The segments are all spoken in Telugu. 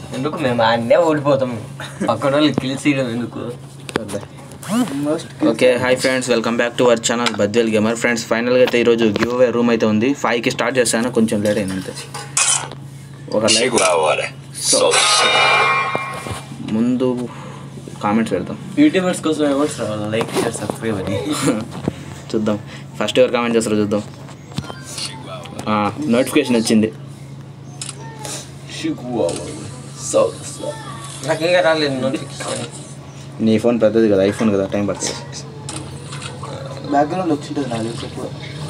ఎందుకు మేము అన్నే ఓడిపోతాం పక్కన వాళ్ళు కిల్స్ ఎందుకు okay hi friends welcome back to our channel Badvel gamer friends ఫైనల్గా అయితే ఈరోజు గివ్ అవే రూమ్ అయితే ఉంది ఫైవ్కి స్టార్ట్ చేశాను కొంచెం లేట్ అయింది అంతే ఒక like Chegou a hora. Solta o som. ముందు కామెంట్స్ పెడతాం యూట్యూబర్స్ కోసం ఎవరు రావాలి లైక్ షేర్ సబ్స్క్రైబ్ అని చూద్దాం ఫస్ట్ ఎవరు కామెంట్ చేస్తారో చూద్దాం నోటిఫికేషన్ వచ్చింది నాకు ఇంకా రాలేదు నోటిఫికేషన్ నీ ఫోన్ పెద్దది కదా ఐఫోన్ కదా టైం పడుతుంది బ్యాక్గ్రౌండ్ వచ్చింటుంది నాకు తెలిసి ఎప్పుడు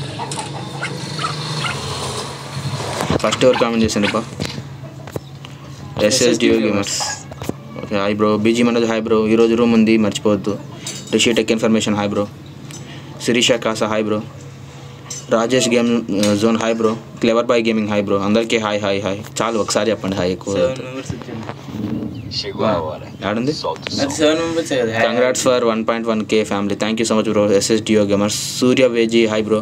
ఫస్ట్ ఎవరు కామెంట్ చేశాను ఇప్ప SS dio gamers okay hi bro BG Manoj hi bro ఈరోజు రూమ్ ఉంది మర్చిపోవద్దు Rishi tech information hi bro Sirisha Kasa hi bro Rajesh game zone hi bro clever boy gaming hi bro అందరికీ హాయ్ హాయ్ హాయ్ చాలు ఒకసారి చెప్పండి హాయ్ ఎక్కువ సెవెన్ మెంబర్స్ వచ్చింది Chegou a hora. ఆడుంది Solta o som. అది సెవెన్ మెంబర్స్ కదా congrats for one point one K family thank you so much bro SS dio gamers Surya Viji hi bro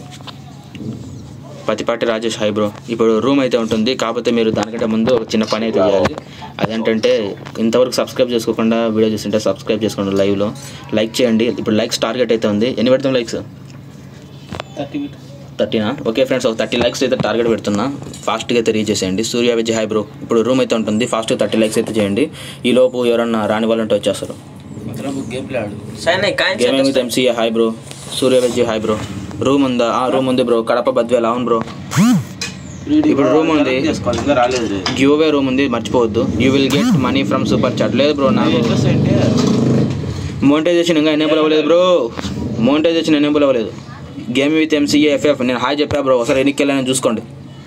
Pathipati Rajesh hi bro ఇప్పుడు రూమ్ అయితే ఉంటుంది కాకపోతే మీరు దానికంటే ముందు ఒక చిన్న పని అయితే చేయాలి అదేంటంటే ఇంతవరకు సబ్స్క్రైబ్ చేసుకోకుండా వీడియో చూస్తుంటే సబ్స్క్రైబ్ చేసుకోండి లైవ్లో లైక్ చేయండి ఇప్పుడు లైక్స్ టార్గెట్ అయితే ఉంది ఎన్ని పెడతాం లైక్స్ థర్టీ మీటర్ థర్టీనా ఓకే ఫ్రెండ్స్ ఒక థర్టీ లైక్స్ అయితే టార్గెట్ పెడుతున్నా ఫాస్ట్గా అయితే రీచ్ చేసేయండి సూర్య విజయ్ హాయ్ బ్రో ఇప్పుడు రూమ్ అయితే ఉంటుంది ఫాస్ట్గా థర్టీ లైక్స్ అయితే చేయండి ఈ లోపు ఎవరన్నా రాని వాళ్ళంటే వచ్చేస్తారు గేమ్ ప్లే ఆడు sign gaming with MCA hi bro Surya Vijay hi bro room ఉందా ఆ రూమ్ ఉంది బ్రో కడప బద్వేల్ అవును బ్రో ఇప్పుడు room ఉంది. చేసుకోవాలి ఇంకా రాలేదు గివ్ అవే రూమ్ ఉంది మర్చిపోవద్దు you will get money from super chat లేదు బ్రో నాకు ఇంట్రెస్ట్ అంటే మోనిటైజేషన్ ఇంకా ఎనేబుల్ అవ్వలేదు బ్రో మోనిటైజేషన్ ఎనేబుల్ అవ్వలేదు గేమ్ విత్ ఎంసీఏ ఎఫ్ఎఫ్ నేను హాయ్ చెప్పా బ్రో ఒకసారి ఎన్నికి వెళ్ళాను చూసుకోండి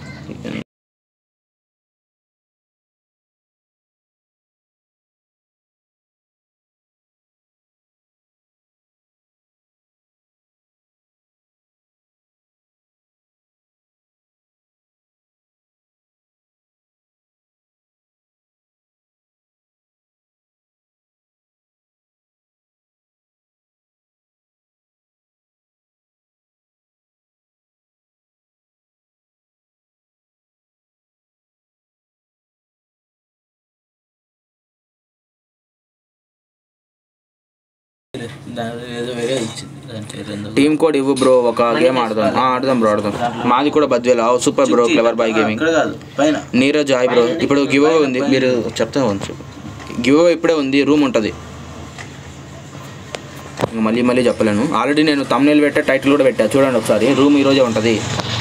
దాని ఏదో వేరే ఇచ్చింది దాని పేరు ఏందో. టీమ్ కోడ్ ఇవ్వు బ్రో ఒక గేమ్ ఆడదాం ఆ, ఆడదాం బ్రో ఆడదాం మాది కూడా బద్వేల్ ఆ super bro clever boy gaming ఇక్కడ కాదు పైన నీరజ్ హాయ్ బ్రో ఇప్పుడు గివ్ అవే ఉంది మీరు చెప్తా వచ్చు గివ్ అవే ఇప్పుడే ఉంది రూమ్ ఉంటుంది ఇంక మళ్ళీ మళ్ళీ చెప్పలేను ఆల్రెడీ నేను తమ్నేల్ పెట్టా టైటిల్ కూడా పెట్టా చూడండి ఒకసారి రూమ్ ఈరోజే ఉంటుంది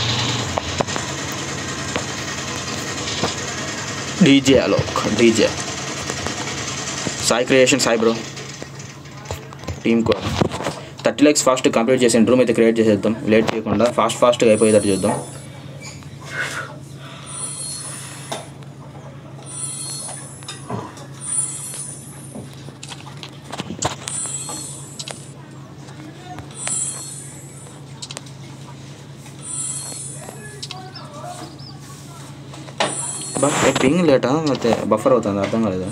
DJ Alok DJ Sai creation Sai bro team కో థర్టీ ల్యాక్స్ ఫాస్ట్ కంప్లీట్ చేసిన రూమ్ అయితే క్రియేట్ చేసేద్దాం లేట్ చేయకుండా ఫాస్ట్ ఫాస్ట్గా అయిపోయేటట్టు చూద్దాం బా పింగ్ లేటా ಮತ್ತೆ బఫర్ అవుతుంది అర్థం కాలేదు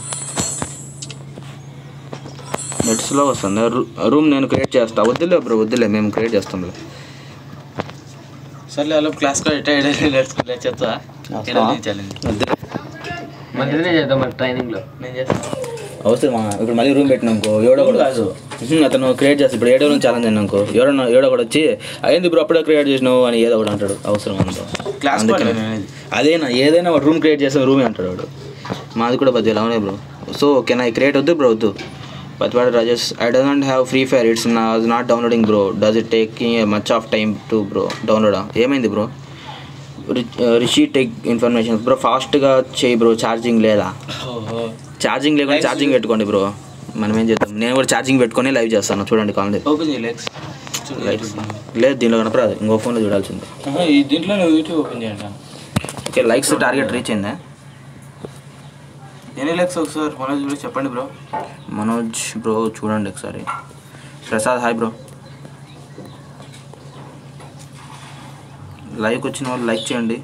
నెట్ స్లో వస్తుంది రూమ్ నేను క్రియేట్ చేస్తా వద్దులే బ్రో వద్దులే మేము క్రియేట్ చేస్తాంలే సర్లే అలా క్లాస్ కూడా ఎట్లా నేర్చుకుని చెప్తా ఛాలెంజ్ వద్దులే మంచిగానే చేద్దాం మరి ట్రైనింగ్ లో నేను చేస్తాను అవసరమా ఇప్పుడు మళ్ళీ రూమ్ పెట్టినాకో ఏడో కూడా కాదు. ఉహుం, అతను క్రియేట్ చేస్తాడు ఇప్పుడు ఏడో నుంచి ఛాలెంజ్ అయినాకో ఎవడన్నా ఏడో కూడా వచ్చి అయింది బ్రో అప్పుడే క్రియేట్ చేసినావు అని ఏదో ఒకటి అంటాడు అవసరం అంతా క్లాస్ అందుకనే. కూడా నేను అదేనా ఏదైనా వాడు రూమ్ క్రియేట్ చేసిన రూమే అంటాడు వాడు మాది కూడా బద్దు అవునే బ్రో సో ఓకే నా క్రియేట్ వద్దు బ్రో వద్దు Pathipati Rajesh I don't have free fire it's నా not downloading bro does it taking much of time to bro డౌన్లోడా ఏమైంది bro Rishi tech information bro ఫాస్ట్గా చేయి బ్రో ఛార్జింగ్ లేదా ఓహో ఛార్జింగ్ లేకుండా ఛార్జింగ్ పెట్టుకోండి బ్రో మనం ఏం చేద్దాం నేను కూడా ఛార్జింగ్ పెట్టుకొని లైవ్ చేస్తాను చూడండి కావాలి ఓపెన్ చేయి లెక్స్ లైట్ లేదు దీనిలో కనపరాదు ఇంకో ఫోన్లో చూడాల్సిందే ఈ దీంట్లో నువ్వు యూట్యూబ్ ఓపెన్ చేయండి ఓకే లైక్స్ టార్గెట్ రీచ్ అయిందా ఎన్ని లెక్స్ ఒకసారి మనోజ్ కూడా చెప్పండి బ్రో మనోజ్ బ్రో చూడండి ఒకసారి ప్రసాద్ హాయ్ బ్రో లైవ్కి వచ్చిన వాళ్ళు లైక్ చేయండి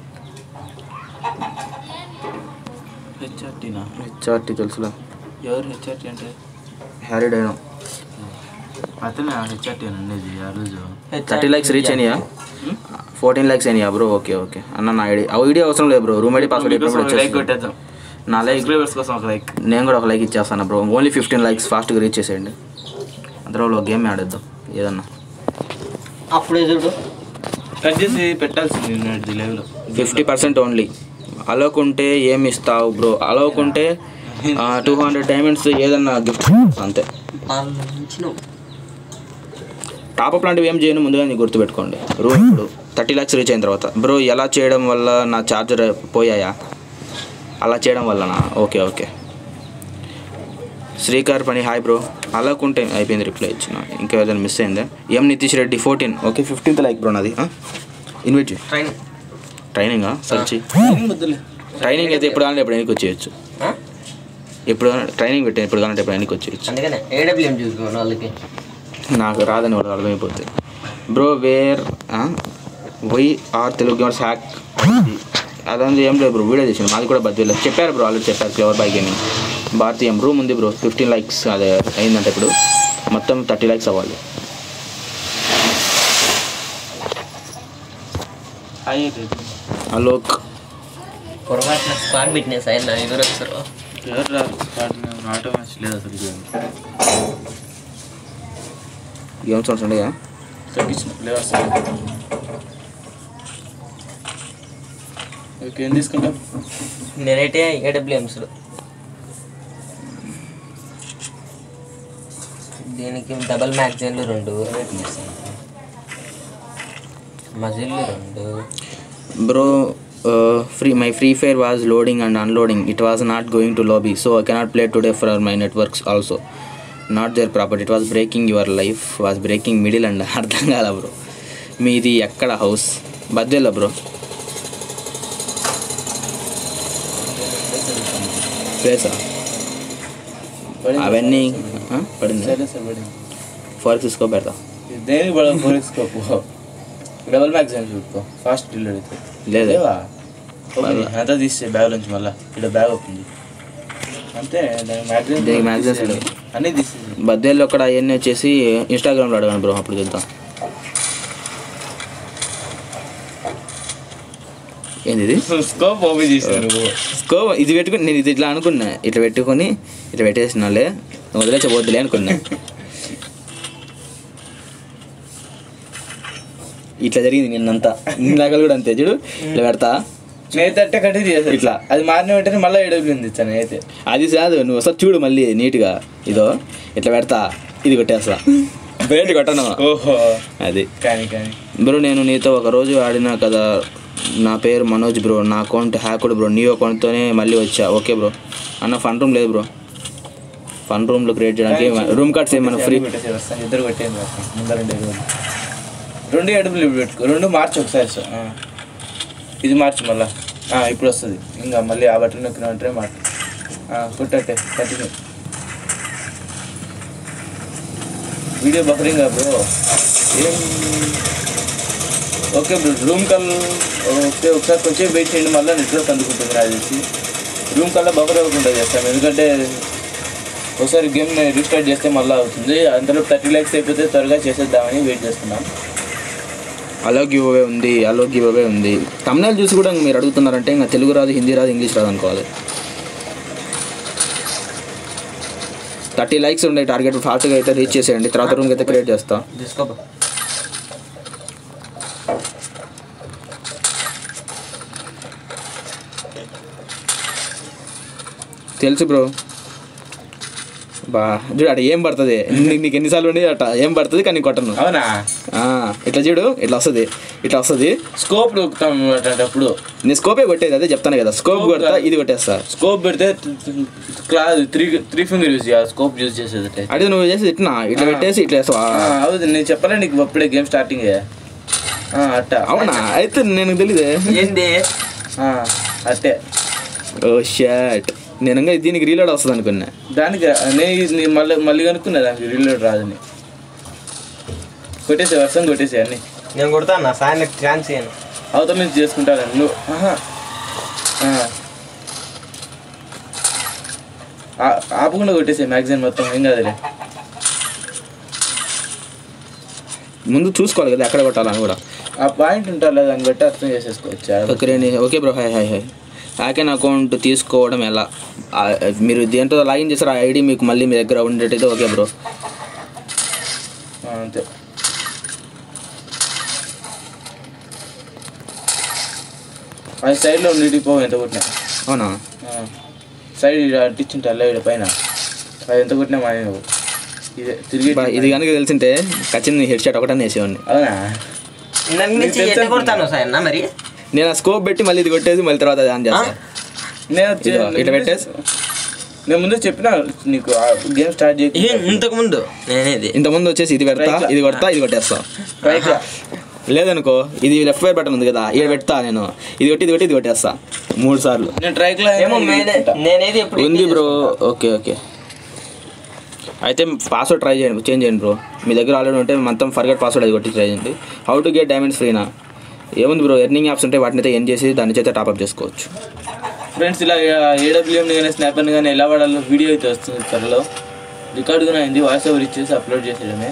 హెచ్ఆర్టీనా హెచ్ఆర్టీ తెలుసులా ఎవరు హెచ్ఆర్టీ అంటే హ్యారీ డైనో అతనే హెచ్ఆర్టీ అనేది ఆ రోజు థర్టీ లైక్స్ రీచ్ అయినాయా ఫోర్టీన్ లైక్స్ అయినాయా బ్రో ఓకే ఓకే అన్న నా ఐడి ఆ ఐడి అవసరం లేదు బ్రో రూమ్ ఐడి పాస్వర్డ్ ఎప్పుడు లైక్ వచ్చేస్తుంది కొట్టేద్దాం నా లైక్ సబ్స్క్రైబర్స్ కోసం ఒక లైక్ నేను కూడా ఒక లైక్ ఇచ్చేస్తాను బ్రో ఓన్లీ ఫిఫ్టీన్ లైక్స్ ఫాస్ట్గా రీచ్ చేసేయండి అందులో ఒక గేమ్ ఆడేద్దాం ఏదన్నా అప్పుడే చూడు కట్ చేసి పెట్టాల్సింది నిన్నటి లైవ్లో ఫిఫ్టీ పర్సెంట్ ఓన్లీ అలోకుంటే ఏమి ఇస్తావు బ్రో అలోకుంటే టూ హండ్రెడ్ డైమండ్స్ ఏదన్నా గిఫ్ట్ అంతే పాలించినావు టాప్అప్ లాంటివి ఏం చేయను ముందుగా నీకు గుర్తుపెట్టుకోండి రూమ్ ఇప్పుడు థర్టీ ల్యాక్స్ రీచ్ అయిన తర్వాత బ్రో ఎలా చేయడం వల్ల నా ఛార్జర్ పోయాయా అలా చేయడం వల్లనా ఓకే ఓకే శ్రీకార్ పని హాయ్ బ్రో అలాకుంటే అయిపోయింది రిప్లై ఇచ్చిన ఇంకా ఏదైనా మిస్ అయిందా M Nitish Reddy fourteen okay fifteenth like bro నాది ఇన్వైట్ చేయి ట్రైన్ ట్రైనింగా సర్చి వద్దులే ట్రైనింగ్ అయితే ఎప్పుడు కావాలంటే ఎప్పుడు ఎన్నికి వచ్చేయచ్చు ఎప్పుడు ట్రైనింగ్ పెట్టాను ఎప్పుడు కావాలంటే ఎప్పుడు ఎన్నికి వచ్చేయచ్చు అందుకనే ఏడబ్ల్యూఎం చూసుకోండి వాళ్ళకి నాకు రాదని వాడు అర్థమైపోతుంది bro where why are Telugu gamers hack అదంతా ఏం లేదు బ్రో వీడియో చేసింది మాది కూడా బద్దీలో చెప్పారు బ్రో ఆల్రెడీ చెప్పారు ఫ్లేవర్ బై గేమింగ్ భారతీయం రూమ్ ఉంది బ్రో ఫిఫ్టీన్ లైక్స్ అదే అయిందంటే ఇప్పుడు మొత్తం థర్టీ లైక్స్ అవ్వాలి హాయ్ అలోక్ పొరపాటున స్క్వాడ్ ఫిట్నెస్ అయినా ఎవరు వస్తారు ఎవరు రాదు ఆటో మ్యాచ్ లేదు అసలు గేమ్ సౌండ్స్ ఉండయా తగ్గించిన ప్లేయర్స్ ఓకే ఏం తీసుకుంటాం నేనైతే ఏడబ్ల్యూఎంస్ దీనికి డబల్ మ్యాగజైన్లు రెండు మజిల్లు రెండు bro free my free fire was loading and unloading it was not going to lobby so I cannot play today for my networks also not there property it was breaking your life was breaking middle and అర్థం కాల బ్రో మీది ఎక్కడ హౌస్ బద్దెల్లో బ్రో ప్లేసా అవన్నీ ఆ, పడింది సరే సార్ పడింది ఫోర్ తీసుకో పెడతా దేనికి పడ ఫోరెక్స్కోపు డబల్ మ్యాగజైన్ చూసుకో ఫాస్ట్ డిలీట్ అవుతుంది లేదు లేవా ఓపెన్ అంతా తీసే బ్యాగ్ నుంచి మళ్ళీ ఇక్కడ బ్యాగ్ అవుతుంది అంతే దాని మ్యాగజైన్ దీనికి magazines లేవు. అన్నీ తీసేసి బద్దెల్లో అక్కడ అవన్నీ వచ్చేసి ఇన్స్టాగ్రామ్లో అడగండి బ్రో అప్పుడు చూద్దాం ఏంది ఇది స్కోప్ ఓపెన్ చేసాను నువ్వు స్కో ఇది పెట్టుకుని నేను ఇది ఇట్లా అనుకున్నా ఇట్లా పెట్టుకొని ఇట్లా పెట్టేసినాలే వదిలేచబోద్దులే అనుకున్నా ఇట్లా జరిగింది నిన్నంతా నిన్నగలు కూడా అంతే చూడు ఇట్లా పెడతా నేనైతే అట్టే కట్టి చేసాను ఇట్లా. అది మారిన వెంటనే మళ్ళీ ఏడబ్లింది ఇచ్చాను అయితే అది కాదు నువ్వు ఒకసారి చూడు మళ్ళీ నీట్గా ఇదో ఇట్లా పెడతా ఇది కొట్టేస్తా బయట కొట్టను ఓహో అది కానీ కానీ బ్రో నేను నీతో ఒక రోజు ఆడినా కదా నా పేరు మనోజ్ బ్రో నా అకౌంట్ హ్యాకుడు బ్రో నీ అకౌంట్తోనే మళ్ళీ వచ్చా ఓకే బ్రో అన్న ఫన్ రూమ్ లేదు బ్రో ఫన్ రూమ్లో క్రియేట్ చేయడానికి రూమ్ కార్డ్స్ ఏమన్నా ఫ్రీ పెట్టేసి వస్తాను ఇద్దరు కొట్టేయండి వస్తాను ముందర రెండు ఎడుగులు రెండు ఎడుపులు ఇప్పుడు పెట్టుకో రెండు మార్చి ఒకసారి సార్ ఆ. ఇది మార్చి మళ్ళా ఆ, ఇప్పుడు వస్తుంది ఇంకా మళ్ళీ ఆ బట్టలు నొక్కిన వెంటనే మార్చి కొట్టట్టే కంటిన్యూ వీడియో బఫరింగ్ బ్రో ఏం ఓకే బ్రో రూమ్ కల్ ఓకే ఒకసారి కొంచెం వెయిట్ చేయండి మళ్ళీ నెట్వర్క్ అందుకుంటుంది నాకు తెలిసి రూమ్ కల్లా బఫర్ అవ్వకుండా చేస్తాం ఎందుకంటే ఒకసారి గేమ్ రీస్టార్ట్ చేస్తే మళ్ళీ అవుతుంది అందులో థర్టీ ల్యాక్స్ అయిపోతే త్వరగా చేసేద్దామని వెయిట్ చేస్తున్నాం అలో గివ్ అవే ఉంది అలో గివ్ అవే ఉంది తమిళ చూసి కూడా మీరు అడుగుతున్నారంటే ఇంకా తెలుగు రాదు హిందీ రాదు ఇంగ్లీష్ రాదు అనుకోవాలి థర్టీ లైక్స్ ఉండే టార్గెట్ ఫాస్ట్గా అయితే రీచ్ చేసేయండి తర్వాత రూమ్కి అయితే క్రియేట్ చేస్తా తీసుకోబా తెలుసు బ్రో బా చూడు అట ఏం పడుతుంది నీకు నీకు ఎన్నిసార్లు ఉండి అట ఏం పడుతుంది కానీ కొట్టను అవునా ఆ, ఇట్లా చూడు ఇట్లా వస్తుంది ఇట్లా వస్తుంది స్కోప్ నొక్కుతాం అట్లాంటప్పుడు నేను స్కోపే కొట్టేది అదే చెప్తాను కదా స్కోప్ కొడతా ఇది కొట్టేస్తా స్కోప్ పెడితే class three three finger use చేయాలి స్కోప్ యూజ్ చేసేది అదే నువ్వు చేసి ఇట్లా ఇట్లా పెట్టేసి ఇట్లా వేస్తావా అవును నేను చెప్పలే నీకు అప్పుడే గేమ్ స్టార్టింగ్ అట్ట అవునా అయితే నేను తెలియదే ఏంది ఆ, అట్టే ఓ షాట్ నేను ఇంకా దీనికి రీలోడ్ వస్తుంది అనుకున్నా దానికి నేను ఇది నేను మళ్ళీ మళ్ళీ కనుక్కున్నా దానికి రీలోడ్ రాదని కొట్టేసే వర్షం కొట్టేసే అన్ని నేను కొడతాను నా సాయం ఛాన్స్ ఇయ్యను అవతల నుంచి చేసుకుంటాను నువ్వు ఆహా. ఆ. ఆ- ఆపకుండా కొట్టేసే మ్యాగజైన్ మొత్తం ఏం కాదులే ముందు చూసుకోవాలి కదా ఎక్కడ కొట్టాలని కూడా ఆ పాయింట్ ఉంటారు దాన్ని బట్టి అర్థం చేసేసుకోవచ్చు ఓకే రేణి okay bro hi hi hi హ్యాకెన్ అకౌంట్ తీసుకోవడం ఎలా ఆ, మీరు దేంట్లో లాగిన్ చేస్తారు ఆ ఐడి మీకు మళ్ళీ మీ దగ్గర ఉండేటైతే ఓకే బ్రో ఆ, అంతే అది సైడ్లో ఉండి పోవు ఎంత కొట్టినా అవునా ఆ. సైడ్ ఈడ అంటించుంటా ఈడ పైన అది ఎంత కొట్టినా మా ఇదే తిరిగి బా, ఇది కనుక తెలిసింటే ఖచ్చితంగా హెడ్ షాట్ ఒకటే వేసేవాడిని అవునా నన్ను నీకు మించి తెలుసా? ఎట్ట కొడతాను సార్ మరి నేను ఆ స్కోప్ పెట్టి మళ్ళీ ఇది కొట్టేసి మళ్ళీ తర్వాత అది ఆన్ చేస్తాను నేను ఇదిగో, నేను ఇటు ముందే- పెట్టేసి. నేను ముందే చెప్పిన నీకు గేమ్ స్టార్ట్ ఏ, చేయ ఇంతకు ముందు నేనేది ఇంతకుముందు వచ్చేసి ఇది పెడతా Right. ఇది కొడతా ఇది కొట్టేస్తా లేదనుకో ఇది లెఫ్ట్ వైర్ బటన్ ఉంది కదా ఇక్కడ పెడతా నేను ఇది కొట్టి ఇది కొట్టి ఇది కొట్టేస్తా మూడు సార్లు నేను ట్రైక్ లో ఏమో మేనే నేనేది ఎప్పుడు ఉంది బ్రో ఓకే ఓకే అయితే పాస్వర్డ్ ట్రై చేయండి చేంజ్ చేయండి బ్రో మీ దగ్గర ఆల్రెడీ ఉంటే మొత్తం ఫర్గెట్ పాస్వర్డ్ అది కొట్టి ట్రై చేయండి హౌ టు గెట్ డైమండ్స్ ఫ్రీనా ఏముంది బ్రో ఎర్నింగ్ యాప్స్ ఉంటే వాటిని అయితే ఎన్ చేసి దాని చేత టాప్అప్ చేసుకోవచ్చు ఫ్రెండ్స్ ఇలా ఏడబ్ల్యూఎంని కానీ స్నాపర్ని కానీ ఎలా వాడాలో వీడియో అయితే వస్తుంది త్వరలో రికార్డ్ కూడా అయింది వాయిస్ ఓవర్ ఇచ్చేసి అప్లోడ్ చేసేయడమే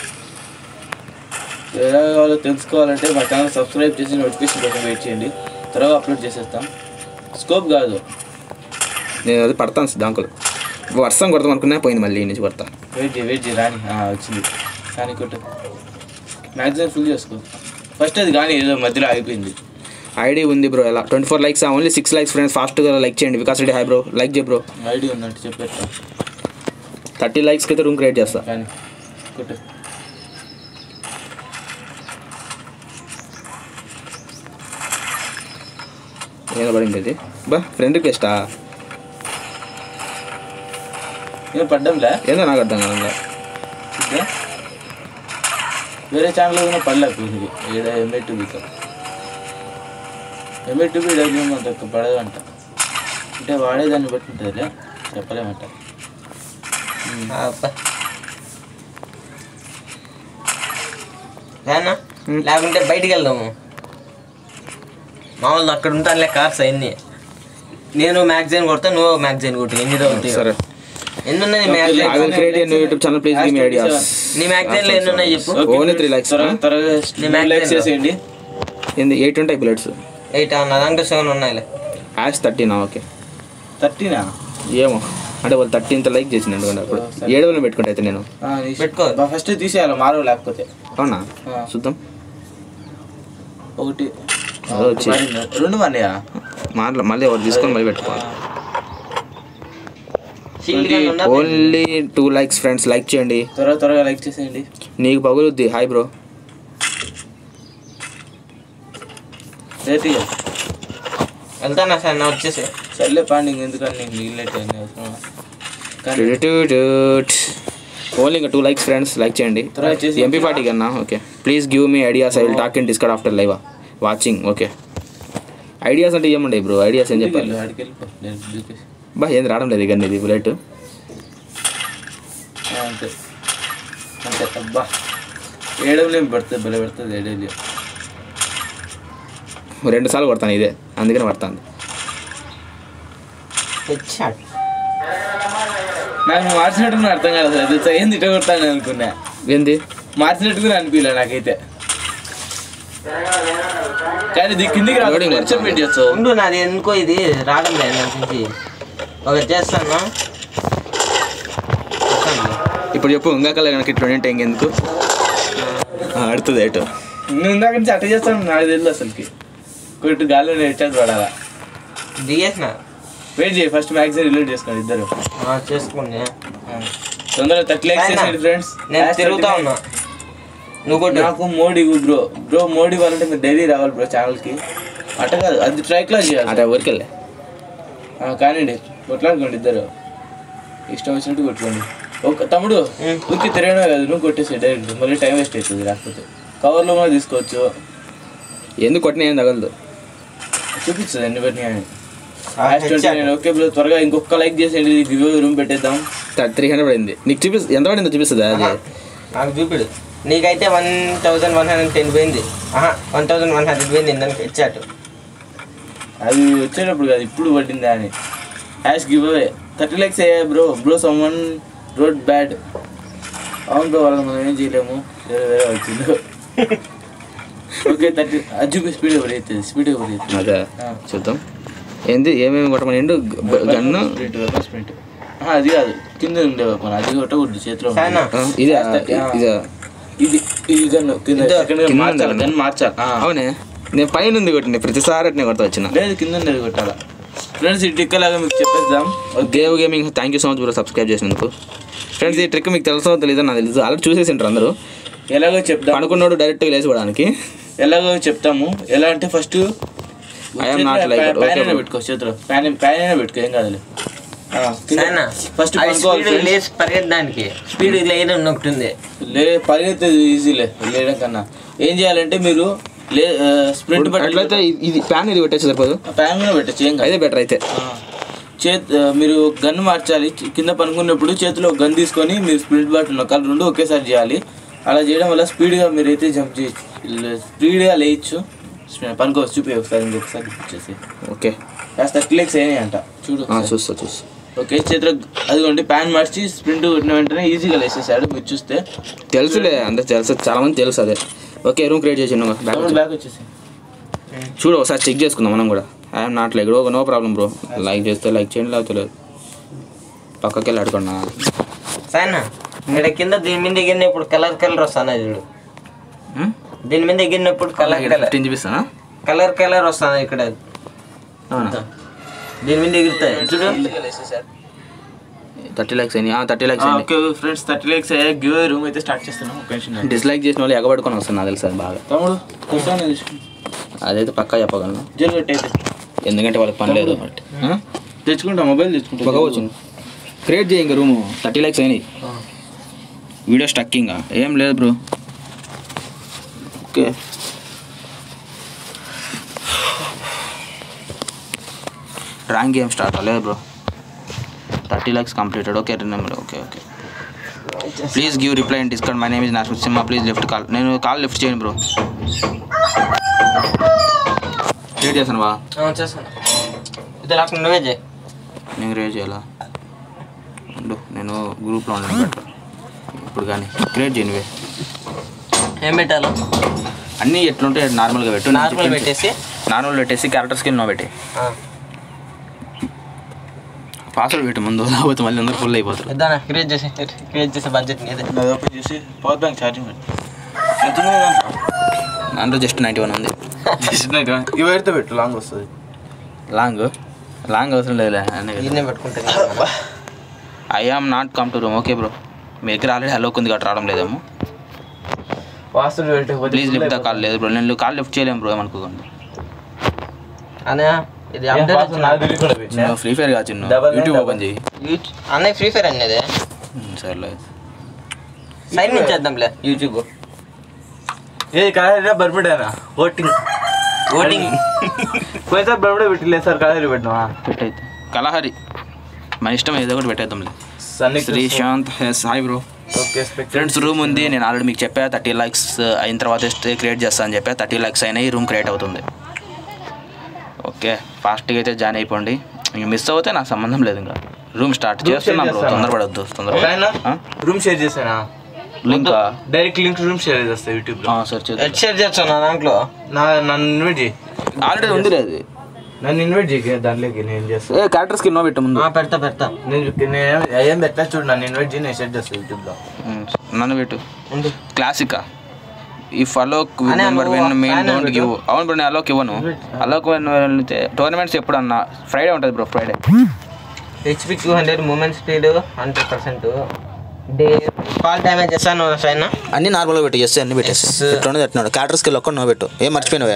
ఎలా కావాలో తెలుసుకోవాలంటే మా ఛానల్ సబ్స్క్రైబ్ చేసి నోటిఫికేషన్ కోసం వెయిట్ చేయండి త్వరగా అప్లోడ్ చేసేస్తాం స్కోప్ కాదు నేను అది పడతాను సిద్ధాంకులు వర్షం కొడతాం అనుకున్నా పోయింది మళ్ళీ ఈ నుంచి పడతా వెయిట్ చేయి వెయిట్ చేయి రాని ఆ, వచ్చింది కానీ కొట్టు మ్యాక్సిమం ఫుల్ చేసుకో ఫస్ట్ అది కానీ ఏదో మధ్యలో ఆగిపోయింది ఐడి ఉంది బ్రో ఎలా twenty four likes only six likes friends ఫాస్ట్గా లైక్ చేయండి Vikas Reddy hi bro like చేయ బ్రో ఐడి ఉన్నట్టు చెప్పేస్తా థర్టీ లైక్స్కి అయితే రూమ్ క్రియేట్ చేస్తా కానీ కొట్టు ఏదో పడింది ఇది బా ఫ్రెండ్ రిక్వెస్టా ఏం పడ్డంలే ఏందో నాకు అర్థం కాదు ఇదే? వేరే ఛానల్ కూడా పడలేకపోయింది ఈడ ఎంఏ టీవీతో ఎంఏ టీవీ డబ్ల్యూఎం అంత పడదంట అంటే వాడేదాన్ని బట్టి ఉంటుందిలే చెప్పలేమంట అబ్బా. రానా లేకుంటే బయటికి వెళ్దాము మామూలు అక్కడ ఉంటానులే కార్స్ అన్ని నేను మ్యాగజైన్ కొడతా నువ్వు మ్యాగజైన్ కొట్టు ఎన్ని అవుతాయి సరే ఎన్ని ఉన్నాయి నీ I will magazine create a new YouTube channel please give me ideas నీ మ్యాగజైన్లో ఎన్ని ఉన్నాయి చెప్పు Okay, Only three likes, త్వరగా huh? త్వరగా నీ లైక్స్ magazine లో. చేసేయండి ఏంది ఎయిట్ ఉంటాయి బుల్లెట్స్ ఎయిట్ నా దాంట్లో సెవెన్ ఉన్నాయిలే యాష్ థర్టీనా ఓకే థర్టీనా ఏమో అంటే వాళ్ళు థర్టీన్త్ లైక్ చేసింది అనుకోండి అప్పుడు ఏడు వందలు పెట్టుకుంటే అయితే నేను పెట్టుకో. ఫస్ట్ తీసేయాలి మారవు లేకపోతే అవునా ఆ. చూద్దాం ఒకటి అదే వచ్చి. మారిందా? రెండు మన్నయా మాట్లా మళ్ళీ ఎవరు తీసుకొని మళ్ళీ పెట్టుకోవాలి షీల్డ్ గన్ ఉన్నా only two likes friends like చేయండి త్వరగా త్వరగా లైక్ చేసేయండి నీకు పగులుద్ది హాయ్ బ్రో రేటిగా వెళ్తానా సార్ నా వచ్చేసి సర్లే పాండి ఎందుకని నీకు మిగిలినట్టు అన్నీ అవసరం కానీ ఓన్లీ ఇంకా టూ లైక్స్ ఫ్రెండ్స్ లైక్ చేయండి త్వరగా చేసి ఎంపీ పార్టీ కన్నా okay please give me ideas I will talk in discord after live watching okay ideas అంటే ఏమండి బ్రో ఐడియాస్ ఏం చెప్పాలి ఆడికి వెళ్ళిపో నేను దూకేసి. బా ఏం రావడం లేదు ఇక ఇది బుల్లెట్ ఆ, అంతే అంతే అబ్బా ఏడవలేం పడుతుంది భలే పడుతుంది ఏడవలేం రెండు సార్లు కొడతాను ఇదే అందుకని పడతాను హెడ్షాట్ నాకు నువ్వు మార్చినట్టు కూడా అర్థం కాలేదు అది తెలుసా? ఏంది ఇట కొడతాను అనుకున్నా ఏంది మార్చినట్టు కూడా అనిపించలే నాకైతే కానీ ఇది కిందికి Loading రాదు పడుతుంది. పెట్టచ్చు ఉండు నాది ఎందుకో ఇది రావడం లేదు నా నుంచి ఒకటి చేస్తాను చేస్తాను. ఇప్పుడు చెప్పు ఇంకా కల కనుక ఇట్లా ఉంటే ఇంకెందుకు ఆ, ఆడుతుంది ఎటు నువ్వు ఇందాక నుంచి అట్ట చేస్తాను నాకు తెలియదు అసలుకి కొట్టు గాల్లో హెడ్షాట్ పడాలా దిగేసిన వెయిట్ చేయి ఫస్ట్ మ్యాగజైన్ రిలీజ్ చేసుకోండి ఇద్దరు ఆ, చేసుకోండి ఆ. తొందరగా థర్టీ లైక్స్ అయినా. చేసేయండి ఫ్రెండ్స్ నేను తిరుగుతా ఉన్నా నువ్వు కొట్టు నాకు మోడీ బ్రో బ్రో మోడీ వాళ్ళంటే మీరు డైలీ రావాలి బ్రో ఛానల్కి అట్ట కాదు అది ట్రైక్ లా చేయాలి అటు ఎవరికి వెళ్ళే ఆ, కానివ్వండి కొట్లాడుకోండి ఇద్దరు ఇష్టం వచ్చినట్టు కొట్టుకోండి ఒక తమ్ముడు ఉం. ఊరికి తిరగడం కాదు నువ్వు కొట్టేసి డైరెక్ట్ మళ్ళీ టైం వేస్ట్ అవుతుంది లేకపోతే కవర్లో కూడా తీసుకోవచ్చు ఎందుకు కొట్టిన ఏం తగలదు చూపిస్తుంది అన్ని బట్టి అని ఆ, headshot. ఓకే బ్రో త్వరగా ఇంకొక లైక్ చేసేయండి గివ్ రూమ్ పెట్టేద్దాం త్రీ హండ్రెడ్ పడింది నీకు చూపి ఎంత పడిందో చూపిస్తుంది అది నాకు చూపిడు నీకైతే one thousand one hundred ten పోయింది ఆహా వన్ థౌజండ్ వన్ హండ్రెడ్ పోయింది దానికి హెడ్షాట్ అది వచ్చేటప్పుడు కాదు ఇప్పుడు పడిందా అని హ్యాష్ గివ్ అవే థర్టీ లైక్స్ అయ్యా bro bro someone road bad అవును బ్రో వాళ్ళని మనం ఏం చేయలేము వేరే వేరే వచ్చింది ఓకే థర్టీ అది చూపి స్పీడ్ ఎవరు అవుతుంది స్పీడ్ ఎవరు అవుతుంది అదే ఆ. చూద్దాం ఏంది ఏమేమి కొట్టమని గన్ను స్ప్రింట్ వెపన్ స్ప్రింట్ ఆ, అది కాదు కింద ఉండే వెపన్ అది కొట్టకూడదు చేతిలో సాయనా ఇదే ఆ. ఇదే ఇది ఈ గన్ కింద ఇదో, సెకండ్ గన్ కింద మార్చాలి ఉంది గన్ మార్చాలి ఆ. అవునే నేను పైన ఉంది కొట్టింది ప్రతిసారి అట్నే కొడతా వచ్చిన లేదు కింద ఉండేది కొట్టాలా ఫ్రెండ్స్ ఈ ట్రిక్ లాగా మీకు చెప్పేద్దాం Dev gaming thank you so much bro subscribe చేసినందుకు ఫ్రెండ్స్ ఈ ట్రిక్ మీకు తెలుసో తెలీదో నాకు తెలుసు ఆల్రెడీ చూసేసి ఉంటారు అందరూ ఎలాగో చెప్దాం పనుకున్నాడు డైరెక్ట్గా లేచిపోవడానికి ఎలాగో చెప్తాము ఎలా అంటే first I am not like that. Okay, ప్యాన్ bro. పెట్టుకో చేతిలో ప్యాన్ ప్యాన్ అయినా పెట్టుకో ఏం కాదులే సాయనా ఫస్ట్ అది పనుకోవాలి స్పీడ్ లేచి పరిగెత్తడానికి స్పీడ్ లేదు ఒకటి ఉంది లే పరిగెత్తేది ఈజీలే లేయడం కన్నా ఏం చేయాలంటే మీరు లే స్ప్రింట్ అట్లయితే బట్టి ఇది- ఇది ప్యాన్ ఇది పెట్టచ్చు సరిపోదు ప్యాన్ మీద పెట్టచ్చు ఏం కాదు అదే బెటర్ అయితే చేత్ మీరు గన్ మార్చాలి కింద పనుకున్నప్పుడు చేతిలో గన్ తీసుకొని మీరు స్ప్రింట్ బటన్ నొక్కాలి రెండు ఒకేసారి చేయాలి అలా చేయడం వల్ల స్పీడ్గా మీరైతే జంప్ చేయొచ్చు స్పీడ్గా లేయచ్చు పనుకోవచ్చు చూపి ఒకసారి ఇంకొకసారి చూపించేసి ఓకే కాస్త థర్టీ లెక్స్ అయినాయి అంట చూడు ఆ, చూస్తా చూస్తా ఓకే చేతిలో అదిగోండి ప్యాన్ మార్చి స్ప్రింట్ కొట్టిన వెంటనే ఈజీగా లేసేసాడు మీరు చూస్తే తెలుసులే అంత తెలుసు చాలా మంది తెలుసు అదే ఓకే రూమ్ క్రియేట్ చేసి బ్యాక్ తమ్ముడు బ్యాక్ వచ్చేసి చూడు ఒకసారి చెక్ చేసుకుందాం మనం కూడా I'm not like oh no problem bro like చేస్తే లైక్ చేయండి లేకపోతే లేదు పక్కకి వెళ్ళి అడుగున్నా సాయనా ఇక్కడ కింద దీని మీద ఎగిరినప్పుడు కలర్ కలర్ వస్తాను చూడు దీని మీద ఎగిరినప్పుడు కలర్ కలర్ ఫిఫ్టీన్ చూపిస్తానా కలర్ కలర్ వస్తుంది ఇక్కడ అవునా దీని మీద ఎగురుతాయి చూడు థర్టీ ల్యాక్స్ అయినాయి థర్టీ ల్యాక్స్ అయినాయి ఓకే ఫ్రెండ్స్ థర్టీ లెక్స్ అయ్యా గివ్ రూమ్ అయితే స్టార్ట్ చేస్తున్నాం ఒక నిమిషం డిస్లైక్ చేసిన వాళ్ళు ఎగబడుకొని వస్తుంది నాకు తెలుసు అది బాగా తమ్ముడు కూర్చొని తీసుకో. అదైతే పక్కా చెప్పగలను జల్ పెట్టయితే ఎందుకంటే వాళ్ళకి పని లేదు కాబట్టి తెచ్చుకుంటా మొబైల్ తెచ్చుకుంటా పగవచ్చు క్రియేట్ చేయి ఇంకా రూము థర్టీ ల్యాక్స్ అయినాయి వీడియో స్టక్కింగ్ ఏం లేదు bro okay rank game start లేదు bro thirty likes completed okay number okay okay please give reply and discount my name is నాస్మిత్ సినిమా ప్లీజ్ లిఫ్ట్ కాల్ నేను కాల్ లిఫ్ట్ చేయను బ్రో క్రియేట్ చేశాను బా ఆ, చేస్తాను ఇది లేకుండా నువ్వే చేయి నేను క్రియేట్ చేయాలా ఉండు నేను గ్రూప్లో ఉన్నాను బెటర్ ఇప్పుడు కానీ క్రియేట్ చేయనివే ఏం పెట్టాలో అన్నీ ఎట్లుంటే నార్మల్గా పెట్టు నార్మల్ పెట్టేసి నార్మల్ పెట్టేసి క్యారెక్టర్ స్కిల్ నో పెట్టి ఆ, పాస్వర్డ్ పెట్టు ముందు లేకపోతే మళ్ళీ అందరూ ఫుల్ అయిపోతారు ఇద్దానా క్రియేట్ చేసి క్రియేట్ చేసే బడ్జెట్ నీదే అది ఓపెన్ చేసి పవర్ బ్యాంక్ ఛార్జింగ్ పెట్టి దాంట్లో జస్ట్ నైంటీ వన్ ఉంది ఇవి పెడితే పెట్టు లాంగ్ వస్తుంది లాంగ్ లాంగ్ అవసరం లేదులే అన్నీ దీన్నే పెట్టుకుంటాను I am not come to room okay bro మీ దగ్గర ఆల్రెడీ హలో ఉంది కాబట్టి రావడం లేదేమో పాస్వర్డ్ పెట్టకపోతే ప్లీజ్ లిఫ్ట్ ద కాల్ లేదు బ్రో నేను కాల్ లిఫ్ట్ చేయలేము బ్రో ఏమనుకోకండి అన్నయ్య ఇది అప్డేట్ వచ్చిందా ఫ్రీ ఫైర్ కాదు చిన్న Double nine YouTube double. Open చేయి యూట్యూబ్ అన్నయ్య ఫ్రీ ఫైర్ అనేది ఉమ్, సర్లే సైన్ నుంచి చేద్దాంలే యూట్యూబ్ ఏ కలర్ బర్మిడేనా ఓటింగ్ ఓటింగ్ పోయినసారి బర్మిడే పెట్టలేదు సార్ కలర్ పెట్టినా పెట్టయితే కలహరి మన ఇష్టం ఏదో ఒకటి పెట్టేద్దాంలే Sunny Sreesanth yes hi bro okay friends room ఉంది నేను ఆల్రెడీ మీకు చెప్పా థర్టీ ల్యాక్స్ అయిన తర్వాత క్రియేట్ చేస్తా అని చెప్పా థర్టీ ల్యాక్స్ అయినాయి రూమ్ క్రియేట్ అవుతుంది ఓకే ఫాస్ట్గా అయితే జాయిన్ అయిపోండి ఇంక మిస్ అవుతే నాకు సంబంధం లేదు ఇంకా రూమ్ స్టార్ట్ Room చేస్తున్నాం share బ్రో చేస్తావా? తొందరపడద్దు తొందరపడ రూమ్ షేర్ చేసానా link direct link room share చేస్తా యూట్యూబ్ లో సెర్చ్ ఎడ్ షేర్ చేస్తాను నా దాంట్లో నా నన్ను ఇన్వైట్ చేయి ఆల్రెడీ ఉంది లేదు నన్ను ఇన్వైట్ చేయి దాంట్లోకి నేను చేస్తా ఏ క్యారెక్టర్ స్కిన్ పెట్టు ముందు ఆ, పెడతా పెడతా నేను నేను ఏం పెట్టా చూడు నన్ను ఇన్వైట్ చేయి నేను షేర్ చేస్తా యూట్యూబ్ లో ఉమ్, నన్ను పెట్టు ఉంది క్లాసికా ఈ అలోక్ అనే నెంబర్ నువ్వు విన్ మెయిన్ fan డోంట్ పెట్టు. గివ్ అవును బ్రో నేను అలోక్ ఇవ్వను అలోక్ వెళ్తే టోర్నమెంట్స్ ఎప్పుడు అన్న ఫ్రైడే ఉంటుంది bro Friday HP two hundred movement speed hundred percent day call damage చేస్తాను సైన్ అన్ని నార్మల్గా పెట్టు ఎస్ అన్ని పెట్టేసి Yes. ఎట్లున్నది ఎట్లున్నాడు క్యారెక్టర్ స్కిల్ ఒక్కటి నువ్వు పెట్టు ఏం మర్చిపోయినవే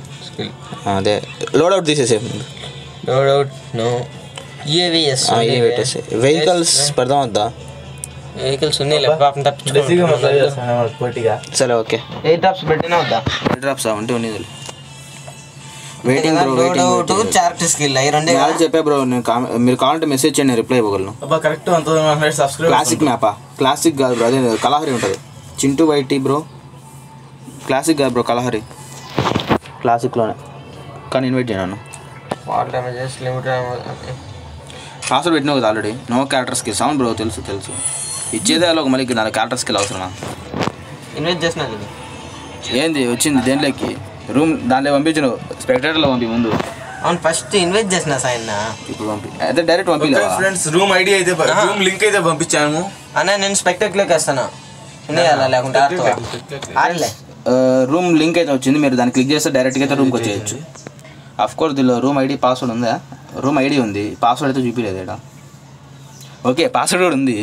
అదే లోడౌట్ తీసేసే నో డౌట్ నో యూఏవిఎస్ ఏ పెట్టేసి వెహికల్స్ పెడదాం వద్దా వెహికల్స్ ఉన్నాయి పాపం బేసిక్గా మసాజ్ తప్పించుకో చేస్తాను పోటీగా సరే ఓకే ఎయిట్ టాప్స్ పెట్టినా వద్దా డ్రాప్స్ ఉంటే ఉన్నది waiting bro doubt waiting charter skill అవి రెండే నేను ఆల్రెడీ చెప్పా బ్రో నేను కామె- మీరు కావాలంటే మెసేజ్ చేయండి నేను రిప్లై ఇవ్వగలను అబ్బా correct one thousand one hundred subscribe classic మ్యాపా క్లాసిక్ కాదు బ్రో అదే కలహరి ఉంటుంది చింటూ వైటీ బ్రో క్లాసిక్ కాదు బ్రో కలహరి క్లాసిక్లోనే కానీ ఇన్వైట్ చేయను కాల్ డ్యామేజెస్ లిమిట్ పాస్వర్డ్ పెట్టినా కదా ఆల్రెడీ నో క్యారెక్టర్ స్కిల్స్ అవును బ్రో తెలుసు తెలుసు ఇచ్చేదే అలా ఒక మళ్ళీ నాకు క్యారెక్టర్ స్కిల్ అవసరమా ఇన్వెస్ట్ చేసిన కదా ఏంది వచ్చింది దేంట్లోకి రూమ్ దాంట్లో పంపించను స్పెక్టేటర్లో పంపి ముందు అవును ఫస్ట్ ఇన్వైట్ చేసిన సాయన్న ఇప్పుడు పంపి అయితే డైరెక్ట్ పంపిలేవా ఫ్రెండ్స్ రూమ్ ఐడి అయితే రూమ్ లింక్ అయితే పంపించాము అన్న నేను స్పెక్టెక్లోకి వేస్తాను ఉన్నాయాలా లేకుంటే ఆడుతావా ఆడలే రూమ్ లింక్ అయితే వచ్చింది మీరు దాన్ని క్లిక్ చేస్తే డైరెక్ట్గా అయితే రూమ్కి వచ్చేయచ్చు అఫ్ కోర్స్ దీనిలో రూమ్ ఐడి పాస్వర్డ్ ఉందా రూమ్ ఐడి ఉంది పాస్వర్డ్ అయితే చూపించలేదు ఇక్కడ ఓకే పాస్వర్డ్ కూడా ఉంది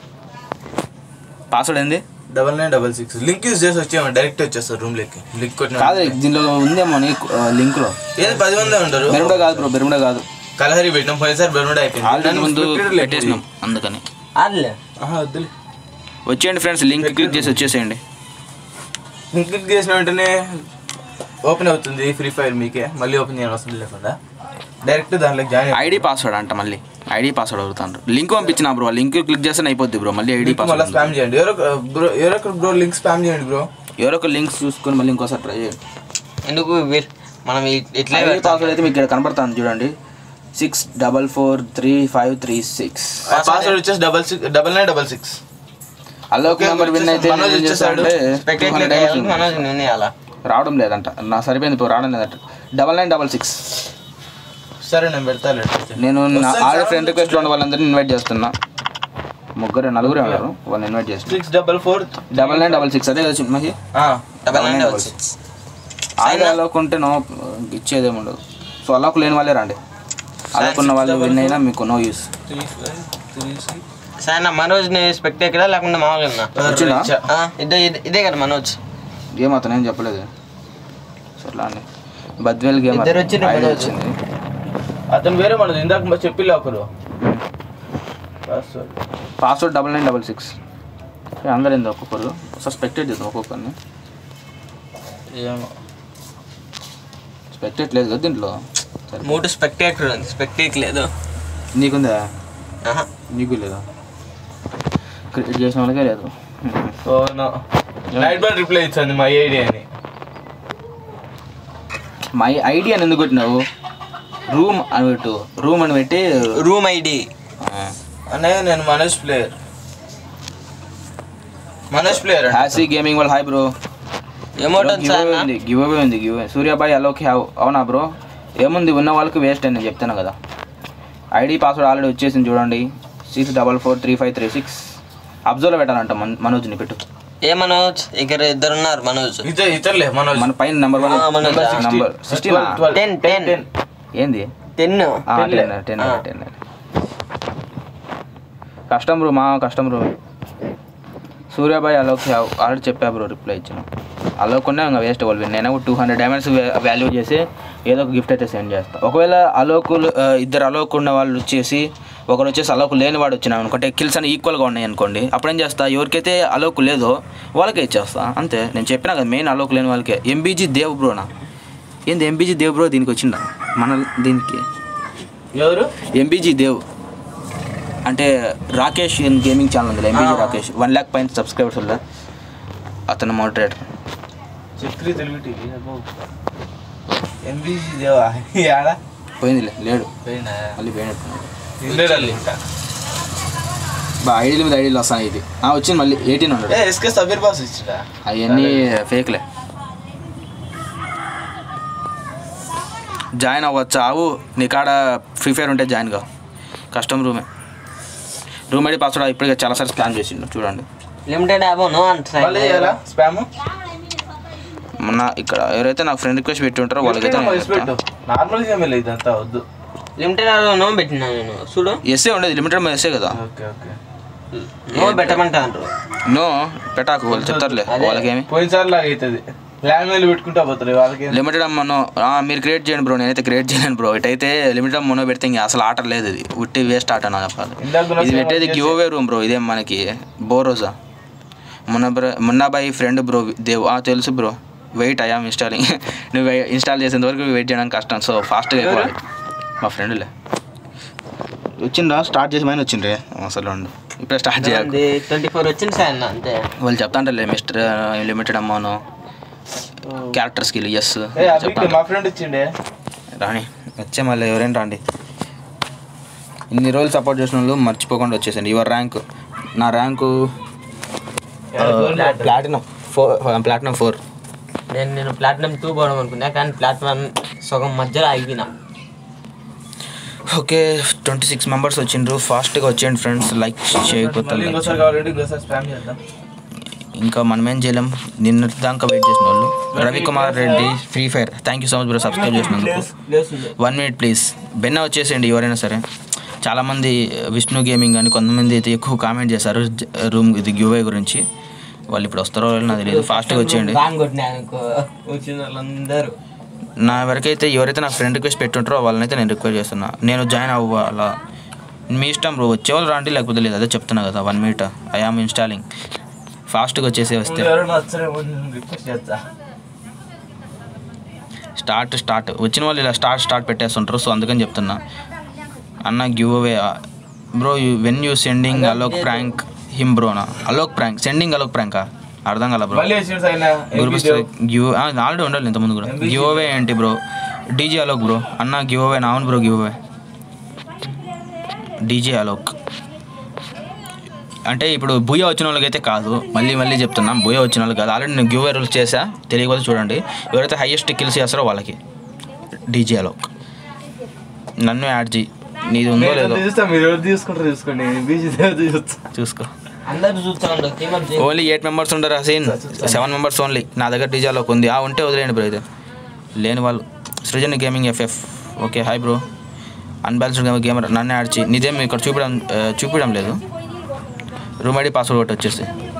పాస్వర్డ్ ఏంది double nine double six link use చేసి వచ్చాము డైరెక్ట్ వచ్చేస్తారు రూమ్ లెక్కి లింక్ కొట్టిన కాదు దీనిలో ఉందేమో నీ లింక్లో ఏది పది మంది ఉంటారు బెరుముడా కాదు బ్రో బెరుముడా కాదు కలహరి పెట్టినాం పోయినసారి బెర్ముడా అయిపోయింది ఆల్రెడీ ముందు Scripted లేకపోయింది. పెట్టేసినాం అందుకని ఆడలే ఆహా, వద్దులే వచ్చేయండి ఫ్రెండ్స్ లింక్ క్లిక్ చేసి వచ్చేసేయండి లింక్ క్లిక్ చేసిన వెంటనే ఓపెన్ అవుతుంది ఫ్రీ ఫైర్ మీకే మళ్ళీ ఓపెన్ చేయాల్సిన అవసరం లేకుండా డైరెక్ట్ దాంట్లోకి జాయిన్ ఐడి పాస్వర్డ్ అంట మళ్ళీ ఐడి పాస్వర్డ్ అడుగుతాను లింక్ పంపించిన బ్రో లింక్ క్లిక్ చేస్తే అయిపోద్ది బ్రో మళ్ళీ ఐడి మళ్ళీ పాస్వర్డ్ స్పామ్ చేయండి ఎవరో బ్రో ఎవరో బ్రో లింక్ స్పామ్ చేయండి బ్రో ఎవరో ఒక లింక్స్ చూసుకొని మళ్ళీ ఇంకోసారి ట్రై చేయండి ఎందుకు వీర్ మనం ఇ- ఇట్లే ఐడి పెడతాం పాస్వర్డ్ అయితే మీకు ఇక్కడ కనపడుతుంది చూడండి six double four three five three six password వచ్చేసి double six double nine double six అలా ఒక Okay, నెంబర్ విన్ అయితే మనోజ్ నేను ఏం చేస్తానంటే వచ్చేసాడు. స్పెక్టెక్లోకి 200 వేయాలి diamonds మనోజ్ ఉన్నాయాలా రావడం లేదంట నా సరిపోయింది ఇప్పుడు రావడం లేదంట డబల్ నైన్ డబల్ సిక్స్ సరే నేను పెడతాను నేను నా వస్తాను ఆల్రెడీ సార్. ఫ్రెండ్ రిక్వెస్ట్ ఉన్న వాళ్ళందరినీ ఇన్వైట్ చేస్తున్నా ముగ్గురు నలుగురే ఉన్నారు వాళ్ళని ఇన్వైట్ చేస్తున్నా six double four double nine double six అదే కదా చిన్న Mahi double nine double six already అలోకుంటే నో ఇచ్చేదేమి ఉండదు సో అలోకు లేని వాళ్ళే రండి అలోకున్న వాళ్ళు విన్ అయినా మీకు no use three five three six సాయన్న మనోజ్ ని స్పెక్టెక్లా లేకుంటే మామూలుగా వచ్చిందా? ఇదే ఇదే- ఇదే కదా మనోజ్ గేమ్ అతను ఏం చెప్పలేదు సో అట్లా అండి బద్వేల్ గేమ్ ఇద్దరు వచ్చిండ్రు ఐడి మనోజ్. వచ్చింది అతను వేరే మనది ఇందాక మరి చెప్పిలే ఒకరు password password double nine double six అందరు ఏంది ఒక్కొక్కరు సస్పెక్టెడ్ చేద్దాం ఒక్కొక్కరిని ఏమో స్పెక్టెడ్ లేదు కదా దీంట్లో సరే మూడు స్పెక్టేటర్ ఉంది స్పెక్టేక్ లేదు నీకుందా ఆహా. నీకు లేదా క్రియేట్ చేసిన వాళ్ళకే లేదు ఓ నో నైట్ బాల్ రిప్లై ఇచ్చింది మా ఐడి అని మై ఐడి అని ఎందుకు పెట్టినావు రూమ్ అని పెట్టు రూమ్ అని పెట్టి రూమ్ ఐడి ఆ, అన్నయ్య నేను మనోజ్ ప్లేయర్ మనోజ్ ప్లేయర్ హ్యాసీ గేమింగ్ వాళ్ళు హాయ్ బ్రో ఏమోటం గివ్ సార్ ఉంది గివ్ అవే ఉంది గివ్ సూర్యాబాయ్ అలోకి హ్యావ్ అవునా బ్రో ఏముంది ఉన్న వాళ్ళకి వేస్ట్ అని నేను చెప్తాను కదా ఐడి పాస్వర్డ్ ఆల్రెడీ వచ్చేసింది చూడండి six double four three five three six observe పెట్టాలంట మన మనోజ్ని పెట్టు ఏ మనోజ్ ఇక్కడ ఇద్దరు ఉన్నారు మనోజ్ ఇతర ఇతరులే మనోజ్ మన పైన నెంబర్ వన్ ఆ, Manoj. Number sixteen ten ten ఏంది టెన్ టెన్ టెన్ టెన్ కష్టం బ్రో మా కష్టం bro Suryabhai Alok have already చెప్పా బ్రో రిప్లై ఇచ్చిన అలోకున్నా ఇంకా వేస్ట్ వాళ్ళు నేను టూ హండ్రెడ్ డైమండ్స్ వాల్యూ చేసి ఏదో ఒక గిఫ్ట్ అయితే సెండ్ చేస్తా ఒకవేళ అలోకులు ఆ, ఇద్దరు అలోక్ ఉన్న వాళ్ళు వచ్చేసి ఒకరు వచ్చేసి అలోకు లేని వాడు వచ్చినా అనుకుంటే కిల్స్ అని ఈక్వల్గా ఉన్నాయి అనుకోండి అప్పుడు ఏం చేస్తా ఎవరికైతే అలోకు లేదో వాళ్ళకే ఇచ్చేస్తా అంతే నేను చెప్పినా కదా మెయిన్ అలోక్ లేని వాళ్ళకే ఎంబీజీ దేవ్ బ్రోనా ఏంది ఎంబీజీ దేవ్ బ్రో దీనికి వచ్చిందా మన దీనికి ఎవరు ఎంబీజీ దేవ్ అంటే రాకేష్ గేమింగ్ ఛానల్ ఉంది ఎంబీజీ రాకేష్ వన్ ల్యాక్ పైన సబ్స్క్రైబర్స్ ఉందా అతను moderator Chakri Telugu TV MBC దేవా యాడా పోయిందిలే లేడు పోయినా మళ్ళీ పోయినట్టు ఇండియన్ ఇంకా బా ఐడీల మీద ఐడీలు వస్తాయి ఇది ఆ, వచ్చింది మళ్ళీ ఎయిటీన్ హండ్రెడ్ ఏ ఎస్కే సబీర్ బాస్ ఇచ్చిరా అవన్నీ ఫేక్లే జాయిన్ అవ్వచ్చా అవు నీ కాడ ఫ్రీ ఫైర్ ఉంటే జాయిన్ గా కస్టమ్ రూమే రూమ్ ఐడి పాస్వర్డ్ ఇప్పటికే చాలాసార్లు స్కాన్ చేసిండు చూడండి లిమిటెడ్ అబోను మళ్ళీ చేయాలా అంటున్నాయి స్పామ్ మొన్న ఇక్కడ ఎవరైతే నాకు ఫ్రెండ్ రిక్వెస్ట్ పెట్టి ఉంటారో వాళ్ళకైతే నేను చెప్తా. నార్మల్ గా వెళ్ళి ఇదంతా వద్దు లిమిటెడ్ అబోను పెట్టినా నేను చూడు ఎస్ఏ ఉండేది లిమిటెడ్ ఎస్ఏ కదా ఓకే ఓకే నో పెట్టమంటా అంటారు నో పెట్టాకు వాళ్ళు చెప్తారులే అదే. వాళ్ళకేమి పోయినసారి లాగా అవుతుంది ల్యాండ్ మీద పెట్టుకుంటా పోతారు వాళ్ళకి లిమిటెడ్ అమ్మనో మీరు క్రియేట్ చేయండి బ్రో నేనైతే క్రియేట్ చేయలేను బ్రో ఇటైతే లిమిటెడ్ అమ్మనో పెడితే ఇంకా అసలు ఆట లేదు ఇది ఉట్టి వేస్ట్ ఆట నా చెప్పాలి ఇందాక కూడా ఇది same పెట్టేది చేసి- గివ్ అవే రూమ్ బ్రో ఇదేం మనకి బోరోజా మొన్న bro Munnabhai friend bro Dev ఆ తెలుసు బ్రో వెయిట్ అయ్యాం ఇన్స్టాలింగ్ నువ్వు ఇన్స్టాల్ చేసేంత వరకు వెయిట్ చేయడం కష్టం సో ఫాస్ట్గా అయిపోవాలి మా ఫ్రెండ్లే వచ్చిండ్రా స్టార్ట్ చేసి మైన వచ్చిండ్రే అసలు ఉండు ఇప్పుడే స్టార్ట్ చేయాలి ట్వంటీ ఫోర్ వచ్చింది సార్ అన్న అంతే వాళ్ళు చెప్తా అంటారులే మిస్టర్ లిమిటెడ్ అమ్మాను క్యారెక్టర్ స్కిల్ ఎస్ ఏ అభికి మా ఫ్రెండ్ ఇచ్చిండే రాణి వచ్చే మళ్ళీ ఎవరైనా రాండి ఇన్ని రోజులు సపోర్ట్ చేసిన వాళ్ళు మర్చిపోకుండా వచ్చేసండి యువర్ ర్యాంక్ నా rank platinum four platinum four నేను నేను ప్లాటినం టూ పోవడం అనుకున్నా కానీ ప్లాటినం సగం మధ్యలో ఆగిపోయినా ఓకే ట్వంటీ సిక్స్ మెంబర్స్ వచ్చిండ్రు ఫాస్ట్గా వచ్చేయండి ఫ్రెండ్స్ లైక్ చేయకపోతే మళ్ళీ like ఇంకోసారి కావాలంటే ఇంకోసారి స్పామ్ చేద్దాం ఇంకా మనం ఏం చేయలేం నిన్న దాకా వెయిట్ చేసిన వాళ్ళు Ravikumar Reddy Free Fire thank you so much bro subscribe చేసినందుకు వన్ మినిట్ ప్లీజ్ బెన్న వచ్చేసేయండి ఎవరైనా సరే చాలామంది విష్ణు గేమింగ్ అని కొంతమంది అయితే ఎక్కువ కామెంట్ చేశారు జ- రూమ్ ఇది గివ్వే గురించి వాళ్ళు ఇప్పుడు వస్తారో లేదో నాకు తెలియదు ఫాస్ట్గా వచ్చేయండి బాగా కొట్టినా అనుకో వచ్చిన వాళ్ళందరూ నా వరకైతే ఎవరైతే నాకు ఫ్రెండ్ రిక్వెస్ట్ పెట్టుంటారో వాళ్ళనైతే నేను రిక్వెస్ట్ చేస్తున్నా నేను జాయిన్ అవ్వాలా మీ ఇష్టం బ్రో వచ్చేవాళ్ళు రాండి లేకపోతే లేదు అదే చెప్తున్నా కదా one minute I am installing ఫాస్ట్గా వచ్చేసి వస్తే ఎవరైనా వచ్చారేమో రిక్వెస్ట్ చేస్తా స్టార్ట్ స్టార్ట్ వచ్చిన వాళ్ళు ఇలా స్టార్ట్ స్టార్ట్ పెట్టేస్తుంటారు సో అందుకని చెప్తున్నా అన్న give away bro you when you sending Alok prank him బ్రోనా అలోక్ ప్రాంక్ సెండింగ్ అలోక్ ప్రాంకా అర్థం కాల బ్రో మళ్ళీ వచ్చిన ఆయన గ్రూప్ గివ్ ఆల్రెడీ ఉండాలి ఇంతకుముందు కూడా గివ్ అవే ఏంటి బ్రో డీజే అలోక్ బ్రో అన్న గివ్ అవే నా అవును bro give away DJ Alok అంటే ఇప్పుడు బుయ్య వచ్చిన వాళ్ళకైతే కాదు మళ్ళీ మళ్ళీ చెప్తున్నాం బుయ్య వచ్చిన వాళ్ళు కాదు ఆల్రెడీ నేను గివ్ అవే రూల్స్ చేసా తెలియకపోతే చూడండి ఎవరైతే హైయెస్ట్ కిల్స్ చేస్తారో వాళ్ళకి డీజే అలోక్ నన్ను యాడ్ చేయి నీది ఉందో లేదో చూస్తా మీరు ఎవరు తీసుకుంటారు చూసుకోండి బీచ్ చూస్తా చూసుకో అందరు చూస్తా ఉండవు టీమప్ చేయి ఓన్లీ ఎయిట్ మెంబర్స్ ఉండరు హసీన్ సెవెన్ మెంబర్స్ ఓన్లీ నా దగ్గర డీజేలోకి ఉంది ఆ ఉంటే వదిలేయండి బ్రో అయితే లేని వాళ్ళు Srujan gaming FF okay hi bro unbalanced gamer నన్ను యాడ్ చేయి నీదేం ఇక్కడ చూపించడం ఆ, చూపించడం లేదు రూమ్ ఐడి పాస్వర్డ్ ఒకటి వచ్చేసి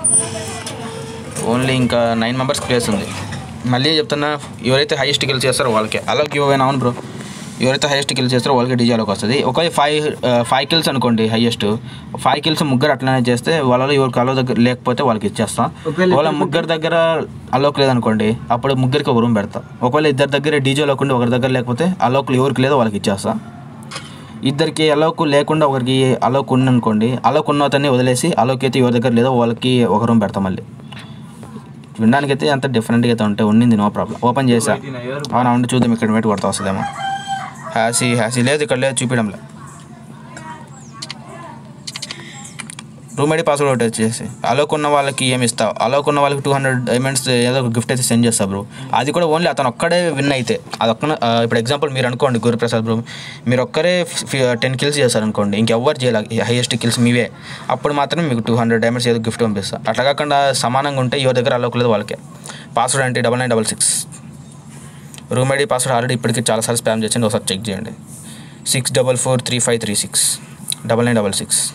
ఓన్లీ ఇంకా నైన్ మెంబర్స్ ప్లేస్ ఉంది మళ్ళీ చెప్తున్నా ఎవరైతే హైయెస్ట్ కిల్ చేస్తారో వాళ్ళకే అలా గివ్ అవే అవును బ్రో ఎవరైతే హైయెస్ట్ కిల్ చేస్తారో వాళ్ళకి డీజేలోకి వస్తుంది ఒక ఫైవ్ ఫైవ్ కిల్స్ అనుకోండి హైయెస్ట్ ఫైవ్ కిల్స్ ముగ్గురు అట్లనే చేస్తే వాళ్ళలో ఎవరికి అలో దగ్గర లేకపోతే వాళ్ళకి ఇచ్చేస్తాం వాళ్ళ ముగ్గురు దగ్గర అలోక్ లేదనుకోండి అప్పుడు ముగ్గురికి ఒక రూమ్ పెడతా ఒకవేళ ఇద్దరి దగ్గర డీజేలోకి ఉండి ఒకరి దగ్గర లేకపోతే అలోక్ ఎవరికి లేదో వాళ్ళకి ఇచ్చేస్తా ఇద్దరికి అలోక్ లేకుండా ఒకరికి అలోక్ ఉందనుకోండి అలోక్ ఉన్న అతన్ని వదిలేసి అలోక్ అయితే ఎవరి దగ్గర లేదో వాళ్ళకి ఒక రూమ్ పెడతాం మళ్ళీ వినడానికి అయితే అంత డిఫరెంట్గా అయితే ఉంటే ఉండింది నో ప్రాబ్లం ఓపెన్ చేసా అవునా ఉండి చూద్దాం ఇక్కడ పెట్టి కొడతా వస్తుందేమో హ్యాసీ హ్యాసీ లేదు ఇక్కడ లేదు చూపించడంలే రూమ్ ఐడి పాస్వర్డ్ ఒకటి వచ్చేసి అలోక్ ఉన్న వాళ్ళకి ఏమి ఇస్తావు అలోక్ ఉన్న వాళ్ళకి టూ హండ్రెడ్ డైమండ్స్ ఏదో ఒక గిఫ్ట్ అయితే సెండ్ చేస్తా బ్రో అది కూడా ఓన్లీ అతను ఒక్కడే విన్ అయితే అది ఒక్క ఇప్పుడు ఎగ్జాంపుల్ మీరు అనుకోండి గురుప్రసాద్ బ్రో మీరు ఒక్కరే టెన్ కిల్స్ చేశారు అనుకోండి ఇంకెవ్వరు చేయాలి హైయెస్ట్ కిల్స్ మీవే అప్పుడు మాత్రమే మీకు టూ హండ్రెడ్ డైమండ్స్ ఏదో గిఫ్ట్ పంపిస్తా అట్లా కాకుండా సమానంగా ఉంటే ఎవరి దగ్గర అలోక్ లేదు వాళ్ళకే పాస్వర్డ్ అంటే double nine double six room ID password already ఇప్పటికి చాలాసార్లు స్పామ్ చేసింది ఒకసారి చెక్ చేయండి six double four three five three six double nine double six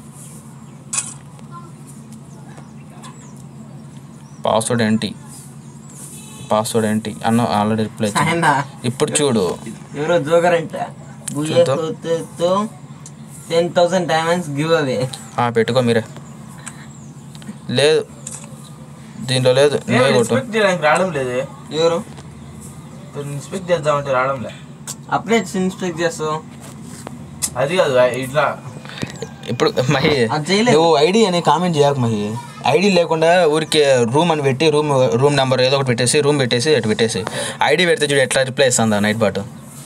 password ఏంటి పాస్వర్డ్ ఏంటి అన్న ఆల్రెడీ రిప్లై ఆయన ఇప్పుడు చూడు ఎవరో జోకర్ అంట చూద్దాం. Ten thousand diamonds give away ఆ, పెట్టుకో మీరే లేదు దీంట్లో లేదు నువ్వే కొట్టు ఇన్స్పెక్ట్ చేయడానికి రావడం లేదే ఎవరు ఇన్స్పెక్ట్ చేద్దామంటే రావడం లే అప్పుడే ఇన్స్పెక్ట్ చేస్తావు అది కాదు ఇట్లా ఇప్పుడు మహి అది చేయలేదు. నువ్వు ఐడి అని కామెంట్ చేయకు మహి ఐడి లేకుండా ఊరికే రూమ్ అని పెట్టి రూమ్ రూమ్ నెంబర్ ఏదో ఒకటి పెట్టేసి రూమ్ పెట్టేసి అటు పెట్టేసి ఐడి పెడితే చూడు ఎట్లా రిప్లై ఇస్తుందా నైట్ బాట్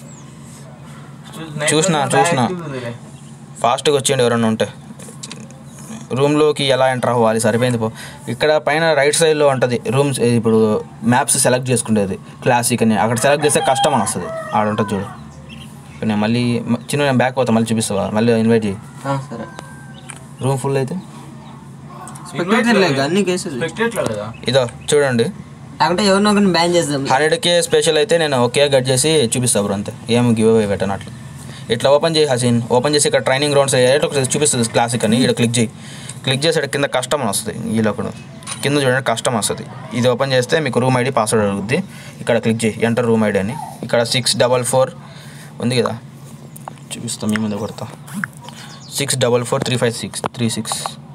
చూసినా, చూసినా. ఫాస్ట్గా వచ్చేయండి ఎవరన్నా ఉంటే రూమ్లోకి ఎలా ఎంటర్ అవ్వాలి సరిపోయింది పో ఇక్కడ పైన రైట్ సైడ్లో ఉంటుంది రూమ్స్ ఇప్పుడు మ్యాప్స్ సెలెక్ట్ చేసుకునేది క్లాసిక్ అని అక్కడ సెలెక్ట్ చేస్తే కష్టం అని వస్తుంది ఆడ ఉంటుంది చూడు ఇప్పుడు నేను మళ్ళీ మ- చిన్న నేను బ్యాక్ పోతా మళ్ళీ చూపిస్తావా మళ్ళీ ఇన్వైట్ చేయి ఆ, సరే రూమ్ ఫుల్ అయితే స్పెక్టేటర్ లేదు అన్ని కేసెస్ స్పెక్టేట్లో కదా ఇదో చూడండి లేకుంటే ఎవరినో ఒకరిని బ్యాన్ చేద్దాం హండ్రెడ్కే స్పెషల్ అయితే నేను ఒకే కట్ చేసి చూపిస్తా బ్రో అంతే ఏం గివ్ అవే పెట్టను అట్లా ఇట్లా ఓపెన్ చేయి హసీన్ ఓపెన్ చేసి ఇక్కడ ట్రైనింగ్ గ్రౌండ్స్ ఏదో ఒకటి చూపిస్తుంది క్లాసిక్ అని ఇక్కడ క్లిక్ చేయి క్లిక్ చేసి ఇక్కడ కింద కస్టమ్ అని వస్తుంది ఈలో కూడా కింద చూడండి కస్టమ్ వస్తుంది ఇది ఓపెన్ చేస్తే మీకు రూమ్ ఐడి పాస్వర్డ్ అడుగుద్ది ఇక్కడ క్లిక్ చేయి ఎంటర్ రూమ్ ఐడి అని ఇక్కడ సిక్స్ డబల్ ఫోర్ ఉంది కదా చూపిస్తాం మీ ముందు కొడతా six double four three five six three six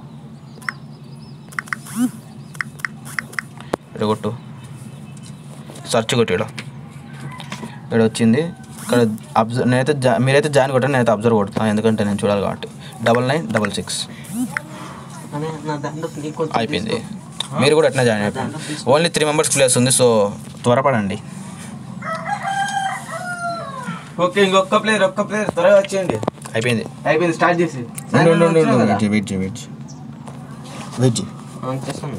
ఇక్కడ కొట్టు సెర్చ్ కొట్టి ఇక్కడ ఇక్కడ వచ్చింది ఇక్కడ అబ్జర్వ్ నేనైతే జా మీరైతే జాయిన్ కొట్టాను నేనైతే అబ్జర్వ్ కొడతాను ఎందుకంటే నేను చూడాలి కాబట్టి డబల్ నైన్ డబల్ సిక్స్ అనే నా దాంట్లో నీకు కొంచెం అయిపోయింది మీరు కూడా అట్నే జాయిన్ అయిపోయింది ఓన్లీ త్రీ మెంబర్స్ ప్లేస్ ఉంది సో త్వరపడండి ఓకే ఇంకొక ప్లేయర్ ఒక్క ప్లేయర్ త్వరగా వచ్చేయండి అయిపోయింది అయిపోయింది స్టార్ట్ చేసి ఉండు, ఉండు, ఉండు, ఉండు. వెయిట్ చేయి, వెయిట్ చేయి, వెయిట్ చేయి. వెయిట్ చేయి. ఆ, చేస్తాను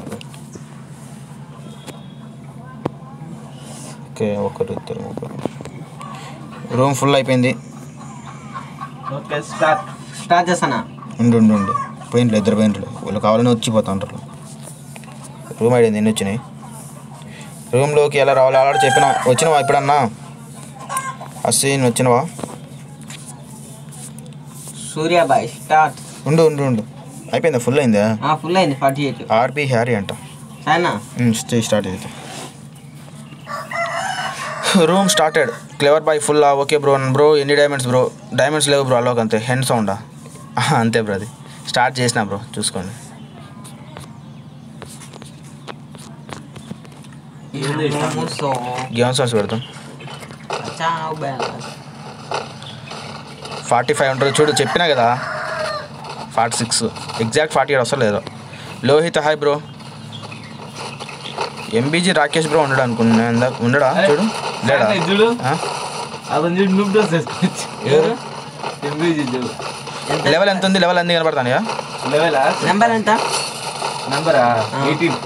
ఓకే ఒకరు ఇద్దరు ముగ్గురు రూమ్ ఫుల్ అయిపోయింది ఓకే స్టార్ట్ స్టార్ట్ చేస్తానా ఉండు ఉండు ఉండు పోయినట్లు ఇద్దరు పోయినట్లు వాళ్ళు కావాలని వచ్చిపోతుంటారు రూమ్ ఐడి ఎన్ని వచ్చినాయి రూమ్లోకి ఎలా రావాలి ఆల్రెడీ చెప్పిన వచ్చినవా ఇప్పుడన్నా అస్సీన్ వచ్చినవా సూర్యాబాయ్ స్టార్ట్ ఉండు ఉండు ఉండు అయిపోయిందా ఫుల్ అయిందా ఫుల్ అయింది ఫార్టీ ఎయిట్ ఆర్పి హ్యారీ అంట సరేనా స్టే స్టార్ట్ అయితే room started clever boy full okay bro bro ఎన్ని డైమండ్స్ బ్రో డైమండ్స్ లేవు బ్రో అలోక్ అంతే హెండ్ సౌండా అంతే బ్రో అది స్టార్ట్ చేసిన బ్రో చూసుకోండి సో గేమ్ సాంగ్స్ పెడతాం చావ్ బ్యాలెన్స్ ఫార్టీ ఫైవ్ ఉంటుంది చూడు చెప్పినా కదా forty six exact forty eight వస్తలేదు Lohit hi bro MBG Rakesh bro ఉండడు అనుకున్నా ఇందాక ఉండడా చూడు లేడా చూడు ఆ? అతను చూడు నూప్ డ్రెస్ వేసుకోవచ్చు ఎవరు ఎంబీజీ చూడు లెవెల్ ఎంత ఉంది లెవెల్ అన్ని కనపడతాను లెవెలా నెంబర్ ఎంత నంబరా ఎయిటీన్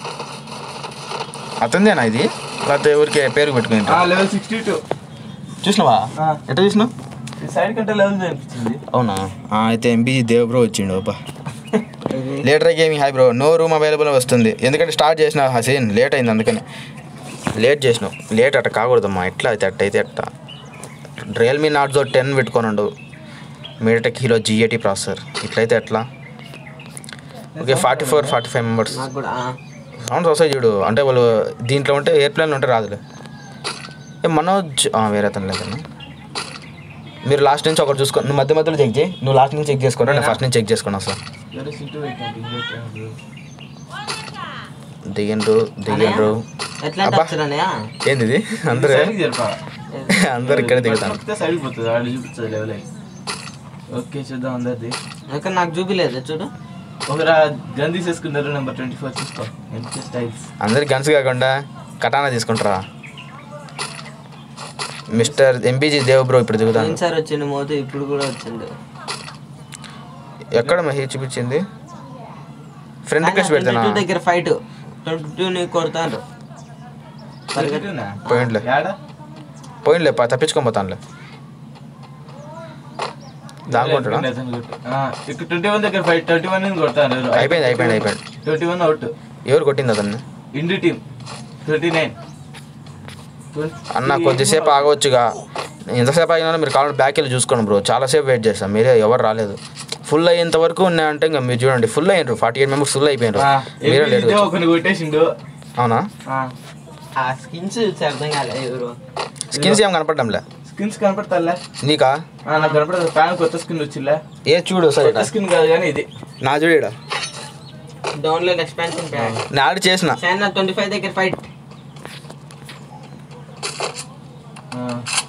అతనిదేనా ఇది లేకపోతే ఊరికే పేరు పెట్టుకుని లెవెల్ సిక్స్టీ టూ చూసినావా ఆ. ఎట్లా చూసినావు సైడ్ కంటే లెవెల్ అనిపించింది అవునా ఆ, అయితే ఎంబీజీ దేవ్ బ్రో వచ్చిండు అబ్బా later gaming hi bro no room available వస్తుంది ఎందుకంటే స్టార్ట్ చేసిన హసీన్ లేట్ అయింది అందుకని లేట్ చేసినావు లేట్ అట్ట కాకూడదమ్మా ఎట్లా అయితే అట్ట అయితే అట్ట రియల్మీ నాట్జో టెన్ పెట్టుకోనండు మీటెక్ హీరో జిఏటి ప్రాసెసర్ ఇట్లయితే ఎట్లా okay forty four forty five members నాకు కూడా ఆ. సౌండ్స్ వస్తాయి చూడు అంటే వాళ్ళు దీంట్లో ఉంటే ఎయిర్ప్లేన్లో ఉంటే రాదులే ఏ మనోజ్ ఆ, వేరే అతను లేదన్నా మీరు లాస్ట్ నుంచి ఒకటి చూసుకో నువ్వు మధ్య మధ్యలో చెక్ చేయి నువ్వు లాస్ట్ నుంచి చెక్ చేసుకుంటా నేను ఫస్ట్ నుంచి చెక్ చేసుకున్నా సార్ వేరే సీటు పెట్టండి దిగిండ్రు దిగిండ్రు ఎట్లా అబ్బా. వచ్చారనయా ఏంది ఇది అందరూ జరపా అందరు ఇక్కడే దిగుతాను సైడ్ పోతుంది ఆడ చూపిస్తుంది లెవెల్ అయి ఓకే చూద్దాం అందరిది ఇక్కడ నాకు చూపిలేదు చూడు ఒకరా గన్ తీసేసుకున్నారు నెంబర్ ట్వంటీ ఫోర్ చూసుకో ఎంత స్టైల్స్ అందరికి గన్స్ కాకుండా కటానా తీసుకుంటారా మిస్టర్ ఎంపీజీ దేవ్ బ్రో ఇప్పుడు దిగుతాను సార్ వచ్చిండు మోతు ఇప్పుడు కూడా వచ్చిండు ఎక్కడ మహి చూపించింది ఫ్రెండ్ రిక్వెస్ట్ పెడతానా 22 దగ్గర ఫైట్ ట్వంటీ టూ ని కొడతాను పోయింట్లే యాడా పోయినలే పా తప్పించుకొని పోతానులే దాక్కుంటాడా ఆ, ఇక్కడ ట్వంటీ వన్ దగ్గర ఫైవ్ ట్వంటీ వన్ కొడతాను అయిపోయింది అయిపోయింది అయిపోయింది ట్వంటీ వన్ అవుట్ ఎవరు కొట్టింది అతన్ని ఇండి టీమ్ ట్వంటీ నైన్ అన్న కొద్దిసేపు ఆగవచ్చుగా ఎంతసేపు ఆగినా మీరు కావాలంటే బ్యాక్ వెళ్ళి చూసుకోండి బ్రో చాలాసేపు వెయిట్ చేస్తాం మీరే ఎవరు రాలేదు ఫుల్ అయ్యేంత వరకు ఉన్నాయంటే ఇంకా మీరు చూడండి ఫుల్ అయ్యారు ఫార్టీ ఎయిట్ మెంబర్స్ ఫుల్ అయిపోయారు మీరే లేట్ ఒకరిని కొట్టేసిండు అవునా ఆ, ఆ స్కిన్స్ చూసి అర్థం కాలేదు ఎవరు స్కిన్స్ ఏం కనపడడంలే స్కిన్స్ కనపడతాలే నీకా ఆ, నాకు కనపడదు ప్యాన్ కొత్త స్కిన్ వచ్చిలే ఏ చూడు సరే కొత్త స్కిన్ కాదు కానీ ఇది నా చూడు ఈడ. డౌన్లోడ్ ఎక్స్పాన్షన్ ప్యాక్ నేను ఆడి చేసిన చైనా ట్వంటీ ఫైవ్ దగ్గర ఫైట్ ఆ.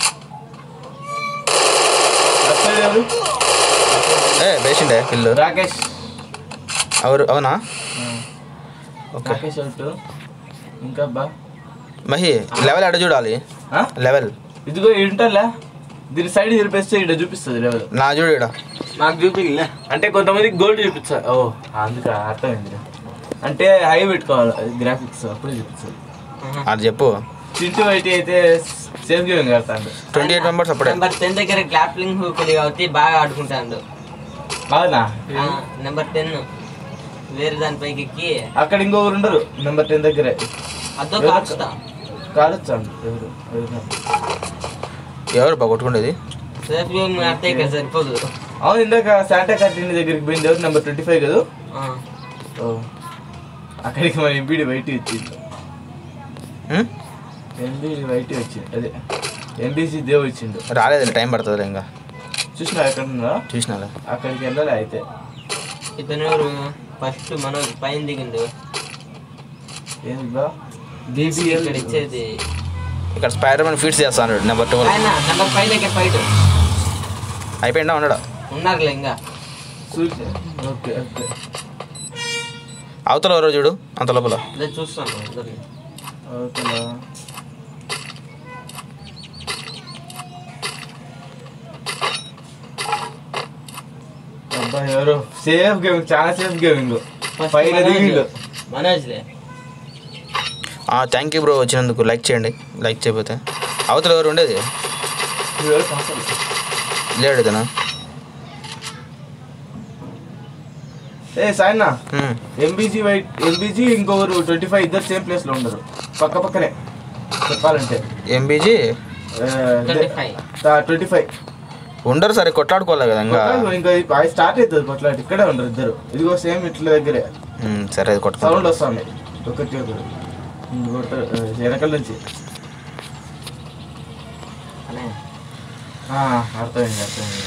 అసలు ఎవరు? ఏ వేసిండే పిల్లు రాకేష్ ఎవరు అవునా ఆ, ఓకే రాకేష్ అవుట్ ఇంకా బా మహి లెవెల్ ఎడ చూడాలి ఆ? లెవెల్ ఇదిగో ఏంటలే దీని సైడ్ తిరిపేస్తే ఇక్కడ చూపిస్తుంది లెవెల్ నా చూడు ఈడ నాకు చూపిలే అంటే కొంతమందికి గోల్డ్ చూపిస్తారు ఓ అందుక అర్థమైంది అంటే హై పెట్టుకోవాలి గ్రాఫిక్స్ అప్పుడే చూపిస్తుంది అది చెప్పు చింటూ వైట్ అయితే సేఫ్ గేమ్ కడతాడు ట్వంటీ ఎయిట్ మెంబర్స్ అప్పుడే నెంబర్ టెన్ దగ్గర గ్లాప్లింగ్ హుక్ కాబట్టి బాగా ఆడుకుంటాడు అవునా నెంబర్ టెన్ వేరే దానిపైకి ఎక్కి అక్కడ ఇంకొకరు ఉండరు నెంబర్ టెన్ దగ్గరే అదో కాచుతా కాడొచ్చు ఎవరు ఎవరు ఎవరు బాగా కొట్టుకునేది సేఫ్ గేమ్ ఆడితే ఇక్కడ సరిపోదు అవును ఇందాక శాంటా కార్టిన్ దగ్గరికి పోయింది ఎవరు నెంబర్ ట్వంటీ ఫైవ్ కదా ఆ. ఓ అక్కడికి మన ఎంపీడి బయట వచ్చింది ఉం? ఎంపీడి బయట వచ్చింది అదే ఎంపీసీ దేవ్ వచ్చిండు రాలేదు టైం పడుతుంది ఇంకా చూసినా ఎక్కడ ఉందా చూసినాలే అక్కడికి వెళ్ళాలి అయితే ఇతను ఎవరు ఫస్ట్ మనం పైన దిగిండు ఏంది బా ఇక్కడ ఇచ్చేది ఇక్కడ స్పైడర్ మ్యాన్ ఫీట్స్ చేస్తాను నెంబర్ ట్వెల్వ్ ఆయన నెంబర్ ఫైవ్ దగ్గర ఫైట్ అయిపోయిందా ఉన్నాడా ఉన్నారులే ఇంకా చూసి ఓకే ఓకే అవతల ఎవరో చూడు అంత లోపల అదే చూస్తాను అందరిని. ఓకేలా అబ్బా ఎవరు సేఫ్ గేమింగ్ చాలా సేఫ్ గేమింగ్ First పైన మనోజ్. దిగిండు మనోజ్లే థ్యాంక్ యూ బ్రో వచ్చినందుకు లైక్ చేయండి లైక్ చేయకపోతే అవతల ఎవరు ఉండేది ఎవరు కావాలి? లేడు ఇతను ఏ సాయన్న హ్మ్. ఎంబీజీ వైట్ ఎంబీజీ ఇంకొకరు ట్వంటీ ఫైవ్ ఇద్దరు సేమ్ ప్లేస్ లో ఉండరు పక్క పక్కనే చెప్పాలంటే ఎంబీజీ ట్వంటీ ఫైవ్ ఉండరు సరే కొట్లాడుకోవాలి కదా ఇంకా ఇంకా అది స్టార్ట్ అవుతుంది కొట్లాట ఇక్కడే ఉండరు ఇద్దరు ఇదిగో సేమ్ ఇట్ల దగ్గరే హ్మ్, సరే అది కొట్టుకో సౌండ్ వస్తుంది ఒకటి ఒకరు ఇంకొకటి, ఆ, వెనకాల నుంచి ఆ, అర్థమైంది అర్థమైంది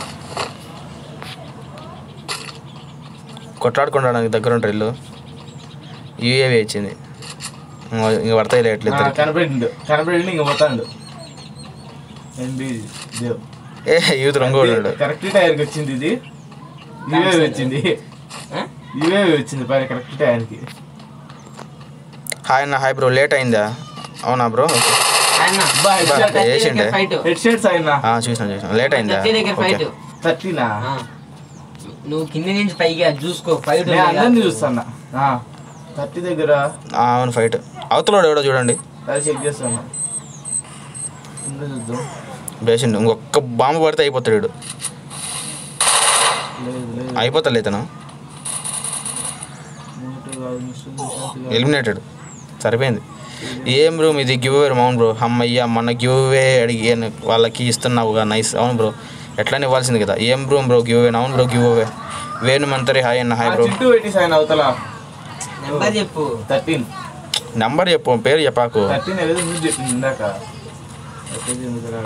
కొట్లాడుకోవడానికి దగ్గర ఉంటారు ఇల్లు యూఏవి ఇచ్చింది ఇంక ఇంక పడతాయి లేట్లు ఆ, ఇద్దరు కనపడిండు కనపడిండు ఇంక పోతాడు ఎంబీ దేవ్ ఏ యూత్ రంగు ఉన్నాడు కరెక్ట్ టైర్కి వచ్చింది ఇది ఇవే వచ్చింది ఇవే వచ్చింది పైన కరెక్ట్ టైర్కి హాయ్ అన్న హాయ్ బ్రో లేట్ అయిందా అవునా బ్రో బా, head shot. వేసిండే హెడ్ షర్ట్స్ అయినా ఆ, చూసిన చూసిన లేట్ అయిందా ఫైట్ ఓకే. థర్టీనా నువ్వు కింది నుంచి పైకి అది చూసుకో ఫైట్ నేను అందరినీ చూస్తాను థర్టీ దగ్గర ఆ, అవును ఫైట్ అవతలోడు ఎవడో చూడండి అది చెక్ చేస్తాను కింద చూద్దాం బేసిండు ఇంకొక బాంబు పడితే అయిపోతాడు వీడు లేదు లేదు అయిపోతాడు ఇతను మూట కాదు, మిషన్, మిషన్ కాదు. ఎలిమినేటెడ్ సరిపోయింది ఏం బ్రో ఇది గివ్ అవే అవును బ్రో అమ్మయ్య మన గివ్ అవే అడిగాను వాళ్ళకి ఇస్తున్నావుగా నైస్ అవును బ్రో ఎట్లానే ఇవ్వాల్సింది కదా ఏం బ్రో బ్రో గివ్ అవే అవును బ్రో గివ్ అవే వేణు మంతరి హాయ్ అన్న ఆ హాయ్ బ్రో చింటూ పెట్టి సాయన అవతల నెంబర్ చెప్పు థర్టీన్ నెంబర్ చెప్పు పేరు చెప్పాకు థర్టీన్ ఏదో న్యూస్ చెప్పింది ఇందాక థర్టీన్ ఎందుకురా?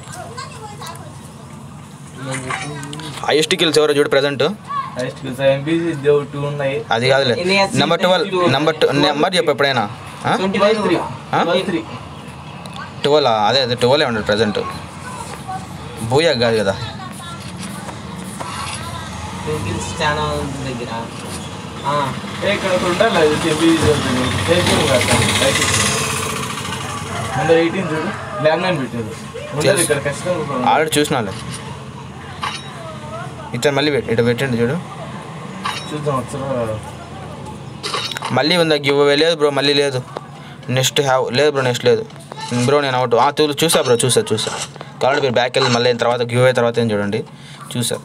హైయెస్ట్ కిల్స్ ఎవరో చూడు present highest kills MBG Dev two ఉన్నాయి అది కాదులే number twelve number two number చెప్పు ఎప్పుడైనా ట్వంటీ ట్వెల్వ్ త్రీ ఆ? ట్వెల్వ్ త్రీ ట్వెల్వ్ అదే అదే ట్వెల్వ్ ఉండదు ప్రజెంట్ బూయా కాదు కదా కిల్స్ చాలా ఉంది దగ్గర ఆ, ఏ ఇక్కడ ఒకరు ఉంటారు అది ఎంబీజీ చదువుతుంది సేమ్ కడతాను అందరు ఎయిటీన్ చూడు ల్యాండ్ లైన్ పెట్టారు ఉండదు తెలుసు. ఇక్కడ ఖచ్చితంగా ఒకరు ఉంటారు. ఆల్రెడీ చూసినాలే ఇతను మళ్ళీ పెట్టి ఇటు పెట్టండి చూడు చూద్దాం ఒకసారి మళ్ళీ ఉందా గివ్ అవే లేదు బ్రో మళ్ళీ లేదు నెక్స్ట్ హ్యావ్ లేదు బ్రో నెక్స్ట్ లేదు బ్రో నేను అవుట్ ఆ తూ చూసా బ్రో చూసా చూసా కాబట్టి మీరు బ్యాక్ వెళ్ళి మళ్ళీ అయిన తర్వాత గివ్ అవే తర్వాత ఏం చూడండి చూసా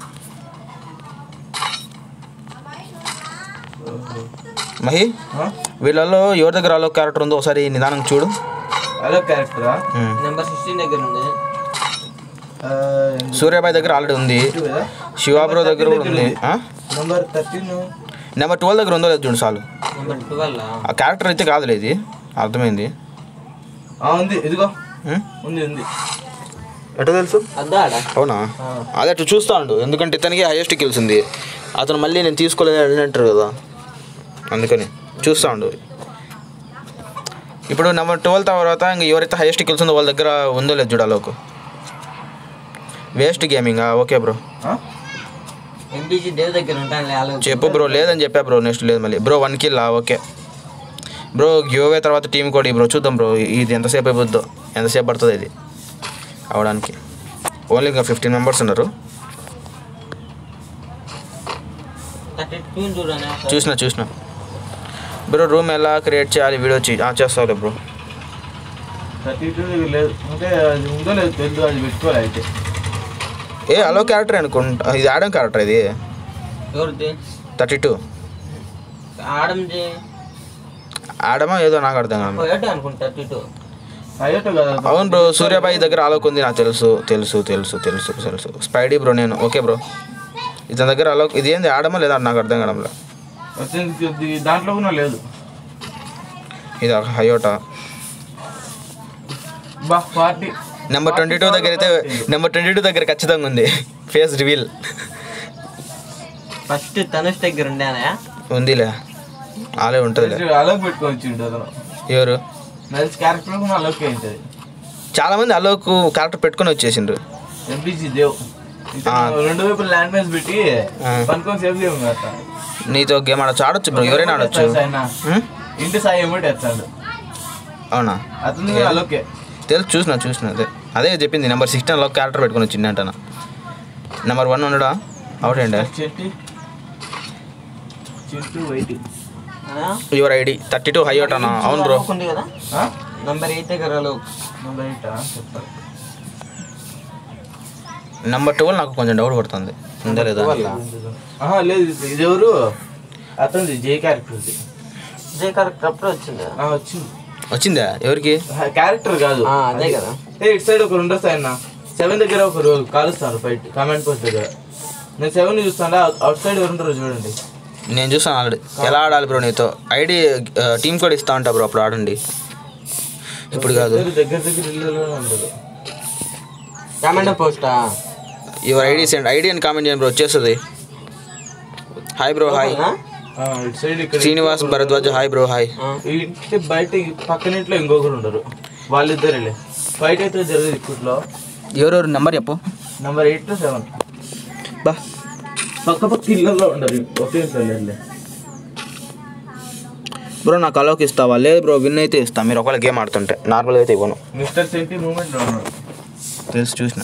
మహి ఆ? వీళ్ళల్లో ఎవరి దగ్గర అలో క్యారెక్టర్ ఉందో ఒకసారి నిదానం చూడు అదో క్యారెక్టరా ఉమ్. నెంబర్ సిక్స్టీన్ దగ్గర ఉంది సూర్యాబాయ్ దగ్గర ఆల్రెడీ ఉంది శివాబ్రో దగ్గర కూడా ఉంది ఆ? నంబర్ థర్టీన్ నెంబర్ ట్వెల్వ్ దగ్గర ఉందో లేదు చూడు చాలు నెంబర్ ట్వెల్వ్ ఆ క్యారెక్టర్ అయితే కాదులే ఇది అర్థమైంది ఉంది ఇదిగో ఉమ్? ఉంది ఉంది ఎట్లా తెలుసు అద్దా ఆడ అవునా అదే అట్లా చూస్తా ఉండు ఎందుకంటే ఇతనికి హైయెస్ట్ కిల్స్ ఉంది అతను మళ్ళీ నేను తీసుకోలేదు అంటారు కదా అందుకని చూస్తా ఉండు ఇప్పుడు నెంబర్ ట్వెల్వ్ తర్వాత ఇంక ఎవరైతే హైయెస్ట్ కిల్స్ ఉందో వాళ్ళ దగ్గర ఉందో లేదు చూడాలోకు వేస్ట్ గేమింగ్ ఓకే బ్రో ఆ? ఎంపీజీ దేవ్ దగ్గర ఉంటాను ఆలో చెప్పు బ్రో లేదని చెప్పా బ్రో నెక్స్ట్ లేదు మళ్ళీ bro one kill okay bro give తర్వాత టీం కోడి బ్రో చూద్దాం బ్రో ఇది ఎంతసేపు అయిపోద్దో ఎంతసేపు పడుతుంది ఇది అవడానికి ఓన్లీ ఇంకా ఫిఫ్టీన్ మెంబర్స్ ఉన్నారు థర్టీ టూ చూడనే చూసిన చూసిన బ్రో రూమ్ ఎలా క్రియేట్ చేయాలి వీడియో చే చేస్తావులే బ్రో థర్టీ టూ లేదు అంటే అది ఉందో లేదు తెలియదు అది పెట్టుకోవాలి అయితే ఏ అలో క్యారెక్టర్ అనుకుంటా ఇది ఆడమ్ క్యారెక్టర్ ఇది ఎవరిది థర్టీ టూ ఆడంది ఆడమా ఏదో నాకు అర్థం కాదు పోయాడు అనుకుంటా థర్టీ టూ అయ్యట్టు కదా అవును బ్రో సూర్యాబాయి దగ్గర అలోక్ ఉంది నాకు తెలుసు తెలుసు తెలుసు తెలుసు తెలుసు స్పైడీ బ్రో నేను ఓకే బ్రో ఇతని దగ్గర అలోక్ ఇది ఏంది ఆడమా లేదా నాకు అర్థం కావడంలో వచ్చింది ఇది దాంట్లో కూడా లేదు ఇది హయోటా బా పార్టీ నెంబర్ ట్వంటీ టూ దగ్గర అయితే నెంబర్ ట్వంటీ టూ దగ్గర ఖచ్చితంగా ఉంది ఫేస్ రివీల్ ఫస్ట్ తనుష్ దగ్గర ఉండేనా ఉందిలే ఆలే ఉంటుందిలే అలోక్ పెట్టుకోవచ్చు అతను ఎవరు నల్స్ క్యారెక్టర్ కూడా అలోకే ఉంటుంది చాలా మంది అలోక్ క్యారెక్టర్ పెట్టుకొని వచ్చేసిండ్రు ఎంపీజీ దేవ్ ఇతను ఆ. రెండు వైపులు ల్యాండ్ మైన్స్ పెట్టి ఆ. పనుకొని సేఫ్ గేమ్ కదా నీతో గేమ్ ఆడొచ్చు ఆడొచ్చు బ్రో ఎవరైనా ఆడొచ్చు ఉం? ఇంటి సాయి ఏమిటి వేస్తాడు అవునా అతను కూడా అలోకే తెలుసు చూసిన చూసిన అదే అదే చెప్పింది నెంబర్ సిక్స్టీన్లో క్యారెక్టర్ పెట్టుకొని వచ్చింది అంటనా నెంబర్ వన్ ఉండడా అవుట్ అండి చెట్టి చెట్టు వైటి యువర్ ఐడి థర్టీ టూ హై అవుట్ అన్న అవును బ్రో ఉంది కదా నంబర్ ఎయిట్ దగ్గర అలోక్ బయట చెప్తారు నెంబర్ ట్వెల్వ్ నాకు కొంచెం డౌట్ పడుతుంది ఉందా లేదా ఆహా, లేదు ఇది- ఇది ఎవరు అతనిది జే క్యారెక్టర్ ఇది జే కరెక్ట్ అప్పుడు వచ్చింది ఆ, వచ్చింది వచ్చిందా ఎవరికి క్యారెక్టర్ కాదు ఆ, అదే కదా ఏ ఇటు సైడ్ ఒకరు ఉండరు ఆయన సెవెన్ దగ్గర ఒకరు కాలుస్తారు ఫైట్ కామెంట్ పోస్ట్ దగ్గర నేను సెవెన్ చూస్తాను అవుట్ సైడ్ ఎవరు ఉంటారో చూడండి నేను చూసాను ఆల్రెడీ ఎలా ఆడాలి బ్రో నీతో ఐడి టీం కోడ్ ఇస్తా ఉంటా బ్రో అప్పుడు ఆడండి ఇప్పుడు కాదు ఇద్దరు దగ్గర దగ్గర ఇళ్ళలోనే ఉండరు కామెంట్ పోస్టా యువర్ ఐడి సెండ్ ఐడి అని కామెంట్ చేయండి బ్రో వచ్చేస్తుంది హాయ్ బ్రో హాయ్ ఆ, ఇటు సైడ్ ఇక్కడ Srinivas Bharadwaj hi bro hi ఈ ఇంటి బయట ఈ పక్కన ఇంట్లో ఇంకొకరు ఉండరు వాళ్ళిద్దరే ఫైట్ అయితే జరగదు ఇప్పట్లో ఎవరెవరు నెంబర్ చెప్పు నెంబర్ ఎయిట్ టు సెవెన్ బా పక్క పక్క ఇళ్ళల్లో ఉండరు ఒకే ఇంట్లో వెళ్ళి బ్రో నాకు అలోకి ఇస్తావా లేదు బ్రో విన్ అయితే ఇస్తా మీరు ఒకవేళ గేమ్ ఆడుతుంటే నార్మల్గా అయితే ఇవ్వను మిస్టర్ సెంటి మూమెంట్ ఉన్నాడు తెలుసు చూసిన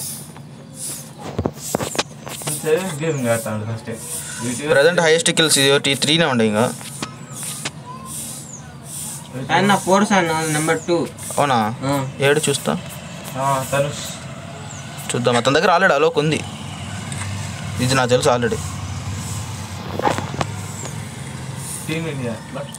గేమింగ్ ఆడతాడు ఫస్ట్ ప్రజెంట్ హైయెస్ట్ కిల్స్ టీ త్రీనే ఉండే ఇంకా ఆయన ఫోర్స్ అన్న నెంబర్ టూ అవునా ఏడు చూస్తా తనుష్ చూద్దాం అతని దగ్గర ఆల్రెడీ అలోక్ ఉంది ఇది నాకు తెలుసు ఆల్రెడీ టీమ్ ఇండియా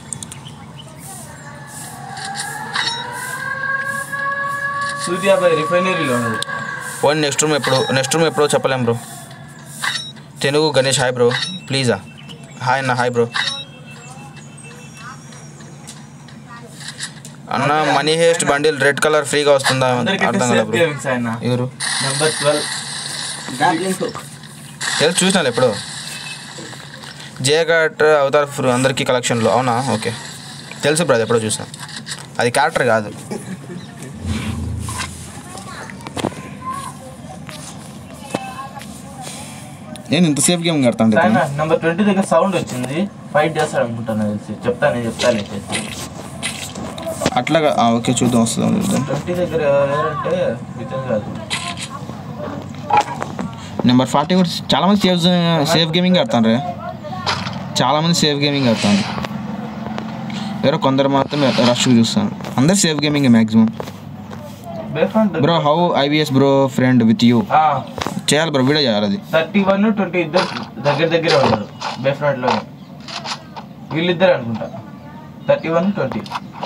సూర్యాబాయ్ రిఫైనరీలో ఉన్నాడు పోనీ నెక్స్ట్ రూమ్ ఎప్పుడు నెక్స్ట్ రూమ్ ఎప్పుడో చెప్పలేం bro Telugu Ganesh hi bro ప్లీజా హాయ్ అన్న హాయ్ బ్రో అన్న Money Heist bundle red colour ఫ్రీగా వస్తుందా అందరికీ అర్థం కదా సేఫ్ బ్రో గేమింగ్స్ ఆయన ఎవరు నెంబర్ ట్వెల్వ్ తెలుసు చూసినాను ఎప్పుడు జే కట్ అవతార్ ఫ్రీ అందరికీ కలెక్షన్లో అవునా ఓకే తెలుసు బ్రదర్ ఎప్పుడో చూసాను అది క్యారెక్టర్ కాదు నేను ఇంత సేఫ్ గేమ్ కడతాను ఆయన నెంబర్ ట్వంటీ దగ్గర సౌండ్ వచ్చింది ఫైట్ చేస్తాడు అనుకుంటాను తెలిసి చెప్తాను చెప్తాను అట్లాగా ఆ, ఓకే చూద్దాం వస్తుందాం చూద్దాం ట్వంటీ దగ్గర ఎవరంటే ఇతను కాదు నెంబర్ ఫార్టీ కూడా చాలా మంది సేఫ్ సేఫ్ గేమింగ్ ఆడతాను రే చాలా మంది సేఫ్ గేమింగ్ ఆడతాను వేరే కొందరు మాత్రం రష్ చూస్తాను అందరు safe gaming maximum bayfront bro how IBS bro friend with you చేయాలి బ్రో వీడియో చేయాలి అది థర్టీ వన్ ట్వంటీ ఇద్దరు దగ్గర దగ్గర ఉన్నారు బేఫ్రంట్ లో వీళ్ళిద్దరు అనుకుంటా థర్టీ వన్ ట్వంటీ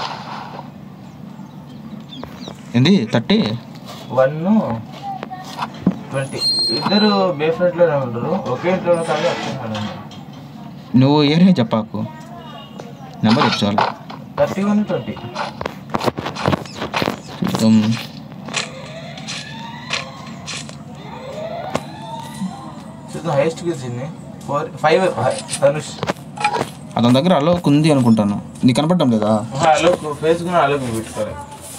ఏంది థర్టీ వన్ ట్వంటీ ఇద్దరు బేఫ్రంట్ లోనే ఉంటారు ఒకే ఇంట్లో కానీ అర్థం కాదు నువ్వు ఏరియా చెప్పాకు నెంబర్ చెప్పు చాలు థర్టీ వన్ ట్వంటీ చూద్దాం చూద్దాం హైయెస్ట్ గెలిచింది ఫోర్ ఫైవ్ ధనుష్ అతని దగ్గర అలోక్ ఉంది అనుకుంటాను నీకు కనపడటం లేదా అలోక్ ఫేస్ కూడా అలోక్ పెట్టుకోవాలి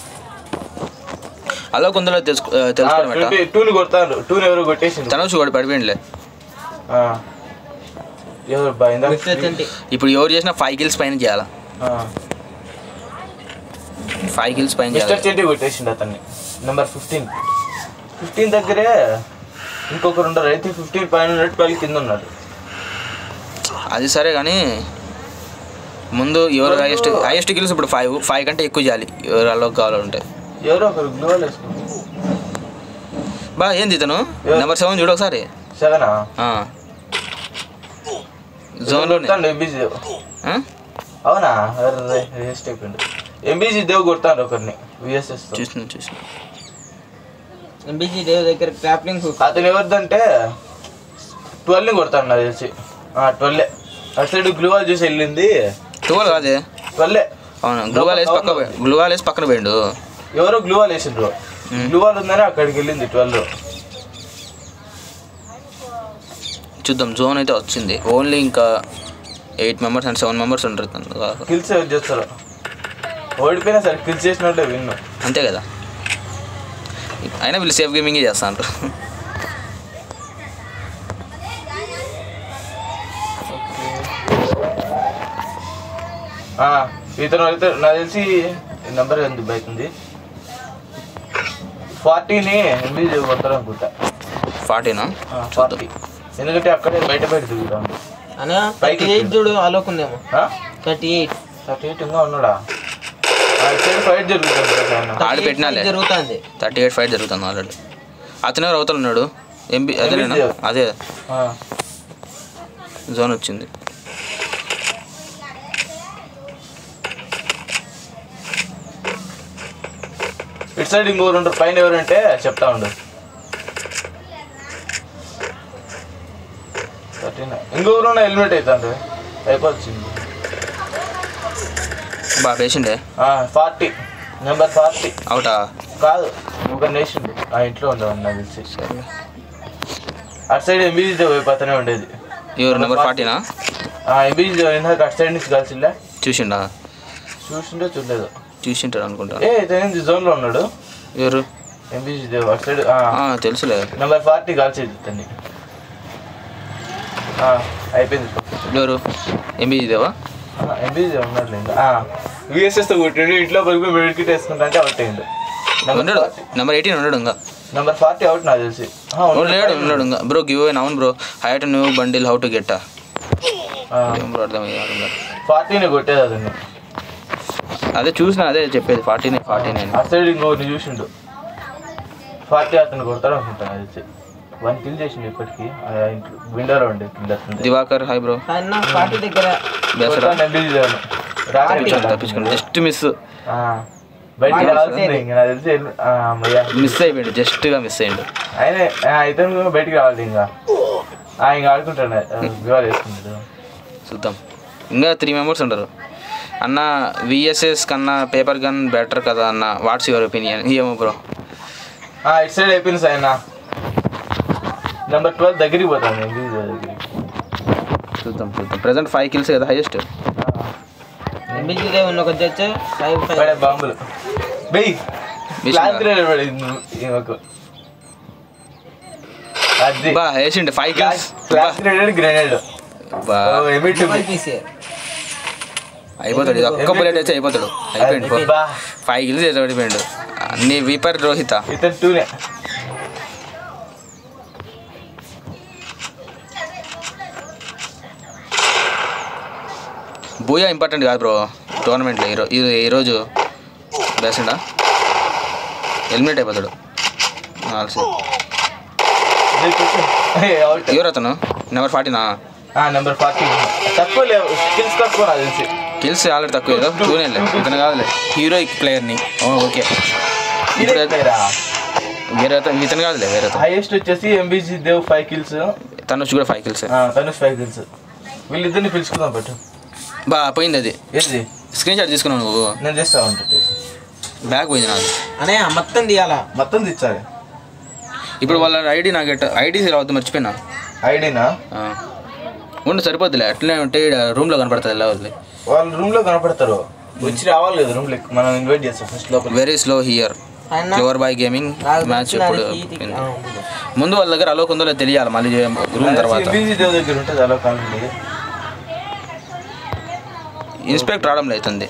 అలోక్ ఉందో లేదో తెలుసుకో తెలుసుకోవడం టూని కొడతారు టూని ఎవరు కొట్టేసింది తనసు వాడు పడిపోయిందిలే ఆ. ఎవరు బా ఇందాక మిస్టర్ ట్వంటీ ఇప్పుడు ఎవరు చేసినా ఫైవ్ కిల్స్ పైన చేయాలా ఆ. ఫైవ్ కిల్స్ పైన మిస్టర్ చేయాలి చెట్టి కొట్టేసిండు అతన్ని నెంబర్ ఫిఫ్టీన్ ఫిఫ్టీన్ దగ్గరే ఇంకొకరు ఉండరు అయితే ఫిఫ్టీన్ పైన ఉన్నట్టు పైకి కింద ఉన్నారు అది సరే కానీ ముందు ఎవరు హైయెస్ట్ హైయెస్ట్ కిల్స్ ఇప్పుడు ఫైవ్ ఫైవ్ కంటే ఎక్కువ చేయాలి ఎవరు అలోక్ కావాలంటే ఎవరో ఒకరు గ్లోవల్ వేసుకున్నారు బా ఏంది ఇతను నెంబర్ సెవెన్ చూడు ఒకసారి సెవెనా జోన్లోనే ఎంబీజీ దేవ్ అవునా అరే వేస్ట్ అయిపోయింది ఎంబీజీ దేవ్ కొడతాను ఒకరిని విఎస్ఎస్ చూసిన చూసిన ఎంబీజీ దేవ్ దగ్గర క్రాప్లింగ్ హుక్ అతను ఎవరిదంటే ట్వెల్వ్ని కొడతాను నాకు తెలిసి ట్వెల్వ్ అటు సైడ్ గ్లూవాల్ చూసి వెళ్ళింది ట్వెల్వ్ కాదే ట్వెల్వ్ అవును గ్లూవాల్ వేసి పక్క గ్లూవాల్ వేసి పక్కన పోయిండు ఎవరో గ్లూవాల్ వేసిండ్రు గ్లూవాల్ ఉందని అక్కడికి వెళ్ళింది ట్వెల్వ్ చూద్దాం జోన్ అయితే వచ్చింది ఓన్లీ ఇంకా eight members and seven members ఉంటారు తనగా. కిల్స్ ఎవరు చేస్తారు ఓడిపోయినా సరే కిల్స్ చేసినట్టే విన్ను అంతే కదా అయినా వీళ్ళు సేఫ్ గేమింగే చేస్తా అంటారు ఆ, ఇతను అయితే నాకు తెలిసి నెంబర్ ఎంత అవుతుంది ఫార్టీని ఎంబీజీ కొడతారు అనుకుంటా ఫార్టీనా ఫార్టీ ఎందుకంటే అక్కడే బయట బయట తిరుగుతాం అనే థర్టీ ఎయిట్ చూడు ఆలోక్ ఉందేమో థర్టీ ఎయిట్ థర్టీ ఎయిట్ ఇంకా ఉన్నాడా ఫైట్ జరుగుతుంది కదా ఆయన. ఆడు పెట్టినాలే జరుగుతుంది థర్టీ ఎయిట్ ఫైట్ జరుగుతుంది ఆల్రెడీ అతను ఎవరు అవతల ఉన్నాడు ఎంబీ అదేనా MBZ. అదే ఆ. జోన్ వచ్చింది ఇటు సైడ్ ఇంకోరు ఉంటారు పైన ఎవరంటే చెప్తా ఉండు థర్టీన్ ఇంకొకరు ఉన్న హెల్మెట్ అవుతుంది అయిపోతుంది బాగా వేసిండే ఫార్టీ నెంబర్ ఫార్టీ అవుటా కాదు ఒక నేషన్ ఆ ఇంట్లో ఉండేవాడు నాకు తెలిసి అటు సైడ్ ఎంబీజీ పోయిపోతూనే ఉండేది ఎవరు నెంబర్ ఫార్టీనా ఆ ఎంబీజీ ఇందాక అటు సైడ్ నుంచి కలిసిలే చూసిండా చూసిండో చూడలేదు చూసింటాడు అనుకుంటా ఏ ఇతను జోన్లో ఉన్నాడు ఎవరు ఎంబీజీ దేవ్ అటు సైడ్ ఆ, తెలుసులే నెంబర్ ఫార్టీ కాల్చేది ఇతన్ని ఆ, అయిపోయింది ఎవరు ఎంబీజీ దేవా ఎంబీజీ ఉన్నాడు ఇంకా విఎస్ఎస్తో కొట్టిండు ఇంట్లో పడిపోయి మెడికిట్ వేసుకుంటా అంటే అవుట్ అయ్యిండు ఉన్నాడు నెంబర్ ఎయిటీన్ ఉన్నాడు ఇంకా నెంబర్ ఫార్టీ అవుట్ నాకు తెలిసి ఆ, ఓ, ఉన్నాడు. లేడు ఉన్నాడు ఇంకా బ్రో గివ్ అవే అవును bro height new bundle how to get ఆ, ఏం బ్రో అర్థం కాదు. ఫార్టీని కొట్టేది అతన్ని అదే చూసిన అదే చెప్పేది ఫార్టీ నైన్ ఫార్టీ నైన్ ఆ సైడ్ ఇంకొకరిని చూసిండు ఫార్టీ అతను కొడతాడు అనుకుంటాను నాకు తెలిసి వన్ కిల్ చేసిండు ఇప్పటికి ఆ ఇంట్లో విండోలో ఉండే కిల్ అతను దివాకర్ హాయ్ బ్రో ఆయన పార్టీ దగ్గర బెసరా తప్పించుకోండి రాత్రి తప్పించుకోండి జస్ట్ మిస్ బయటికి రావాల్సిందే ఇంకా నాకు తెలిసి వెళ్ళి- ఆ, అమ్మయ్య మిస్ అయిపోయింది జస్ట్గా మిస్ అయ్యిండు ఆయన ఇతను కూడా బయటికి రావాలి ఇంకా ఆ, ఇంకా ఆడుకుంటాడు వివాహం వేసుకుంటాడు చూద్దాం ఇంకా త్రీ మెంబర్స్ ఉంటారు అన్న విఎస్ఎస్ కన్నా పేపర్ గన్ బెటర్ కదా అన్న వాట్స్ యువర్ ఒపీనియన్ ఏమో బ్రో ఆ, ఇటు సైడ్ అయిపోయింది సార్ ఆయన నెంబర్ ట్వెల్వ్ దగ్గరికి పోతాను నేను ఇంగ్లీష్ దగ్గరికి చూద్దాం చూద్దాం ప్రజెంట్ ఫైవ్ కిల్స్ కదా హైయెస్ట్ ఎంబీజీ దేవ్ ఉన్న కొద్ది వచ్చే ఫైవ్ ఫైవ్ పడే బాంబులు బెయ్ వేసిందా? క్లాస్ గ్రేడ్ పడింది ఈమెకు అది బా వేసిండు five kills class graded grenade బా ఎమిట్ పీసీ అయిపోతాడు ఇది ఒక్క బుల్లెట్ వచ్చి అయిపోతాడు అయిపోయింది పో. బా ఫైవ్ కిల్స్ చేసి పడిపోయిండు నీ విపర్ రోహిత ఇతను టూనే బూయా ఇంపార్టెంట్ కాదు బ్రో టోర్నమెంట్లో ఈరో ఇది ఈరోజు బేసిండా ఎలిమినేట్ అయిపోతాడు నాలుగు అవుట్ ఎవరు అతను నెంబర్ ఫార్టీనా నెంబర్ ఫార్టీ తక్కువ లేవు స్కిల్స్ తక్కువ నాకు తెలిసి కిల్స్ ఆల్రెడీ తక్కువ ఏదో టూనేలే ఇతను కాదులే హీరోయిక్ ప్లేయర్ని ఓకే ఇప్పుడు వేరే అతను ఇతను కాదులే వేరే అతను హైయెస్ట్ వచ్చేసి ఎంబీజీ దేవ్ ఫైవ్ కిల్స్ తను వచ్చి కూడా five kills Tanush five kills వీళ్ళిద్దరిని పిలుచుకుందాం పట్టు బా పోయింది అది ఏంది స్క్రీన్ షాట్ తీసుకున్నావు నువ్వు నేను చేస్తా ఉంటుంటే బ్యాగ్ పోయింది నాకు అనే మొత్తం తీయాలా మొత్తం తెచ్చాలి ఇప్పుడు వాళ్ళ ఐడి నాకు ఎట్ట ఐడి రావద్దు మర్చిపోయినా ఐడినా ఆ. ఉండు సరిపోద్దులే అట్లనే ఉంటే రూమ్లో కనపడుతుంది ఎలా వదిలే వాళ్ళ రూమ్ లో కనపడతారు వచ్చి రావాలి కదా రూమ్ లో మనం ఇన్వైట్ చేస్తాం ఫస్ట్ లోపల వెరీ స్లో హియర్ ఆయన క్లోవర్ బాయ్ గేమింగ్ నాకు మ్యాచ్ తెలిసిన ఎప్పుడు హీట్ పోయింది. ఆ, ఉంది. ముందు వాళ్ళ దగ్గర అలోక్ ఉందో లేదో తెలియాలి మళ్ళీ రూమ్ తర్వాత ఎంబీజీ దేవ్ దగ్గర ఉంటుంది అలా కావాలి ఇన్స్పెక్ట్ రావడం అవుతుంది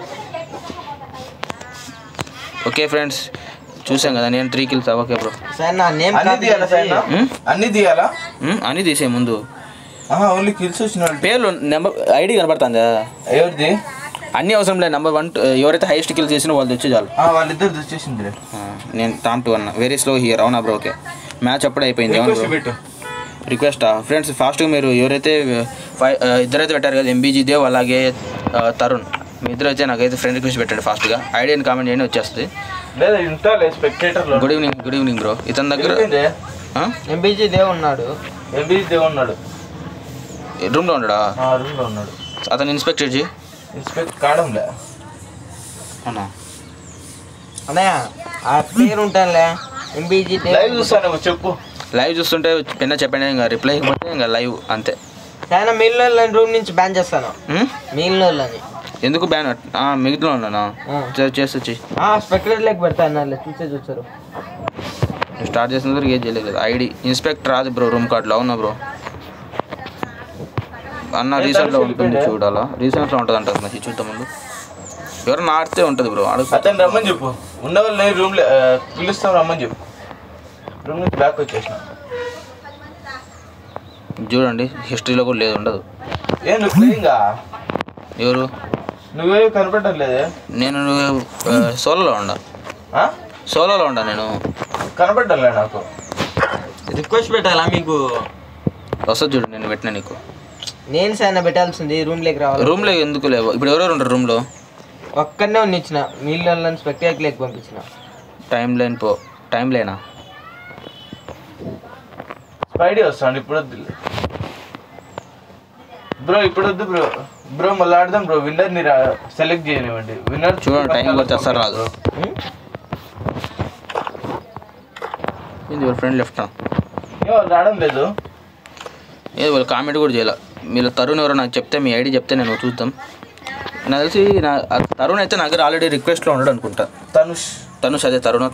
ఓకే ఫ్రెండ్స్ చూసాం కదా నేను three kills okay bro sir నా నేమ్ అన్ని కాపీ తీయాలా చేసి- సైన్ ఉమ్? అన్ని తీయాలా అని తీసే ముందు ఆహా ఓన్లీ కిల్స్ వచ్చిన వాళ్ళు పేర్లు నెంబర్ ఐడి కనపడుతుందా ఎవరిది అన్నీ అవసరం లేదు నెంబర్ వన్ ఎవరైతే హైయెస్ట్ కిల్ చేసినా వాళ్ళు తెచ్చి చాలు ఆ, వాళ్ళిద్దరు వచ్చేసింది ఆ, నేను టామ్ టూ అన్న వెరీ స్లో హియర్ అవునా బ్రో ఓకే మ్యాచ్ అప్పుడే అయిపోయింది అవును రిక్వెస్ట్ బ్రో పెట్టు రిక్వెస్టా ఫ్రెండ్స్ ఫాస్ట్గా మీరు ఎవరైతే ఫైవ్ ఇద్దరైతే పెట్టారు కదా ఎంబీజీ దేవ్ అలాగే ఆ, తరుణ్ మీ ఇద్దరు అయితే నాకైతే ఫ్రెండ్ రిక్వెస్ట్ పెట్టండి ఫాస్ట్గా ఐడియాని కామెంట్ చేయండి వచ్చేస్తుంది లేదా ఇంటాలే స్పెక్టేటర్ లో good evening good evening bro ఇతని దగ్గర ఎంబీజీ దేవ్ ఉన్నాడు ఎంబీజీ దేవ్ ఉన్నాడు రూమ్లో ఉండడా ఆ రూమ్ లో ఉన్నాడు అతను ఇన్స్పెక్ట్ చేసి ఇన్స్పెక్ట్ కావడంలే అవునా అన్నయ్య ఆ పేరు ఉంటానులే ఎంబీజీ లైవ్ దేవ్ చూస్తాను చెప్పు లైవ్ చూస్తుంటే పెన్న చెప్పండి ఇంకా రిప్లై ఇవ్వకపోతే ఇంకా లైవ్ అంతే ఆయన మిగిలిన రూమ్ నుంచి బ్యాన్ చేస్తాను హ్మ్? మిగిలిన వాళ్ళని ఎందుకు బ్యాన్ మిగతా ఉన్నానా ఆ. చేసి వచ్చి స్పెక్యులేట్ లేక పెడతాను అన్న చూసే చూస్తారు స్టార్ట్ చేసిన దగ్గర ఏం చేయలేదు కదా ఐడి ఇన్స్పెక్టర్ రాదు బ్రో రూమ్ కార్డులో అవునా బ్రో అన్న ఏ రీసెంట్లో తలుపు ఉంటుంది వెళ్ళిపోయిందా? చూడాలా రీసెంట్లో ఉంటుంది అంటారు నాకు చూద్దాం ముందు ఎవరైనా ఆడితే ఉంటుంది బ్రో అడుగు అతను రమ్మని చెప్పు ఉన్న వాళ్ళని రూమ్ లో ఆ, పిలుస్తాం రమ్మని చెప్పు రూమ్ నుంచి బ్యాక్ వచ్చేసిన చూడండి హిస్టరీలో కూడా లేదు ఉండదు ఏం నువ్వు ప్లేయింగా ఎవరు నువ్వే కనపడటం లేదే నేను సోలోలో ఉండా ఆ? సోలోలో ఉండా నేను కనపడటం లేదు నాకు రిక్వెస్ట్ పెట్టాలా మీకు వస్తుంది చూడు నేను పెట్టినా నీకు నేను సైనా పెట్టాల్సింది రూమ్ లేకి రావాలి రూమ్లో ఎందుకు లేవు ఇప్పుడు ఎవరెవరు ఉంటారు రూమ్లో ఒక్కడనే ఉన్నిచ్చిన నీళ్ళని స్పెక్టాక్యులేకి పంపించిన టైం లైన్ పో టైం లేనా స్పైడీ వస్తాడు ఇప్పుడు వద్దు బ్రో ఇప్పుడు వద్దు బ్రో బ్రో మళ్ళీ ఆడదాం బ్రో విన్నర్ ని సెలెక్ట్ చేయనివ్వండి విన్నర్ చూడండి టైం కూడా చేస్తారు రాదు ఇది వాళ్ళ ఫ్రెండ్ లెఫ్ట్ వాళ్ళు రావడం లేదు ఏది వాళ్ళు కామెంట్ కూడా చేయాలి మీరు తరుణ్ ఎవరో నాకు చెప్తే మీ ఐడి చెప్తే నేను చూద్దాం నాకు తెలిసి నా ఆ తరుణ్ అయితే నా దగ్గర ఆల్రెడీ రిక్వెస్ట్లో ఉండడు అనుకుంటా తనుష్ తనుష్ అదే తరుణ్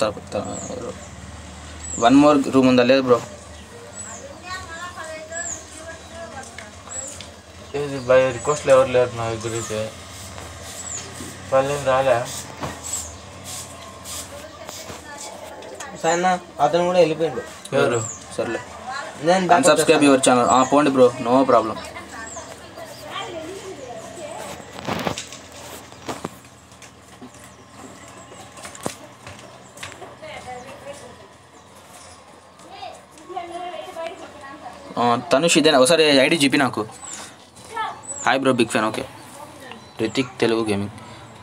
వన్ మోర్ రూమ్ ఉందా లేదు బ్రో ఇది బై రిక్వెస్ట్లు ఎవరు లేరు నా దగ్గర అయితే వాళ్ళు ఏం రాలే సైనా అతను కూడా వెళ్ళిపోయిండు ఎవరు సర్లే నేను back అన్సబ్స్క్రైబ్ యువర్ ఛానల్ పోండి బ్రో నో ప్రాబ్లం తనుష్ ఇదేనా ఒకసారి ఐడి చెప్పి నాకు hi bro big fan okay Ritik Telugu gaming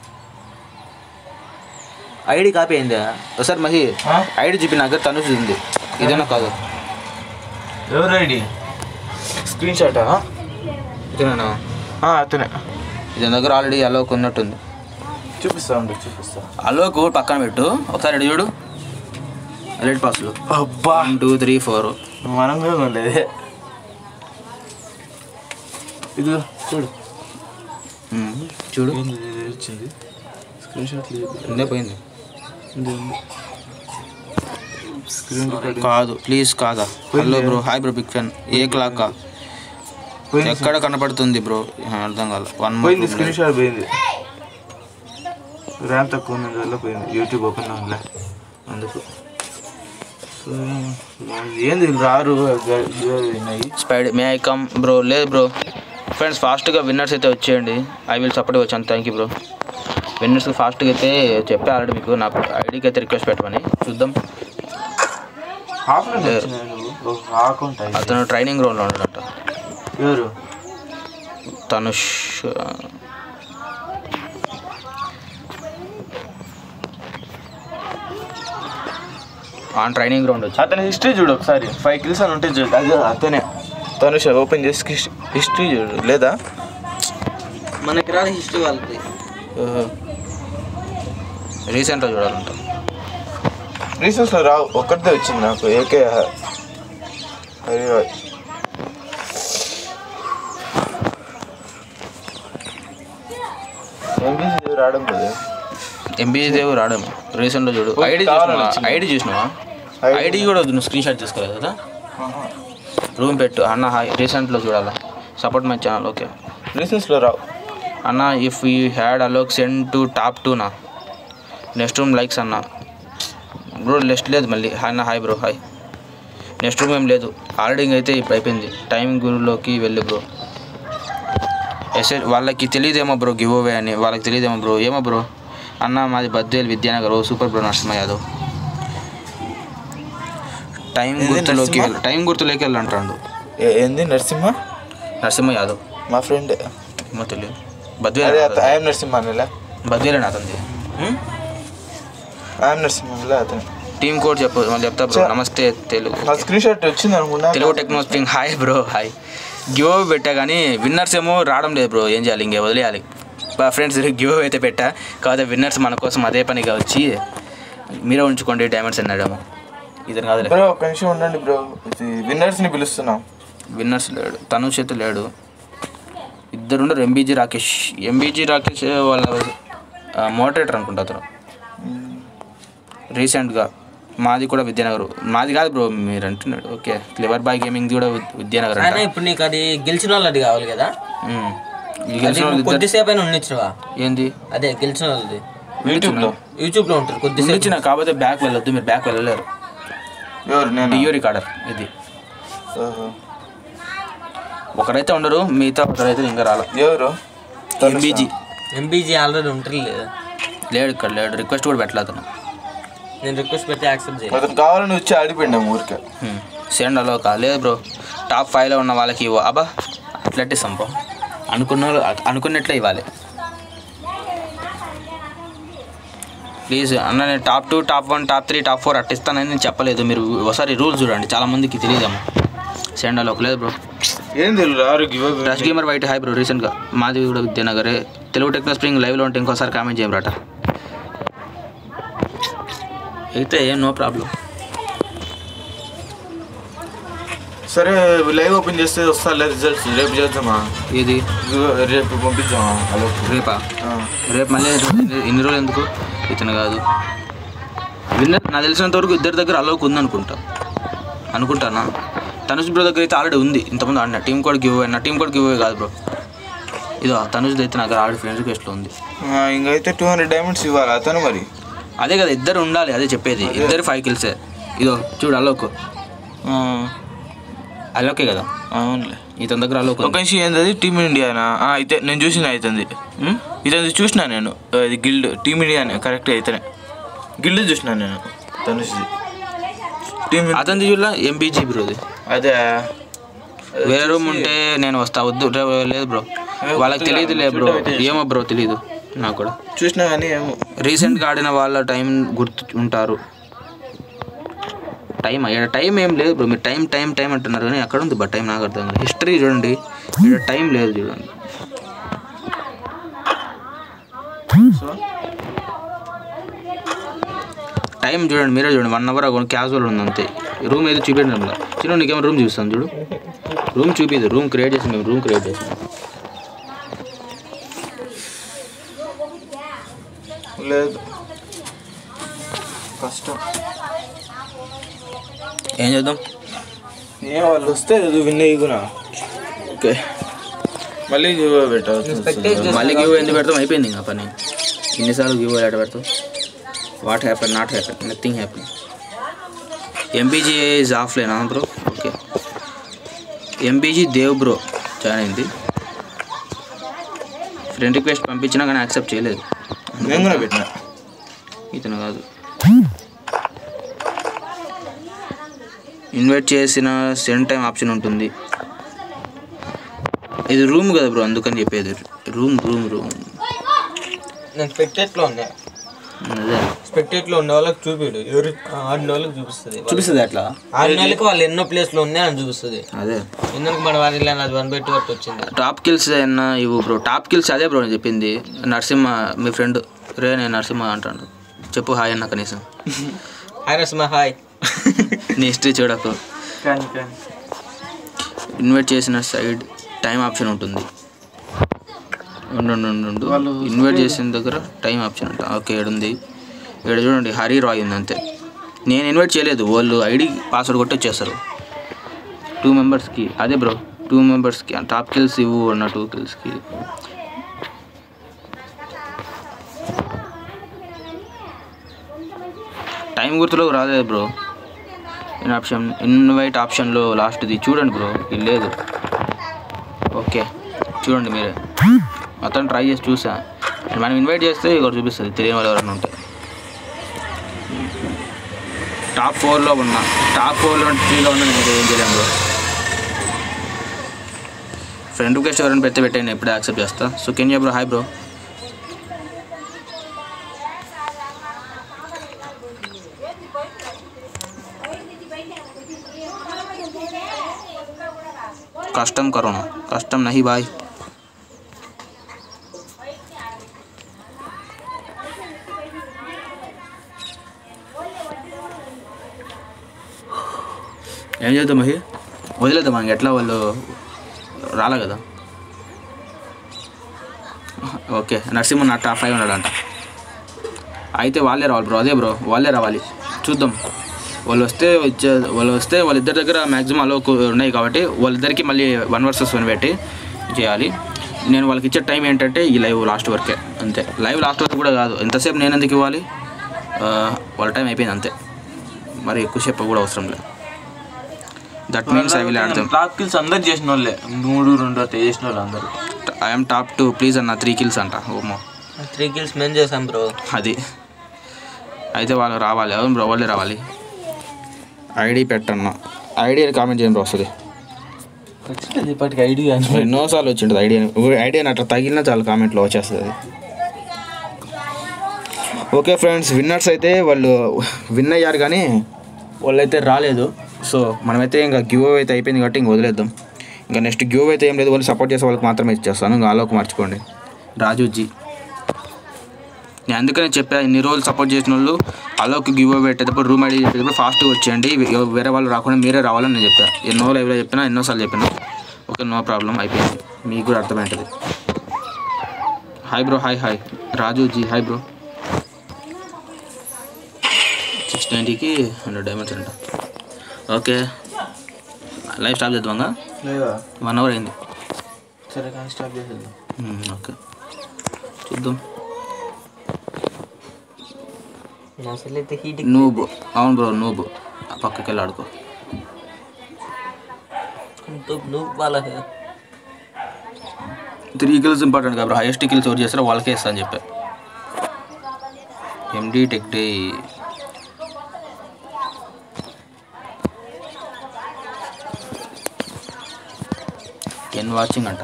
ID copy అయిందా ఒకసారి మహి ఆ? ఐడి చెప్పి నాకు తనుష్ ఉంది ఇదేనా కాదు ఎవరు ఐడి స్క్రీన్ షాటా ఇదేనా అతనే ఇతని దగ్గర ఆల్రెడీ అలోక్ ఉన్నట్టుంది చూపిస్తా ఉండు చూపిస్తా అలోక్ పక్కన పెట్టు ఒకసారి ఇటు చూడు రెడ్ పాస్లు అబ్బా వన్ టూ త్రీ ఫోర్ మనం కూడా ఉండేది ఇది చూడు చూడు ఏంది ఇది వచ్చింది స్క్రీన్ షాట్ లేదు ఉందే పోయింది ఉంది, ఉంది. స్క్రీన్ రికార్డింగ్ కాదు ప్లీజ్ కాదా hello bro hi bro big fan a clock పోయింది ఎక్కడ కనపడుతుంది బ్రో అర్థం కాదు వన్ పోయింది స్క్రీన్ షాట్ పోయింది ర్యామ్ తక్కువ ఉన్నది వల్ల పోయింది యూట్యూబ్ ఓపెన్ అవ్వలే అందుకు సో, ఏంది వీళ్ళు రారు గ- ఇవే ఉన్నాయి స్పైడ్ మే ఐ కమ్ బ్రో లేదు బ్రో ఫ్రెండ్స్ ఫాస్ట్గా విన్నర్స్ అయితే వచ్చేయండి ఐ విల్ సపోర్ట్ వచ్చాను థ్యాంక్ యూ బ్రో విన్నర్స్కి ఫాస్ట్గా అయితే చెప్పే ఆల్రెడీ మీకు నా ఐడికి అయితే రిక్వెస్ట్ పెట్టమని చూద్దాం హాఫ్ నుంచి వచ్చినాయి నువ్వు అకౌంట్ అయితే అతను ట్రైనింగ్ గ్రౌండ్లో ఉన్నాడంట ఎవరు తనుష్ ఆన్ ట్రైనింగ్ గ్రౌండ్ వచ్చి అతని హిస్టరీ చూడు ఒకసారి ఫైవ్ కిల్స్ అని ఉంటే చూడు అదే అతనే తనుష ఓపెన్ చేసి హిస్టరీ చూడు లేదా మనకి రాదు హిస్టరీ వాళ్ళది రీసెంట్గా చూడాలంట రీసెంట్స్లో రావు ఒక్కటిదే వచ్చింది నాకు ఏకే హరిరాయ్ ఎంబీసీ రావడం లేదు ఎంబీ దేవ్ రావడం రీసెంట్గా చూడు ఓకే, ఐడి కావాలని చూసినావా వచ్చింది. ఐడి చూసినావా ID ఐడి కూడా వద్దు నువ్వు స్క్రీన్ షాట్ తీసుకోలేదు కదా రూమ్ పెట్టు అన్న హాయ్ రీసెంట్లో చూడాలా సపోర్ట్ మై ఛానల్ ఓకే రీసెంట్స్లో రావు అన్న if you had Alok send to top two నా నెక్స్ట్ రూమ్ లైక్స్ అన్న బ్రో నెక్స్ట్ లేదు మళ్ళీ హాయ్ అన్న hi bro hi next room ఏం లేదు ఆల్రెడీ అయితే ఇప్పుడు అయిపోయింది టైం గురులోకి వెళ్ళి బ్రో ఎస్ఏ వాళ్ళకి తెలియదేమో బ్రో గివ్ అవే అని వాళ్ళకి తెలియదేమో బ్రో ఏమో బ్రో అన్న మాది Badvel Vidyanagar oh super bro Narasimha Yadav time ఏంది గుర్తులోకి నరసింహ? వెళ్ళి టైం గుర్తులోకి వెళ్ళంటాడు ఏ- ఏంది నరసింహ నరసింహ యాదవ్ మా ఫ్రెండ్ ఏమో తెలియదు అదే బద్వేల్ ఐఎమ్ నరసింహ అనేలా బద్వేలేనా అతనిది ఐఎమ్ నరసింహ అనేలా అతను టీమ్ కోడ్ చెప్పు మళ్ళీ చెప్తా బ్రో నమస్తే తెలుగు నా స్క్రీన్ షాట్ వచ్చింది అనుకున్నా Telugu techno spring hi bro hi give away పెట్టా కానీ విన్నర్స్ ఏమో రావడం లేదు బ్రో ఏం చేయాలి ఇంకే వదిలేయాలి బా ఫ్రెండ్స్ గివ్ అవే అయితే పెట్టా కాకపోతే విన్నర్స్ మన కోసం అదే పనిగా వచ్చి మీరే ఉంచుకోండి డైమండ్స్ అన్నాడేమో ఇతను కాదులే బ్రో ఒక నిమిషం ఉండండి బ్రో విన్నర్స్ ని పిలుస్తున్నాం విన్నర్స్ లేడు తను చేతి లేడు ఇద్దరు ఉండరు ఎంబీజీ రాకేష్ ఎంబీజీ రాకేష్ వాళ్ళ మోడరేటర్ అనుకుంటా అతను రీసెంట్గా మాది కూడా విద్యానగర్ మాది కాదు బ్రో మీరు అంటున్నాడు ఓకే క్లివర్ బాయ్ గేమింగ్ కూడా విద్- విద్యానగర్ అంట అయినా ఇప్పుడు నీకు అది గెలిచిన వాళ్ళది కావాలి కదా ఉమ్. ఈ అది గెలిచిన వాళ్ళు నువ్వు ఇద్దరు- కొద్దిసేపు అయినా ఉన్నిచ్చినవా ఏంది అదే గెలిచిన వాళ్ళది యూట్యూబ్ లో యూట్యూబ్ లో ఉంటుంది కొద్దిసేపు ఉండిచ్చిన కాకపోతే బ్యాక్ వెళ్ళొద్దు మీరు బ్యాక్ వెళ్ళలేరు ఎవరు నేను డియో రికార్డర్ ఇది ఓహో. ఒకరైతే ఉండరు మిగతా ఒకరైతే ఇంకా రాల ఎవరు ఎంబీజీ ఎంబీజీ ఆల్రెడీ ఉంటుంది లేదా లేడు ఇక్కడ లేడు రిక్వెస్ట్ కూడా పెట్టలేదు అతను నేను రిక్వెస్ట్ పెడితే యాక్సెప్ట్ చేయాలి అతను కావాలని వచ్చి ఆడిపోయిండు ఊరికే ఉమ్. సెండ్ అలో కా లేదు బ్రో టాప్ ఫైవ్లో ఉన్న వాళ్ళకి ఇవ్వ అబ్బా అట్లట్టే సంపం అనుకున్న వాళ్ళు- అనుకున్నట్లే ఇవ్వాలి ప్లీజ్ అన్న నేను top two top one top three top four అట్టిస్తానని నేను చెప్పలేదు మీరు ఒకసారి రూల్స్ చూడండి చాలా మందికి తెలియదేమో సెండ్ అలో లేదు బ్రో ఏం తెలియదు ఆరోగ్య rush gamer white hi bro రీసెంట్గా మాది కూడా విద్యానగరే తెలుగు టెక్నో స్ప్రింగ్ లైవ్లో ఉంటే ఇంకోసారి కామెంట్ చేయమరాట అయితే ఏం నో ప్రాబ్లం సరే లైవ్ ఓపెన్ చేస్తే వస్తా రిజల్ట్స్ రేపు చేద్దామా ఇది ఇదిగో రేపు పంపించామా హలో రేపా రేపు మళ్ళీ ఎన్ని- ఎన్ని రోజులు ఎందుకు ఇతను కాదు విన్నర్ నాకు తెలిసినంత వరకు ఇద్దరి దగ్గర అలోక్ ఉంది అనుకుంటా అనుకుంటానా తనుజ్ బ్రో దగ్గర అయితే ఆల్రెడీ ఉంది ఇంతకుముందు ఆడిన టీం కూడా గివ్ నా టీం కూడా గివ్ కాదు బ్రో ఇదో తనుజ్ అయితే నాకు ఆల్రెడీ ఫ్రెండ్స్ రిక్వెస్ట్లో ఉంది ఇంకైతే టూ హండ్రెడ్ డైమండ్స్ ఇవ్వాలి అతను మరి అదే కదా ఇద్దరు ఉండాలి అదే చెప్పేది ఇద్దరు ఫైవ్ కిల్సే ఇదో చూడు అలోక్ అలోకే కదా అవునులే ఇతని దగ్గర అలోక్ ఒక నిమిషం ఏంటది టీమ్ ఇండియానా ఆ, అయితే నేను చూసిన అవుతుంది ఇతను చూసిన నేను అది గిల్డ్ టీమ్ ఇండియానే కరెక్ట్ అయితేనే గిల్డ్ చూసిన నేను తనుషి టీమ్ అతని చూడ ఎంపీజీ బ్రోది అదే వేరే రూమ్ ఉంటే నేను వస్తా వద్దు రే- లేదు బ్రో వాళ్ళకి తెలియదు లే బ్రో ఏమో బ్రో తెలియదు నాకు కూడా చూసినా కానీ ఏమో రీసెంట్గా ఆడిన వాళ్ళ టైం గుర్తు ఉంటారు టైం ఇక్కడ టైం ఏం లేదు బ్రో మీరు టైం టైం టైం అంటున్నారు కానీ ఎక్కడ ఉంది బట్ టైం నాకు అర్థం కాదు హిస్టరీ చూడండి ఇక్కడ టైం లేదు చూడండి టైం చూడండి మీరే చూడండి వన్ అవర్ అగో క్యాజువల్ ఉంది అంతే రూమ్ ఏదో చూపించడం లేదు చిన్న నీకేమో రూమ్ చూపిస్తాను చూడు రూమ్ చూపిదు రూమ్ క్రియేట్ చేసి మేము రూమ్ క్రియేట్ చేసాం లేదు కష్టం ఏం చేద్దాం ఏం వాళ్ళు వస్తే విన్ అయ్యి ఓకే మళ్ళీ పెట్టవచ్చు మళ్ళీ గివ్ ఎందుకు పెడతాం అయిపోయింది ఇంకా పని ఎన్నిసార్లు గివ్ ఎక్కడ పెడతాం what happen not happen nothing happen MPG is ఆఫ్లైనా bro okay MPG Dev bro join అయింది ఫ్రెండ్ రిక్వెస్ట్ పంపించినా కానీ యాక్సెప్ట్ చేయలేదు నేను కూడా పెట్టిన ఇతను కాదు ఇన్వైట్ చేసిన సెండ్ టైం ఆప్షన్ ఉంటుంది ఇది రూమ్ కదా బ్రో అందుకని చెప్పేది రూమ్ రూమ్ రూమ్ నేను స్పెక్టేట్లో ఉన్నా అదే స్పెక్టేట్లో ఉండే వాళ్ళకి చూపిడు ఎవరు ఆడిన వాళ్ళకి చూపిస్తుంది చూపిస్తుంది అట్లా ఆడిన వాళ్ళకి వాళ్ళు ఎన్నో ప్లేస్లో ఉన్నాయని చూపిస్తుంది అదే ఎందుకు మన వారి అది వన్ బై టూ అట్టు వచ్చింది టాప్ కిల్స్ అయినా ఇవ్వు బ్రో టాప్ కిల్స్ అదే బ్రో నేను చెప్పింది నరసింహ మీ ఫ్రెండ్ రే నేను నరసింహ అంటాను చెప్పు హాయ్ అన్న కనీసం హాయ్ రస్మా హాయ్ నీ హిస్టరీ చూడకు కానీ కానీ ఇన్వైట్ చేసిన సైడ్ టైం ఆప్షన్ ఉంటుంది ఉండు ఉండు, ఉండు, ఉండు ఇన్వైట్ చేసిన దగ్గర టైం ఆప్షన్ అంట ఓకే ఉంది ఇక్కడ చూడండి హరి రాయ్ ఉంది అంతే నేను ఇన్వైట్ చేయలేదు వాళ్ళు ఐడి పాస్వర్డ్ కొట్టి వచ్చేస్తారు టూ మెంబర్స్కి అదే బ్రో టూ మెంబర్స్కి టాప్ కిల్స్ ఇవ్వు అన్న టూ కిల్స్కి టైం గుర్తులో రాలేదు బ్రో ఇన్ ఆప్షన్ ఇన్వైట్ ఆప్షన్లో లాస్ట్ది చూడండి బ్రో ఇది లేదు ఓకే చూడండి మీరే అతను ట్రై చేసి చూసా మనం ఇన్వైట్ చేస్తే ఇక్కడ చూపిస్తుంది తెలియని వాళ్ళు ఎవరైనా ఉంటే టాప్ ఫోర్లో ఉన్నా టాప్ ఫోర్లో త్రీలో ఉన్నా నేను ఏం చేయలేను బ్రో ఫ్రెండ్ రిక్వెస్ట్ ఎవరైనా పెడితే పెట్టండి ఎప్పుడే యాక్సెప్ట్ చేస్తా so can bro hi bro custom करो ना कस्टम नहीं भाई ఏం చేద్దాం మహి వదిలేద్దాం మనకి ఎట్లా వాళ్ళు రాలే కదా ఓకే నరసింహ నా టాప్ ఫైవ్ ఉన్నాడంట అయితే వాళ్ళే రావాలి బ్రో అదే బ్రో వాళ్ళే రావాలి చూద్దాం వాళ్ళు వస్తే వచ్చే వాళ్ళు వస్తే వాళ్ళిద్దరి దగ్గర మ్యాక్సిమం అలో ఉన్నాయి కాబట్టి వాళ్ళిద్దరికి మళ్ళీ వన్ వర్సెస్ వన్ పెట్టి చేయాలి నేను వాళ్ళకి ఇచ్చే టైం ఏంటంటే ఈ లైవ్ లాస్ట్ వరకే అంతే లైవ్ లాస్ట్ వరకు కూడా కాదు ఎంతసేపు నేను ఎందుకు ఇవ్వాలి ఆ, వాళ్ళ టైం అయిపోయింది అంతే మరి ఎక్కువసేపు కూడా అవసరం లేదు దట్ మీన్స్ ఐ విల్ ఆడతాం టాప్ కిల్స్ అందరు చేసిన వాళ్ళే మూడు రెండు అట్లా చేసిన వాళ్ళు అందరు ఐఎమ్ టాప్ టూ ప్లీజ్ అన్న త్రీ కిల్స్ అంట ఓమో త్రీ కిల్స్ మేము చేసాం బ్రో అది అయితే వాళ్ళు రావాలి అవును బ్రో వాళ్ళే రావాలి ఐడి పెట్టన్న ఐడియా కామెంట్ చేయండి బ్రో వస్తుంది వచ్చింది ఇప్పటికి ఐడియా ఎన్నోసార్లు వచ్చింటుంది ఐడియా ఐడియా అట్లా తగిలినా చాలా కామెంట్లో వచ్చేస్తుంది అది ఓకే ఫ్రెండ్స్ విన్నర్స్ అయితే వాళ్ళు విన్ అయ్యారు కానీ వాళ్ళైతే రాలేదు సో మనమైతే ఇంకా గివ్ అయితే అయిపోయింది కాబట్టి ఇంక వదిలేద్దాం ఇంకా నెక్స్ట్ గివ్ అయితే ఏం లేదు వాళ్ళు సపోర్ట్ చేసే వాళ్ళకి మాత్రమే ఇచ్చేస్తాను ఇంకా ఆలోకి మర్చిపోండి రాజుజీ నేను అందుకనే చెప్పా ఇన్ని రోజులు సపోర్ట్ చేసిన వాళ్ళు అలోకి గివ్ అవే పెట్టేటప్పుడు రూమ్ ఐడి చెప్పేటప్పుడు ఫాస్ట్గా వచ్చేయండి ఎవ- వేరే వాళ్ళు రాకుండా మీరే రావాలని నేను చెప్పా ఎన్నో లైవ్లో చెప్పినా ఎన్నోసార్లు చెప్పినా ఓకే నో ప్రాబ్లం అయిపోయింది మీకు కూడా అర్థమైంటుంది hi bro hi hi Raju ji hi bro six నైంటీకి హండ్రెడ్ డైమండ్స్ అంట ఓకే లైవ్ స్టాప్ చేద్దామా లేదా వన్ అవర్ అయింది సరే కానీ స్టాప్ చేసేద్దాం మ్మ్, ఓకే చూద్దాం అసలు అయితే హీట్ నూబు అవును బ్రో నూబు ఆ పక్కకి వెళ్ళి ఆడుకో నువ్వు వాళ్ళ త్రీ కిల్స్ ఇంపార్టెంట్ కాబట్టి హైయెస్ట్ కిల్స్ ఎవరు చేస్తారో వాళ్ళకే ఇస్తా అని చెప్పా MD tech day ten watching అంట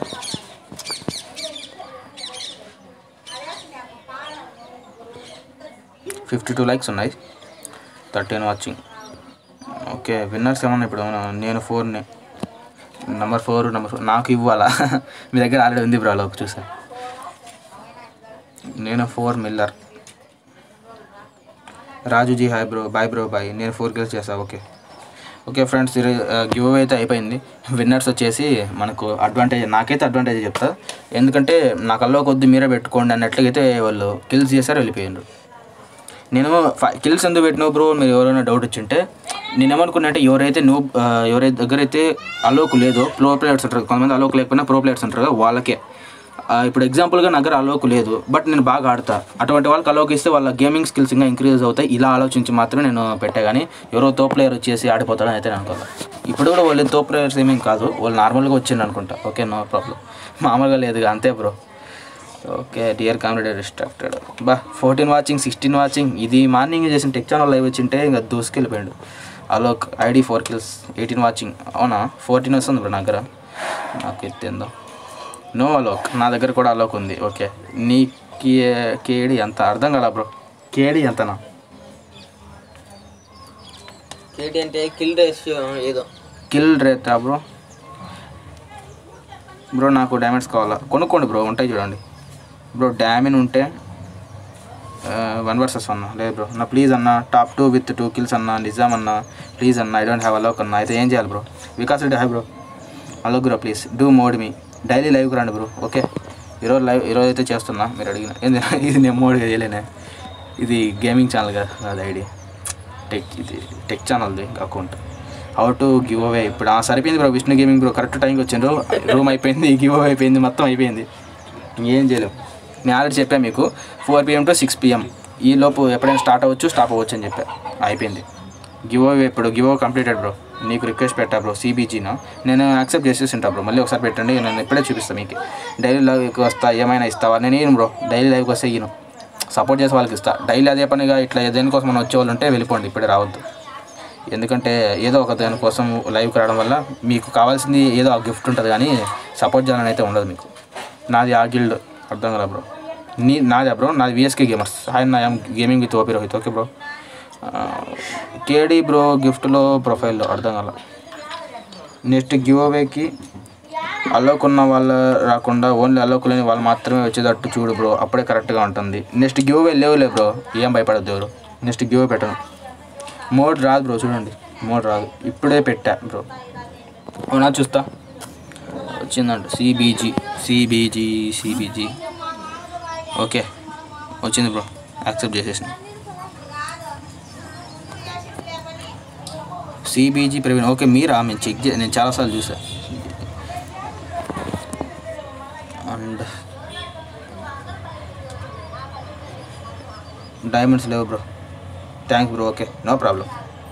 ఫిఫ్టీ టూ లైక్స్ ఉన్నాయి థర్టీన్ వాచింగ్ ఓకే విన్నర్స్ ఏమన్నా ఇప్పుడు నేను ఫోర్ని నెంబర్ ఫోర్ నెంబర్ ఫోర్ నాకు ఇవ్వాలా మీ దగ్గర ఆల్రెడీ ఉంది బ్రో లోకి చూసా నేను four miller Rajuji hi bro bye bro bye నేను ఫోర్ కిల్స్ చేసా okay okay friends give away అయితే అయిపోయింది విన్నర్స్ వచ్చేసి మనకు అడ్వాంటేజ్ నాకైతే అడ్వాంటేజ్ చెప్తా ఎందుకంటే నా కల్లో కొద్ది మీరే పెట్టుకోండి అన్నట్లయితే వాళ్ళు కిల్స్ చేశారు వెళ్ళిపోయారు నేను ఫైవ్ కిల్స్ ఎందుకు పెట్టినావు బ్రో మీరు ఎవరైనా డౌట్ వచ్చింటే నేను ఏమనుకున్నా అంటే ఎవరైతే నువ్వు ఎవరైతే దగ్గర అయితే అలోకు లేదో ప్రో ప్లేయర్స్ ఉంటారు కొంతమంది అలోకు లేకపోయినా ప్రో ప్లేయర్స్ ఉంటారు కదా వాళ్ళకే ఆ, ఇప్పుడు ఎగ్జాంపుల్గా నా దగ్గర అలోకు లేదు బట్ నేను బాగా ఆడతా అటువంటి వాళ్ళకి అలోకి ఇస్తే వాళ్ళ గేమింగ్ స్కిల్స్ ఇంకా ఇంక్రీజ్ అవుతాయి ఇలా ఆలోచించి మాత్రమే నేను పెట్టా కానీ ఎవరో తో ప్లేయర్ వచ్చేసి ఆడిపోతాడని అయితే నేను అనుకోవాలి ఇప్పుడు కూడా వాళ్ళు తో ప్లేయర్స్ ఏమేం కాదు వాళ్ళు నార్మల్గా వచ్చిండు అనుకుంటా ఓకే నో ప్రాబ్లం మామూలుగా లేదు అంతే bro okay dear comedy distracted బా ఫోర్టీన్ వాచింగ్ సిక్స్టీన్ వాచింగ్ ఇది మార్నింగ్ చేసిన టెక్ ఛానల్ లైవ్ వచ్చింటే ఇంకా దూసుకెళ్ళిపోయాడు Alok ID four kills eighteen watching అవునా ఫోర్టీన్ వస్తుంది బ్రో నా దగ్గర నాకు ఎత్తేందో నో అలోక్ నా దగ్గర కూడా అలోక్ ఉంది ఓకే నీ కే కేడి ఎంత అర్థం కదా బ్రో కేడి ఎంతనా కేటీ అంటే కిల్ రేషియో ఏదో కిల్ రేట్ బ్రో బ్రో నాకు డ్యామేజ్ కావాలా కొనుక్కోండి బ్రో ఉంటాయి చూడండి బ్రో డ్యామిన్ ఉంటే వన్ వర్సెస్ అన్న లేదు బ్రో నా ప్లీజ్ అన్న top two with two kills అన్న నిజాం అన్న ప్లీజ్ అన్న ఐ డోంట్ హ్యావ్ అలోక్ అన్న అయితే ఏం చేయాలి bro Vikas Reddy hi bro Alok bro please do mod me daily లైవ్కి రండి బ్రో ఓకే ఈరోజు లైవ్ ఈరోజు అయితే చేస్తున్నా మీరు అడిగిన ఏంది ఇది నేను మోడ్ చేయలేనే ఇది గేమింగ్ ఛానల్ కదా అది ఐడి టెక్ ఇది టెక్ ఛానల్ది account how to give away ఇప్పుడు ఆ సరిపోయింది bro Vishnu gaming bro correct టైంకి వచ్చిండ్రు రూమ్ అయిపోయింది గివ్ అవే అయిపోయింది మొత్తం అయిపోయింది ఇంకేం చేయలేం నేను ఆల్రెడీ చెప్పాను మీకు four PM to six PM ఈ లోపు ఎప్పుడైనా స్టార్ట్ అవ్వచ్చు స్టాప్ అవ్వచ్చు అని చెప్పా అయిపోయింది గివ్ అవే ఇప్పుడు గివ్ అవే కంప్లీటెడ్ బ్రో నీకు రిక్వెస్ట్ పెట్టా బ్రో సిబీజీను నేను యాక్సెప్ట్ చేసేసి ఉంటా బ్రో మళ్ళీ ఒకసారి పెట్టండి నేను ఇప్పుడే చూపిస్తాను మీకు డైలీ లైవ్కి వస్తా ఏమైనా ఇస్తావా నేను ఇయ్యను బ్రో డైలీ లైవ్కి వస్తే ఇయ్యను సపోర్ట్ చేసే వాళ్ళకి ఇస్తా డైలీ అదే పనిగా ఇట్లా దేనికోసం మనం వచ్చే వాళ్ళు ఉంటే వెళ్ళిపోండి ఇప్పుడే రావద్దు ఎందుకంటే ఏదో ఒక దానికోసం లైవ్కి రావడం వల్ల మీకు కావాల్సింది ఏదో ఆ గిఫ్ట్ ఉంటుంది కానీ సపోర్ట్ చేయాలని అయితే ఉండదు మీకు నాది ఆ గిల్డ్ అర్థం కదా బ్రో నీ నాదే బ్రో నాది విఎస్కే గేమర్స్ హాయ్ నా gaming with OP Rohit okay bro KD bro గిఫ్ట్లో ప్రొఫైల్లో అర్థం కాల నెక్స్ట్ గివ్ అవేకి అలోక్ ఉన్న వాళ్ళు రాకుండా ఓన్లీ అలోక్ లేని వాళ్ళు మాత్రమే వచ్చేటట్టు చూడు బ్రో అప్పుడే కరెక్ట్గా ఉంటుంది నెక్స్ట్ గివ్ అవే లేవులే బ్రో ఏం భయపడద్దు ఎవరు నెక్స్ట్ గివ్ అవే పెట్టను మోడ్ రాదు బ్రో చూడండి మోడ్ రాదు ఇప్పుడే పెట్టా బ్రో అవునా చూస్తా వచ్చిందంట సిబీజీ సిబీజీ సిబీజీ ఓకే వచ్చింది బ్రో యాక్సెప్ట్ చేసేసిన సిబీజీ ప్రవీణ్ ఓకే మీరా మేము చెక్ చే నేను చాలాసార్లు చూసా అండ్ డైమండ్స్ లేవు bro thanks bro okay no problem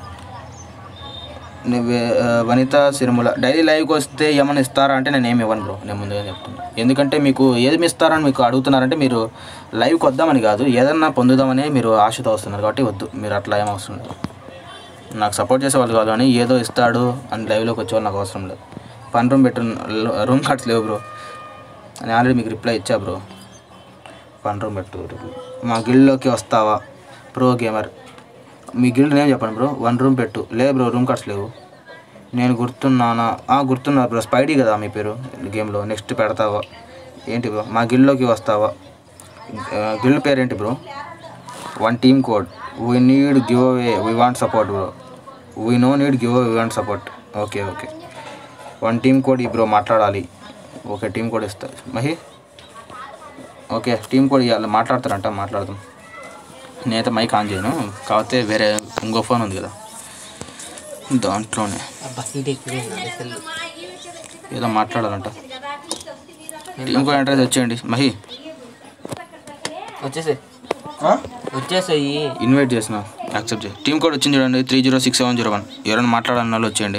నువ్వే ఆ, వనిత సిరిముల డైలీ లైవ్కి వస్తే ఏమైనా ఇస్తారా అంటే నేను ఏమి ఇవ్వను బ్రో నేను ముందుగా చెప్తున్నా ఎందుకంటే మీకు ఏది ఇస్తారని మీకు అడుగుతున్నారంటే మీరు లైవ్కి వద్దామని కాదు ఏదన్నా పొందుదామని మీరు ఆశతో వస్తున్నారు కాబట్టి వద్దు మీరు అట్లా ఏం అవసరం లేదు నాకు సపోర్ట్ చేసే వాళ్ళు కాదు అని ఏదో ఇస్తాడు అని లైవ్లోకి వచ్చేవాళ్ళు నాకు అవసరం లేదు పని రూమ్ పెట్టు రూమ్ కార్డ్స్ లేవు బ్రో నేను ఆల్రెడీ మీకు రిప్లై ఇచ్చా బ్రో పని రూమ్ పెట్టు మా గిల్డ్లోకి వస్తావా ప్రో గేమర్ మీ గిల్డ్ నేమ్ చెప్పండి బ్రో వన్ రూమ్ పెట్టు లేదు బ్రో రూమ్ కార్డ్స్ లేవు నేను గుర్తున్నానా ఆ, గుర్తున్నా బ్రో స్పైడీ కదా మీ పేరు గేమ్లో నెక్స్ట్ పెడతావా ఏంటి బ్రో మా గిల్డ్లోకి వస్తావా ఆ, గిల్డ్ పేరు ఏంటి bro one team code we need give away we want support bro we no need give away we want support okay okay one team code ఈ బ్రో మాట్లాడాలి ఓకే టీమ్ కోడ్ ఇస్తా మహి ఓకే టీమ్ కోడ్ ఇవ్వాలి మాట్లాడతారంట మాట్లాడదాం నేనైతే మైక్ ఆన్ చేయను కాకపోతే వేరే ఇంకో ఫోన్ ఉంది కదా దాంట్లోనే ఏదో మాట్లాడాలంట టీమ్ కోడ్ అడ్రస్ వచ్చేయండి మహి వచ్చేసాయి వచ్చేసాయి ఇన్వైట్ చేసిన యాక్సెప్ట్ చేయి టీమ్ కోడ్ వచ్చింది చూడండి three zero six seven zero one ఎవరైనా మాట్లాడాలన్న వాళ్ళు వచ్చేయండి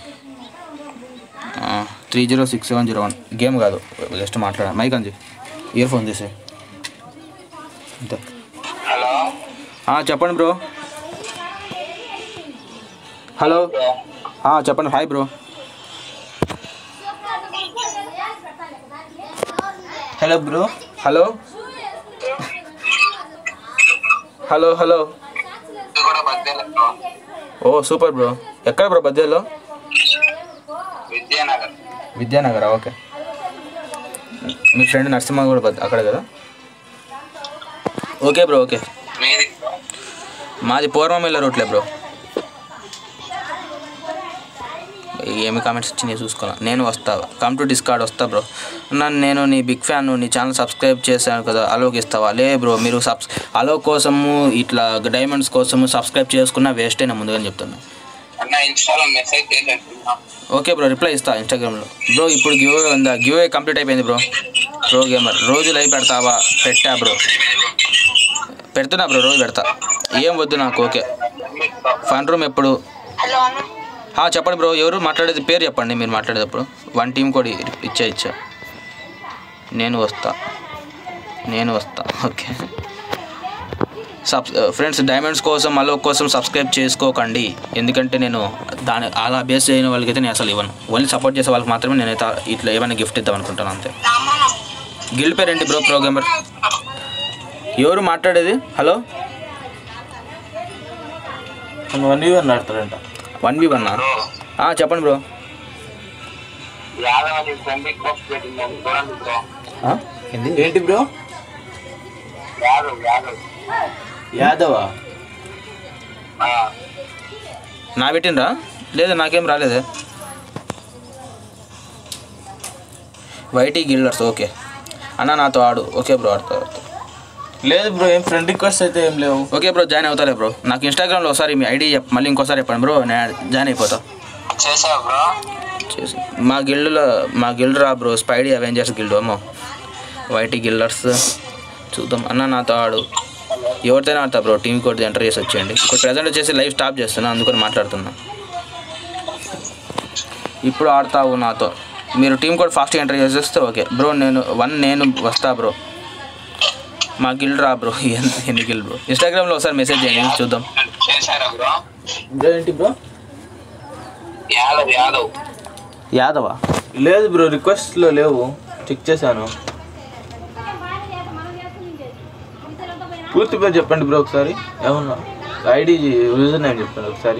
three zero six seven zero one game కాదు జస్ట్ మాట్లాడ మైక్ అంజి ఇయర్ ఫోన్ చేసే అంతే ఆ, చెప్పండి బ్రో హలో ఆ, చెప్పండి hi bro hello bro hello hello hello oh super bro ఎక్కడ బ్రో బద్దెలో విద్యానగర్ విద్యానగర్ ఓకే మీ ఫ్రెండ్ నరసింహ కూడా బద్ద- అక్కడ కదా ఓకే బ్రో ఓకే మీది మాది పూర్వం వెళ్ళే రూట్లే బ్రో ఏమి కామెంట్స్ వచ్చినాయి చూసుకోవాలి నేను వస్తా కమ్ టు డిస్కార్డ్ వస్తా బ్రో నన్ను నేను నీ బిగ్ ఫ్యాన్ నీ ఛానల్ సబ్స్క్రైబ్ చేశాను కదా అలోకి ఇస్తావా లే బ్రో మీరు సబ్స్ అలో కోసము ఇట్లా డైమండ్స్ కోసము సబ్స్క్రైబ్ చేసుకున్న వేస్టే నా ముందుగా చెప్తున్నా అన్న ఇన్స్టాలో మెసేజ్ చేసేస్తున్నా ఓకే బ్రో రిప్లై ఇస్తా ఇన్స్టాగ్రామ్లో బ్రో ఇప్పుడు గివ్ అవే ఉందా గివ్ అవే కంప్లీట్ అయిపోయింది బ్రో ప్రో గేమర్ రోజు లైవ్ పెడతావా పెట్టా బ్రో పెడుతున్నా బ్రో రోజు పెడతా ఏం వద్దు నాకు ఓకే ఫన్ రూమ్ ఎప్పుడు ఆ, చెప్పండి బ్రో ఎవరు మాట్లాడేది పేరు చెప్పండి మీరు మాట్లాడేటప్పుడు వన్ టీం కూడా ఇచ్చా ఇచ్చా నేను వస్తా నేను వస్తా ఓకే సబ్ ఫ్రెండ్స్ డైమండ్స్ కోసం అలో కోసం సబ్స్క్రైబ్ చేసుకోకండి ఎందుకంటే నేను దాని అలా బేస్ అయిన వాళ్ళకైతే నేను అసలు ఇవ్వను ఓన్లీ సపోర్ట్ చేసే వాళ్ళకి మాత్రమే నేనైతే ఇట్లా ఏమైనా గిఫ్ట్ ఇద్దాం అనుకుంటాను అంతే గిల్డ్ పేరు ఏంటి బ్రో ప్రోగ్రామర్ ఎవరు మాట్లాడేది హలో వన్ వీ వన్ ఆడతాడంట వన్ బి వన్ చెప్పండి బ్రో యాదవ్ అని ఫ్రెండ్ రిక్వెస్ట్ పెట్టిందని చూడండి బ్రో ఏంటి బ్రో యాదవ్ యాదవ్ యాదవా ఆ, నా పెట్టిండ్రా లేదు నాకేం రాలేదే వైటీ గిల్డర్స్ ఓకే అన్న నాతో ఆడు ఓకే బ్రో ఆడుతా ఆడుతా లేదు బ్రో ఏం ఫ్రెండ్ రిక్వెస్ట్ అయితే ఏం లేవు ఓకే బ్రో జాయిన్ అవుతాలే బ్రో నాకు ఇన్స్టాగ్రామ్లో ఒకసారి మీ ఐడి చెప్ప మళ్ళీ ఇంకోసారి చెప్పండి బ్రో నేను జాయిన్ అయిపోతా చేసావా బ్రో చేసి మా గిల్డ్లో మా గిల్డ్ రా బ్రో స్పైడీ అవెంజర్స్ గిల్డ్ అమ్మో వైటీ గిల్డర్స్ చూద్దాం అన్న నాతో ఆడు ఎవరితో ఆడతా బ్రో టీం కోడ్ ఎంటర్ చేసి వచ్చేయండి ఇప్పుడు ప్రజెంట్ వచ్చేసి లైవ్ స్టాప్ చేస్తున్నా అందుకని మాట్లాడుతున్నా ఇప్పుడు ఆడతావు నాతో మీరు టీం కోడ్ ఫాస్ట్గా ఎంటర్ చేసేస్తే ఓకే బ్రో నేను వన్ నేను వస్తా బ్రో మా గిల్డ్ రా బ్రో ఎంత ఎన్ని గిల్డ్ బ్రో ఇన్స్టాగ్రామ్లో ఒకసారి మెసేజ్ చేయండి చూద్దాం చేశారా బ్రో బ్రో ఏంటి బ్రో యాదవ్ యాదవ్ యాదవా లేదు బ్రో రిక్వెస్ట్లో లేవు చెక్ చేశాను పూర్తి పేరు చెప్పండి బ్రో ఒకసారి ఏమన్నా ఐడి యూజర్ నేమ్ చెప్పండి ఒకసారి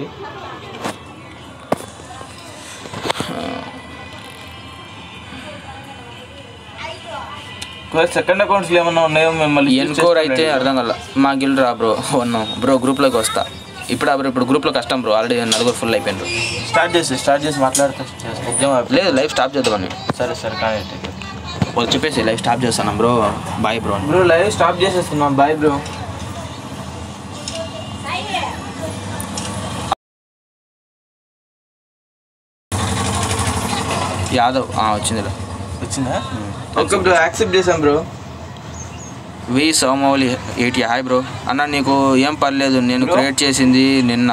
సెకండ్ అకౌంట్స్లో ఏమన్నా ఉన్నాయో మిమ్మల్ని ఎన్కోర్ అయితే అర్థం కల మా గిల్డ్ రా బ్రో వన్ బ్రో గ్రూప్లోకి వస్తా ఇప్పుడు బ్రో ఇప్పుడు గ్రూప్లో కష్టం బ్రో ఆల్రెడీ నలుగురు ఫుల్ అయిపోయిండ్రు స్టార్ట్ చేసి స్టార్ట్ చేసి మాట్లాడితే ఎగ్జామ్ అయిపోయింది. లేదు లైవ్ స్టాప్ చేద్దామని సరే సరే కానీ వాళ్ళు చెప్పేసి లైవ్ స్టాప్ చేస్తాను bro bye bro bro live stop చేసేస్తున్నాం బాయ్ బ్రో యాదవ్ ఆ, వచ్చిందిలే వచ్చిందా ఓకే బ్రో యాక్సెప్ట్ చేసాం బ్రో వి సోమౌలి ఎయిటీ హాయ్ బ్రో అన్న నీకు ఏం పర్లేదు నేను Bro. క్రియేట్ చేసింది నిన్న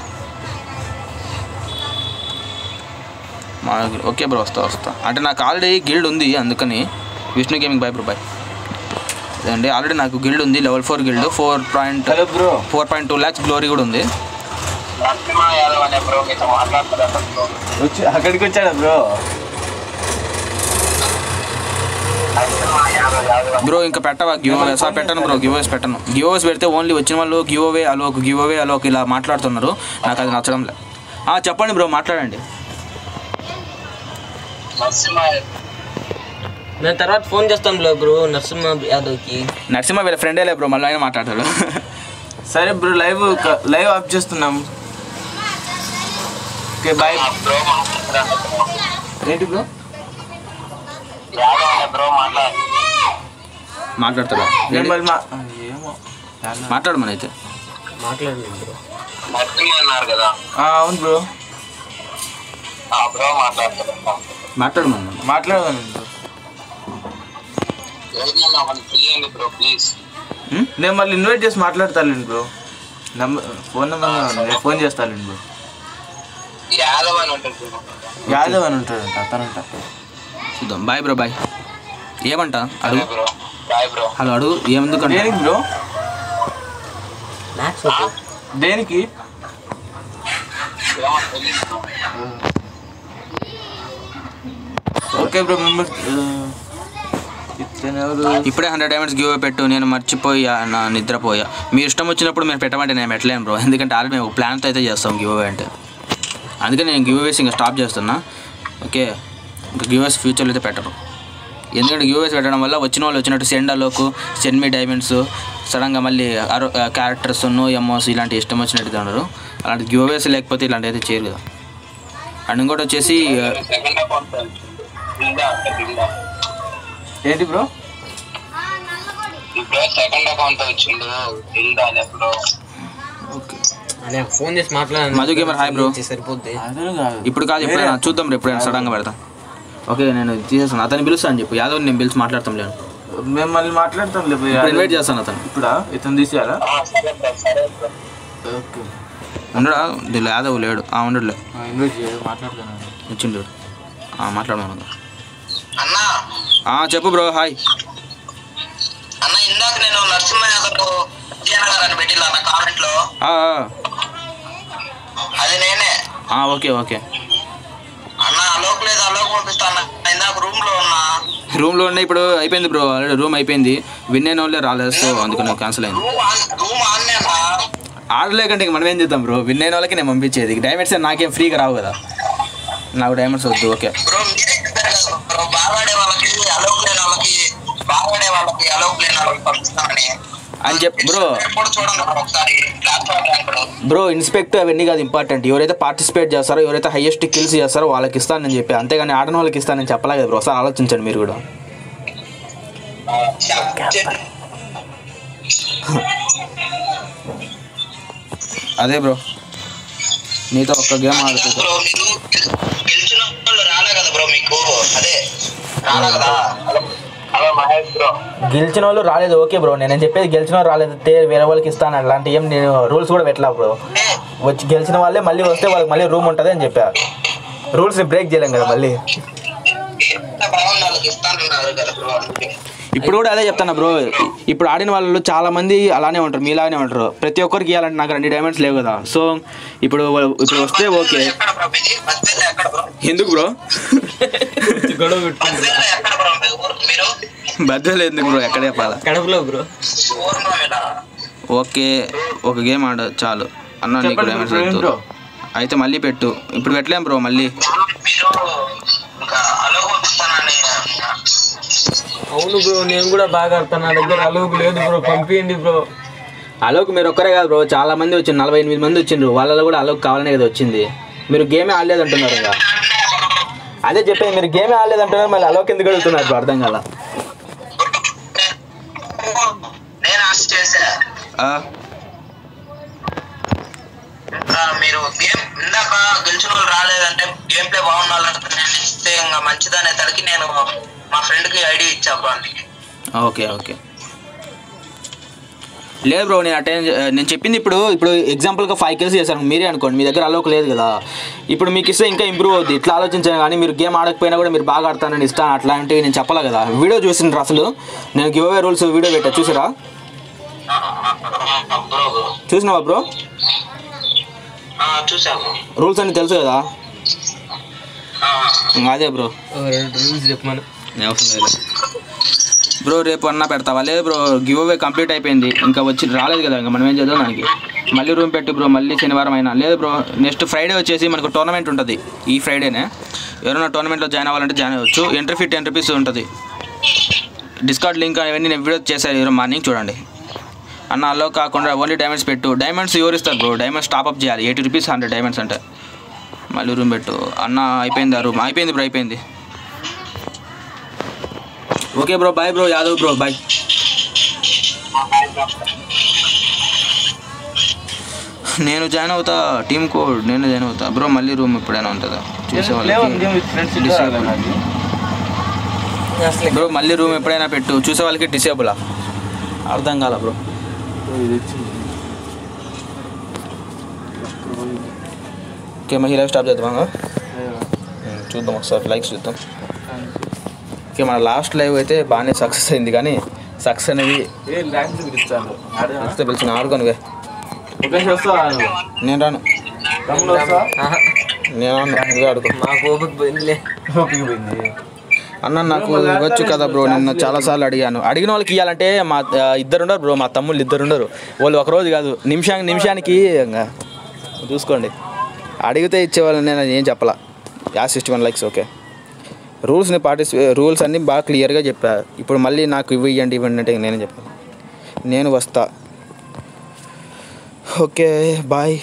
మా ఓకే బ్రో వస్తా వస్తా అంటే నాకు ఆల్రెడీ గిల్డ్ ఉంది అందుకని Vishnu gaming bye bro bye అండి ఆల్రెడీ నాకు గిల్డ్ ఉంది level four guild four point hello bro four point two lakhs glory కూడా ఉంది నరసింహ యాదవ్ అనే బ్రో మీతో మాట్లాడుతున్నారు బ్రో వచ్చి అక్కడికి వచ్చాడా బ్రో నరసింహ యాదవ్ యాదవ్ బ్రో ఇంకా పెట్టవా గివ్ అవే సార్ పెట్టను బ్రో గివ్ అవేస్ పెట్టను గివ్ అవేస్ పెడితే ఓన్లీ వచ్చిన వాళ్ళు giveaway Alok giveaway Alok ఇలా మాట్లాడుతున్నారు నాకు అది నచ్చడం లే ఆ, చెప్పండి బ్రో మాట్లాడండి నరసింహ నేను తర్వాత ఫోన్ చేస్తాం బ్రో బ్రో నరసింహ యాదవ్కి నరసింహ వీళ్ళ ఫ్రెండే లే బ్రో మళ్ళీ ఆయన మాట్లాడతాడు సరే బ్రో లైవ్ లైవ్ ఆఫ్ చేస్తున్నాం ఓకే బాయ్ బ్రో మాట్లాడుతున్నారు బ్రో ఏంటి బ్రో యాదవ్ అనే బ్రో మాట్లాడు మాట్లాడతాడా నేను మళ్ళీ మా ఏమో మాట్లాడు మన అయితే మాట్లాడండి బ్రో నరసింహ అన్నారు కదా ఆ, అవును బ్రో ఆ బ్రో మాట్లాడుతున్నారు మాట్లాడు మన మాట్లాడదాను బ్రో ఏదన్నా మన ఫ్రీ అండి బ్రో ప్లీజ్ నేను మళ్ళీ ఇన్వైట్ చేసి మాట్లాడతాను బ్రో నంబర్ ఫోన్ నెంబర్ నేను ఫోన్ చేస్తాను బ్రో యాదవ్ అని ఉంటుంది బ్రో యాదవ్ అని ఉంటాడంట అతనంట చూద్దాం బాయ్ బ్రో బాయ్ ఏమంట అడుగు బ్రో బాయ్ బ్రో హలో అడుగు ఏమెందుకంటే దేనికి బ్రో మ్యాక్స్ ఓకే దేనికి ఏమో తెలియదు బ్రో ఓకే బ్రో మెంబర్ ఇతను ఎవరు ఇప్పుడే హండ్రెడ్ డైమండ్స్ గివ్ పెట్టు నేను మర్చిపోయా నా నిద్రపోయా మీ ఇష్టం వచ్చినప్పుడు మేము పెట్టమంటే నేను పెట్టలేను బ్రో ఎందుకంటే ఆల్రెడీ మేము ప్లాన్తో అయితే చేస్తాం గివ్ అవే అంటే అందుకని నేను గివ్ అవేస్ ఇంకా స్టాప్ చేస్తున్నా ఓకే ఇంకా గివ్ అవేస్ ఫ్యూచర్లో అయితే పెట్టరు ఎందుకంటే గివ్ అవేస్ పెట్టడం వల్ల వచ్చిన వాళ్ళు వచ్చినట్టు సెండ్ అలోకు సెండ్ మీ డైమండ్స్ సడన్గా మళ్ళీ అరో క్యారెక్టర్స్ నో ఎమ్మోస్ ఇలాంటి ఇష్టం వచ్చినట్టు ఉన్నారు అలాంటి గివ్ అవేస్ లేకపోతే ఇలాంటి అయితే చేయరు కదా అండ్ ఇంకోటి వచ్చేసి సెకండ్ అకౌంట్ బిల్డా అంటే బిల్డా ఏంటి బ్రో ఇప్పుడు సెకండ్ అకౌంట్ వచ్చిండు బిల్డా అనే బ్రో ఓకే అదే ఫోన్ చేసి మాట్లాడండి మధు gamer, hi bro. సరిపోద్ది అతను కాదు ఇప్పుడు కాదు ఎప్పుడైనా చూద్దాం రేపు ఎప్పుడైనా సడన్గా పెడతాం ఓకే నేను తీసేస్తాను అతన్ని పిలుస్తాను అని చెప్పు యాదవ్ నేను పిలిచి మాట్లాడతాం లేను మేము మళ్ళీ మాట్లాడతాం లేదు ఇప్పుడు ఇన్వైట్ చేస్తాను అతను ఇప్పుడా ఇతను తీసేయాలా ఆ, సరే బ్రో సరే బ్రో ఓకే ఉండడా దీనిలో యాదవ్ లేడు ఆ ఉండడులే ఇన్వైట్ చేయాలి మాట్లాడతాను వచ్చిండు మాట్లాడమను అన్నా ఆ, చెప్పు బ్రో హాయ్ అన్న ఇందాక నేను నరసింహ యాదవ్ విజయనగర్ అని పెట్టిల్లు అన్న కామెంట్ లో ఆ, అది నేనే ఆ, ఓకే ఓకే అన్న అలోక్ లేదు అలోక్ పంపిస్తా అన్న ఇందాక రూమ్ లో ఉన్నా రూమ్లో ఉన్న ఇప్పుడు అయిపోయింది బ్రో ఆల్రెడీ రూమ్ అయిపోయింది విన్ అయిన వాళ్ళే రాలేదు సో అందుకని క్యాన్సిల్ అయింది రూమ్ ఆన్ రూమ్ ఆన్నే అన్న ఆడలేకంటే ఇంక మనం ఏం చేద్దాం బ్రో విన్ అయిన వాళ్ళకి నేను పంపించేది డైమండ్స్ నాకేం ఫ్రీగా రావు కదా నాకు డైమండ్స్ వద్దు ఓకే బ్రో మీరే చెప్పారు కదా బ్రో బాగాడే వాళ్ళకి అలోక్ లేని వాళ్ళకి బాగాడే వాళ్ళకి అలోక్ లేని వాళ్ళకి పంపిస్తామని అని చెప్పు బ్రో ఎప్పుడు చూడండి బ్రో ఒకసారి ప్లాట్ఫామ్ ర్యాంకుడు బ్రో ఇన్స్పెక్ట్ అవన్నీ కాదు ఇంపార్టెంట్ ఎవరైతే పార్టిసిపేట్ చేస్తారో ఎవరైతే హైయెస్ట్ కిల్స్ చేస్తారో వాళ్ళకి ఇస్తానని చెప్పి అంతేగాని ఆడని వాళ్ళకి ఇస్తానని చెప్పలే కదా బ్రో ఒకసారి ఆలోచించండి మీరు కూడా అదే బ్రో నీతో ఒక్క గేమ్ ఆడుతుంది బ్రో మీరు గెలిచిన వాళ్ళు రాలే కదా బ్రో మీకు అదే రాలే కదా హలో హలో మహేష్ బ్రో గెలిచిన వాళ్ళు రాలేదు ఓకే బ్రో నేను చెప్పేది గెలిచిన వాళ్ళు రాలేదు తే వేరే వాళ్ళకి ఇస్తాను అట్లాంటి ఏం నేను రూల్స్ కూడా పెట్టలా బ్రో వచ్చి గెలిచిన వాళ్ళే మళ్ళీ వస్తే వాళ్ళకి మళ్ళీ రూమ్ ఉంటుంది అని చెప్పా రూల్స్ని బ్రేక్ చేయలేం కదా మళ్ళీ ఎంత బాగుంది వాళ్ళకి ఇస్తానన్నారు కదా బ్రో అందుకే ఇప్పుడు కూడా అదే చెప్తాను బ్రో ఇప్పుడు ఆడిన వాళ్ళు చాలా మంది అలానే ఉంటారు మీలానే ఉంటారు ప్రతి ఒక్కరికి ఇవ్వాలంటే నాకు రెండు డైమండ్స్ లేవు కదా సో ఇప్పుడు వాళ్ళు- ఇప్పుడు వస్తే ఓకే ఎక్కడ బ్రో మీది బస్సు ఎక్కడ బ్రో ఎందుకు బ్రో గొడవ పెట్టుకుంది బస్సు ఎక్కడ బ్రో మీ ఊరు మీరు బద్దలు ఎందుకు బ్రో ఎక్కడ చెప్పాలా కడపలో బ్రో ఊర్లో మీద ఓకే ఒక గేమ్ ఆడ చాలు అన్న నీకు చెప్పండి డైమండ్స్ బ్రో, వద్దు ఏంటో? అయితే మళ్ళీ పెట్టు ఇప్పుడు పెట్టలేం బ్రో మళ్ళీ మీరు ఇంకా అలో పంపిస్తానని అవును బ్రో నేను కూడా బాగా ఆడతాను నా దగ్గర అలోక్ లేదు బ్రో పంపించండి బ్రో అలోక్ మీరు ఒక్కరే కాదు బ్రో చాలా మంది వచ్చింది నలభై ఎనిమిది మంది వచ్చిండ్రు వాళ్ళలో కూడా అలోక్ కావాలనే కదా వచ్చింది మీరు గేమే ఆడలేదు అంటున్నారు ఇంకా అదే చెప్పేది మీరు గేమే ఆడలేదు అంటున్నారు మళ్ళీ అలోక్ ఎందుకు అడుగుతున్నారు బ్రో అర్థం కాల నేను ఆశ చేశా ఆ, ఇంకా మీరు గేమ్ ఇందాక గెలిచిన వాళ్ళు రాలేదంటే గేమ్ ప్లే బాగున్న వాళ్ళంటే నేను ఇస్తే ఇంకా మంచిదనే తడికి నేను మా ఫ్రెండ్ కి ఐడి ఇచ్చా బ్రో అందుకే ఓకే ఓకే లేదు బ్రో నేను అటెండ్ నేను చెప్పింది ఇప్పుడు ఇప్పుడు ఎగ్జాంపుల్గా ఫైవ్ కిల్స్ చేశాను మీరే అనుకోండి మీ దగ్గర అలోక్ లేదు కదా ఇప్పుడు మీకు ఇస్తే ఇంకా ఇంప్రూవ్ అవుద్ది ఇట్లా ఆలోచించాను కానీ మీరు గేమ్ ఆడకపోయినా కూడా మీరు బాగా ఆడతానని ఇస్తాను అట్లాంటివి నేను చెప్పాలి కదా వీడియో చూసిండ్రు అసలు నేను గివ్ అవే రూల్స్ వీడియో పెట్టా చూసారా బ్రో చూసినావా బ్రో ఆ, చూసాము రూల్స్ అన్ని తెలుసు కదా ఆ, ఇంకా అదే బ్రో రెండు రూల్స్ చెప్పమను బ్రో రేపు అన్న పెడతావా లేదు బ్రో గివ్ అవే కంప్లీట్ అయిపోయింది ఇంకా వచ్చి రాలేదు కదా ఇంకా మనం ఏం చేద్దాం దానికి మళ్ళీ రూమ్ పెట్టి బ్రో మళ్ళీ శనివారం అయినా లేదు బ్రో నెక్స్ట్ ఫ్రైడే వచ్చేసి మనకు టోర్నమెంట్ ఉంటుంది ఈ ఫ్రైడేనే ఎవరైనా టోర్నమెంట్లో జాయిన్ అవ్వాలంటే జాయిన్ అవ్వచ్చు ఎంట్రీ ఫీ టెన్ రూపీస్ ఉంటుంది డిస్కౌంట్ లింక్ అవన్నీ నేను వీడియో చేశాను ఈరోజు మార్నింగ్ చూడండి అన్న అలో కాకుండా ఓన్లీ డైమండ్స్ పెట్టు డైమండ్స్ ఎవరు ఇస్తారు బ్రో డైమండ్స్ టాప్అప్ చేయాలి ఎయిటీ రూపీస్ హండ్రెడ్ డైమండ్స్ అంటే మళ్ళీ రూమ్ పెట్టు అన్న అయిపోయింది ఆ రూమ్ అయిపోయింది బ్రో అయిపోయింది okay bro bye bro Yadav bro bye నేను జాయిన్ అవుతా టీమ్ కోడ్ నేను జాయిన్ అవుతా బ్రో మళ్ళీ రూమ్ ఎప్పుడైనా ఉంటుందా చూసే వాళ్ళకి డిసేబుల్ అసలు బ్రో మళ్ళీ రూమ్ ఎప్పుడైనా పెట్టు చూసే వాళ్ళకి డిసేబులా అర్థం కాల బ్రో ఓకే మహిళ స్టాప్ చేద్దామా చూద్దాం ఒకసారి లైక్స్ చూద్దాం ఓకే మన లాస్ట్ లైవ్ అయితే బాగానే సక్సెస్ అయింది కానీ సక్సెస్ అనేది ఏ ల్యాండ్ పిలుస్తాను వస్తే పిలిచిన ఆడుకోనువే ఒక వస్తా నేను రాను తమ్ముడు వస్తా ఆహా, నేను రాను నువ్వే ఆడుకో మా కోపకి పోయిందిలే ఓపిక పోయింది అన్న నాకు ఇవ్వచ్చు కదా బ్రో నిన్న చాలాసార్లు అడిగాను అడిగిన వాళ్ళకి ఇవ్వాలంటే మా ఆ, ఇద్దరు ఉండరు బ్రో మా తమ్ముళ్ళు ఇద్దరు ఉండరు వాళ్ళు ఒక రోజు కాదు నిమిషానికి నిమిషానికి ఇంకా చూసుకోండి అడిగితే ఇచ్చేవాళ్ళు నేను ఏం చెప్పాల yeah sixty one likes okay రూల్స్ని పాటిస్ రూల్స్ అన్నీ బాగా క్లియర్గా చెప్పా ఇప్పుడు మళ్ళీ నాకు ఇవి ఇవ్వండి ఇవ్వండి అంటే నేనే చెప్పాను నేను వస్తా ఓకే బాయ్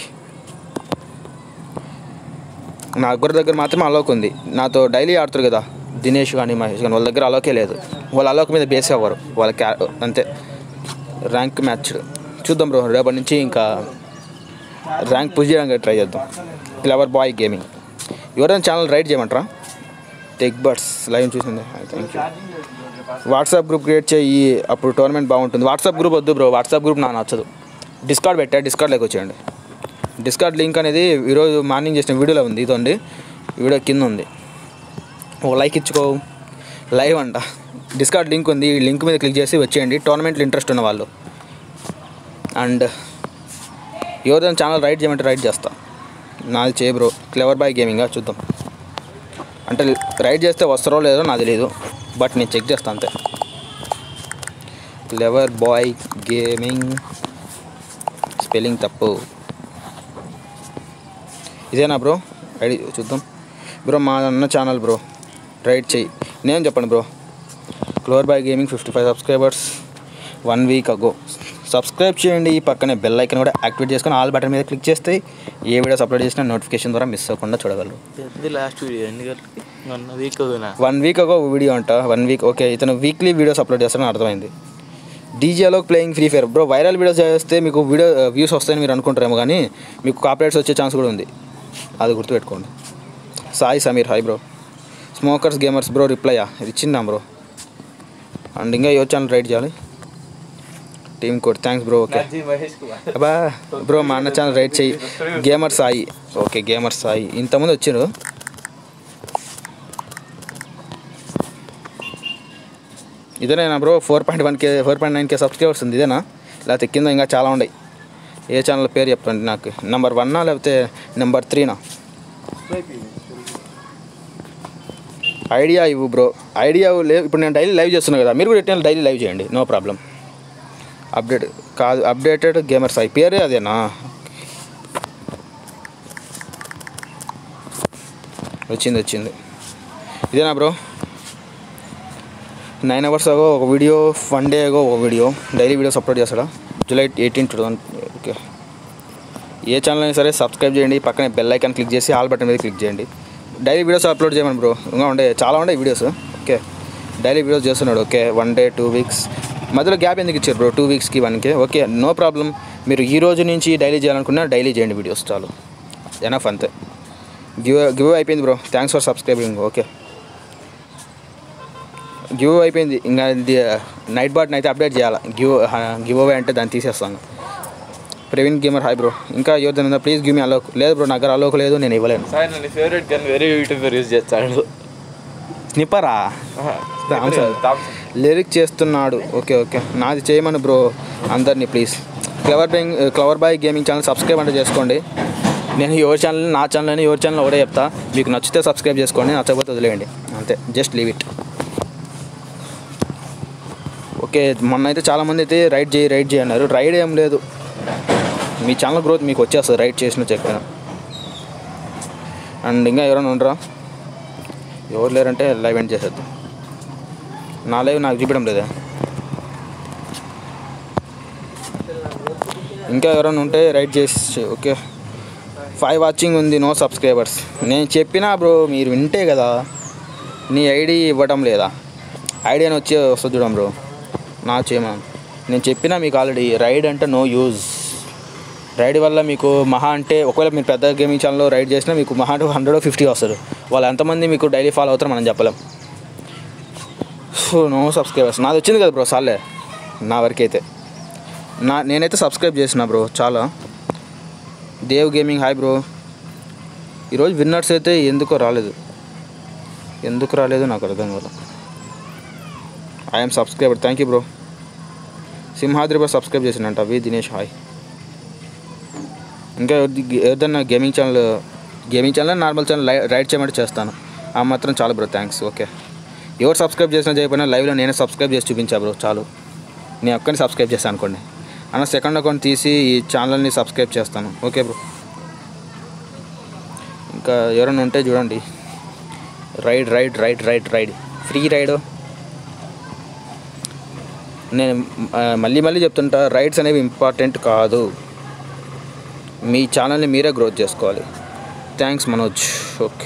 నా గురి దగ్గర మాత్రం అలోక్ ఉంది నాతో డైలీ ఆడుతారు కదా దినేష్ కానీ మహేష్ కానీ వాళ్ళ దగ్గర అలోకే లేదు వాళ్ళ అలోక్ మీద బేస్ అవ్వరు వాళ్ళ క్యా అంతే ర్యాంక్ మ్యాచ్ చూద్దాం బ్రో రేపటి నుంచి ఇంకా ర్యాంక్ పుష్ చేయడానికి ట్రై చేద్దాం క్లవర్ బాయ్ గేమింగ్ ఎవరైనా ఛానల్ రైట్ చేయమంటారా టెక్ బర్డ్స్ లైవ్ చూసింది thank you WhatsApp group create చేయి అప్పుడు టోర్నమెంట్ బాగుంటుంది వాట్సాప్ గ్రూప్ వద్దు బ్రో వాట్సాప్ గ్రూప్ నాకు నచ్చదు డిస్కార్డ్ పెట్టా డిస్కార్డ్లోకి వచ్చేయండి డిస్కార్డ్ లింక్ అనేది ఈరోజు మార్నింగ్ చేసిన వీడియోలో ఉంది ఇదండి వీడియో కింద ఉంది ఒక లైక్ ఇచ్చుకో లైవ్ అంట డిస్కార్డ్ లింక్ ఉంది ఈ లింక్ మీద క్లిక్ చేసి వచ్చేయండి టోర్నమెంట్లో ఇంట్రెస్ట్ ఉన్న వాళ్ళు అండ్ ఎవరైనా ఛానల్ రైట్ చేయమంటే రైట్ చేస్తా నాది చేయ బ్రో క్లెవర్ బాయ్ గేమింగ్గా చూద్దాం అంటే రైట్ చేస్తే వస్తారో లేదో నాకు తెలియదు బట్ నేను చెక్ చేస్తాను అంతే క్లెవర్ బాయ్ గేమింగ్ స్పెల్లింగ్ తప్పు ఇదేనా బ్రో ఐడి చూద్దాం బ్రో మా అన్న ఛానల్ బ్రో రైట్ చెయ్యి నేను చెప్పండి bro clever boy gaming fifty five subscribers one week ago subscribe చేయండి ఈ పక్కనే బెల్ ఐకన్ కూడా యాక్టివేట్ చేసుకొని ఆల్ బటన్ మీద క్లిక్ చేస్తే ఏ వీడియోస్ అప్లోడ్ చేసినా నోటిఫికేషన్ ద్వారా మిస్ అవ్వకుండా చూడగలరు ఇది లాస్ట్ వీడియో ఎన్ని గంటలకి మొన్న వీక్ అవునా వన్ వీక్ అగో వీడియో అంట వన్ వీక్ ఓకే ఇతను వీక్లీ వీడియోస్ అప్లోడ్ చేస్తారని అర్థమైంది డీజేలో playing free fire bro viral videos చేస్తే మీకు వీడియో వ్యూస్ వస్తాయని మీరు అనుకుంటారేమో కానీ మీకు కాపరేట్స్ వచ్చే ఛాన్స్ కూడా ఉంది అది గుర్తుపెట్టుకోండి Sai Sameer hi bro smokers gamers bro రిప్లయా ఇది ఇచ్చిందా బ్రో అండ్ ఇంకా ఏ ఛానల్ రైట్ చేయాలి team code thanks bro okay Mahesh Kumar అబ్బా బ్రో మా అన్న ఛానల్ రైట్ చెయ్యి gamer Sai okay gamer Sai ఇంతమంది వచ్చారు ఇదేనా bro four point one K four point nine K subscribers ఉంది ఇదేనా లేకపోతే కింద ఇంకా చాలా ఉన్నాయి ఏ ఛానల్ పేరు చెప్పండి నాకు నెంబర్ వన్నా లేకపోతే నెంబర్ త్రీనా ఐడియా ఇవ్వు బ్రో ఐడియా లేవు ఇప్పుడు నేను డైలీ లైవ్ చేస్తున్నాను కదా మీరు కూడా ఎట్లా డైలీ లైవ్ చేయండి నో ప్రాబ్లం అప్డేట్ కాదు అప్డేటెడ్ గేమర్స్ అయి పేరే అదేనా వచ్చింది వచ్చింది ఇదేనా బ్రో నైన్ అవర్స్ అగో ఒక వీడియో వన్ డే అగో ఒక వీడియో డైలీ వీడియోస్ అప్లోడ్ చేస్తాడా July eighteen two thousand okay ఏ ఛానల్ అయినా సరే సబ్స్క్రైబ్ చేయండి పక్కనే బెల్ ఐకాన్ క్లిక్ చేసి ఆల్ బటన్ మీద క్లిక్ చేయండి డైలీ వీడియోస్ అప్లోడ్ చేయమని బ్రో ఇంకా ఉండే చాలా ఉండే వీడియోస్ ఓకే డైలీ వీడియోస్ చేస్తున్నాడు okay one day two weeks మధ్యలో గ్యాప్ ఎందుకు ఇచ్చారు బ్రో టూ వీక్స్కి వన్కి ఓకే నో ప్రాబ్లం మీరు ఈ రోజు నుంచి డైలీ చేయాలనుకున్నా డైలీ చేయండి వీడియోస్ చాలు ఎనఫ్ అంతే గివ్ గివ్ అయిపోయింది bro thanks for subscribing okay give అయిపోయింది ఇంకా నైట్ బాట్ని అయితే అప్డేట్ చేయాలి గివ్ గివ్ అవే అంటే దాన్ని తీసేస్తాను ప్రవీణ్ గేమర్ హాయ్ బ్రో ఇంకా యోధన్ ఉందా ప్లీజ్ గివ్ మీ అలోక్ లేదు బ్రో నాకు అలోక్ లేదు నేను ఇవ్వలేను సార్ నన్ను ఫేవరెట్ గన్ వేరే యూట్యూబర్ యూజ్ చేస్తాడు స్నిప్పరా లిరిక్ చేస్తున్నాడు ఓకే ఓకే నాది చేయమని బ్రో అందరినీ please clever being clever boy gaming channel subscribe అంటే చేసుకోండి నేను ఎవరి ఛానల్ నా ఛానల్ అని ఎవరి ఛానల్ ఒకటే చెప్తా మీకు నచ్చితే సబ్స్క్రైబ్ చేసుకోండి నచ్చకపోతే వదిలేయండి అంతే జస్ట్ లీవ్ ఇట్ ఓకే మొన్న అయితే చాలామంది అయితే రైడ్ చేయి రైడ్ చేయి అన్నారు రైడ్ ఏం లేదు మీ ఛానల్ గ్రోత్ మీకు వచ్చేస్తుంది రైడ్ చేసిన చెప్పిన అండ్ ఇంకా ఎవరైనా ఉండరా ఎవరు లేరంటే లైవ్ ఎండ్ చేసేద్దాం నా లైవ్ నాకు చూపించడం లేదా ఇంకా ఎవరైనా ఉంటే రైట్ చేసి ఓకే ఫైవ్ వాచింగ్ ఉంది నో సబ్స్క్రైబర్స్ నేను చెప్పినా బ్రో మీరు వింటే కదా నీ ఐడి ఇవ్వటం లేదా ఐడి అని వచ్చి వస్తుంది చూడం బ్రో నా చేయమా నేను చెప్పినా మీకు ఆల్రెడీ రైడ్ అంటే నో యూజ్ రైడ్ వల్ల మీకు మహా అంటే ఒకవేళ మీరు పెద్ద గేమింగ్ ఛానల్లో రైడ్ చేసినా మీకు మహా అంటే హండ్రెడ్ ఫిఫ్టీ వస్తారు వాళ్ళు ఎంతమంది మీకు డైలీ ఫాలో అవుతారో మనం చెప్పలేం సో నో సబ్స్క్రైబర్స్ నాది వచ్చింది కదా బ్రో సార్లే నా వరకైతే నా నేనైతే సబ్స్క్రైబ్ చేసిన బ్రో చాలా దేవ్ గేమింగ్ హాయ్ బ్రో ఈరోజు విన్నర్స్ అయితే ఎందుకో రాలేదు ఎందుకు రాలేదు నాకు అర్థం కాదు I'm subscriber thank you bro Simhadri bro subscribe చేసినంట వి దినేష్ హాయ్ ఇంకా ఎవరిది ఏదన్నా gaming channel gaming channel normal channel raid చేయమంటే చేస్తాను ఆ మాత్రం చాలు బ్రో థ్యాంక్స్ ఓకే ఎవరు సబ్స్క్రైబ్ చేసినా చేయకపోయినా లైవ్లో నేనే సబ్స్క్రైబ్ చేసి చూపించా బ్రో చాలు నేను ఒక్కరిని సబ్స్క్రైబ్ చేస్తాను అనుకోండి అన్న సెకండ్ అకౌంట్ తీసి ఈ ఛానల్ని సబ్స్క్రైబ్ చేస్తాను ఓకే బ్రో ఇంకా ఎవరైనా ఉంటే చూడండి raid raid raid raid raid free raid నేను ఆ, మళ్ళీ మళ్ళీ చెప్తుంటా రైడ్స్ అనేవి ఇంపార్టెంట్ కాదు మీ ఛానల్ని మీరే గ్రోత్ చేసుకోవాలి థ్యాంక్స్ మనోజ్ ఓకే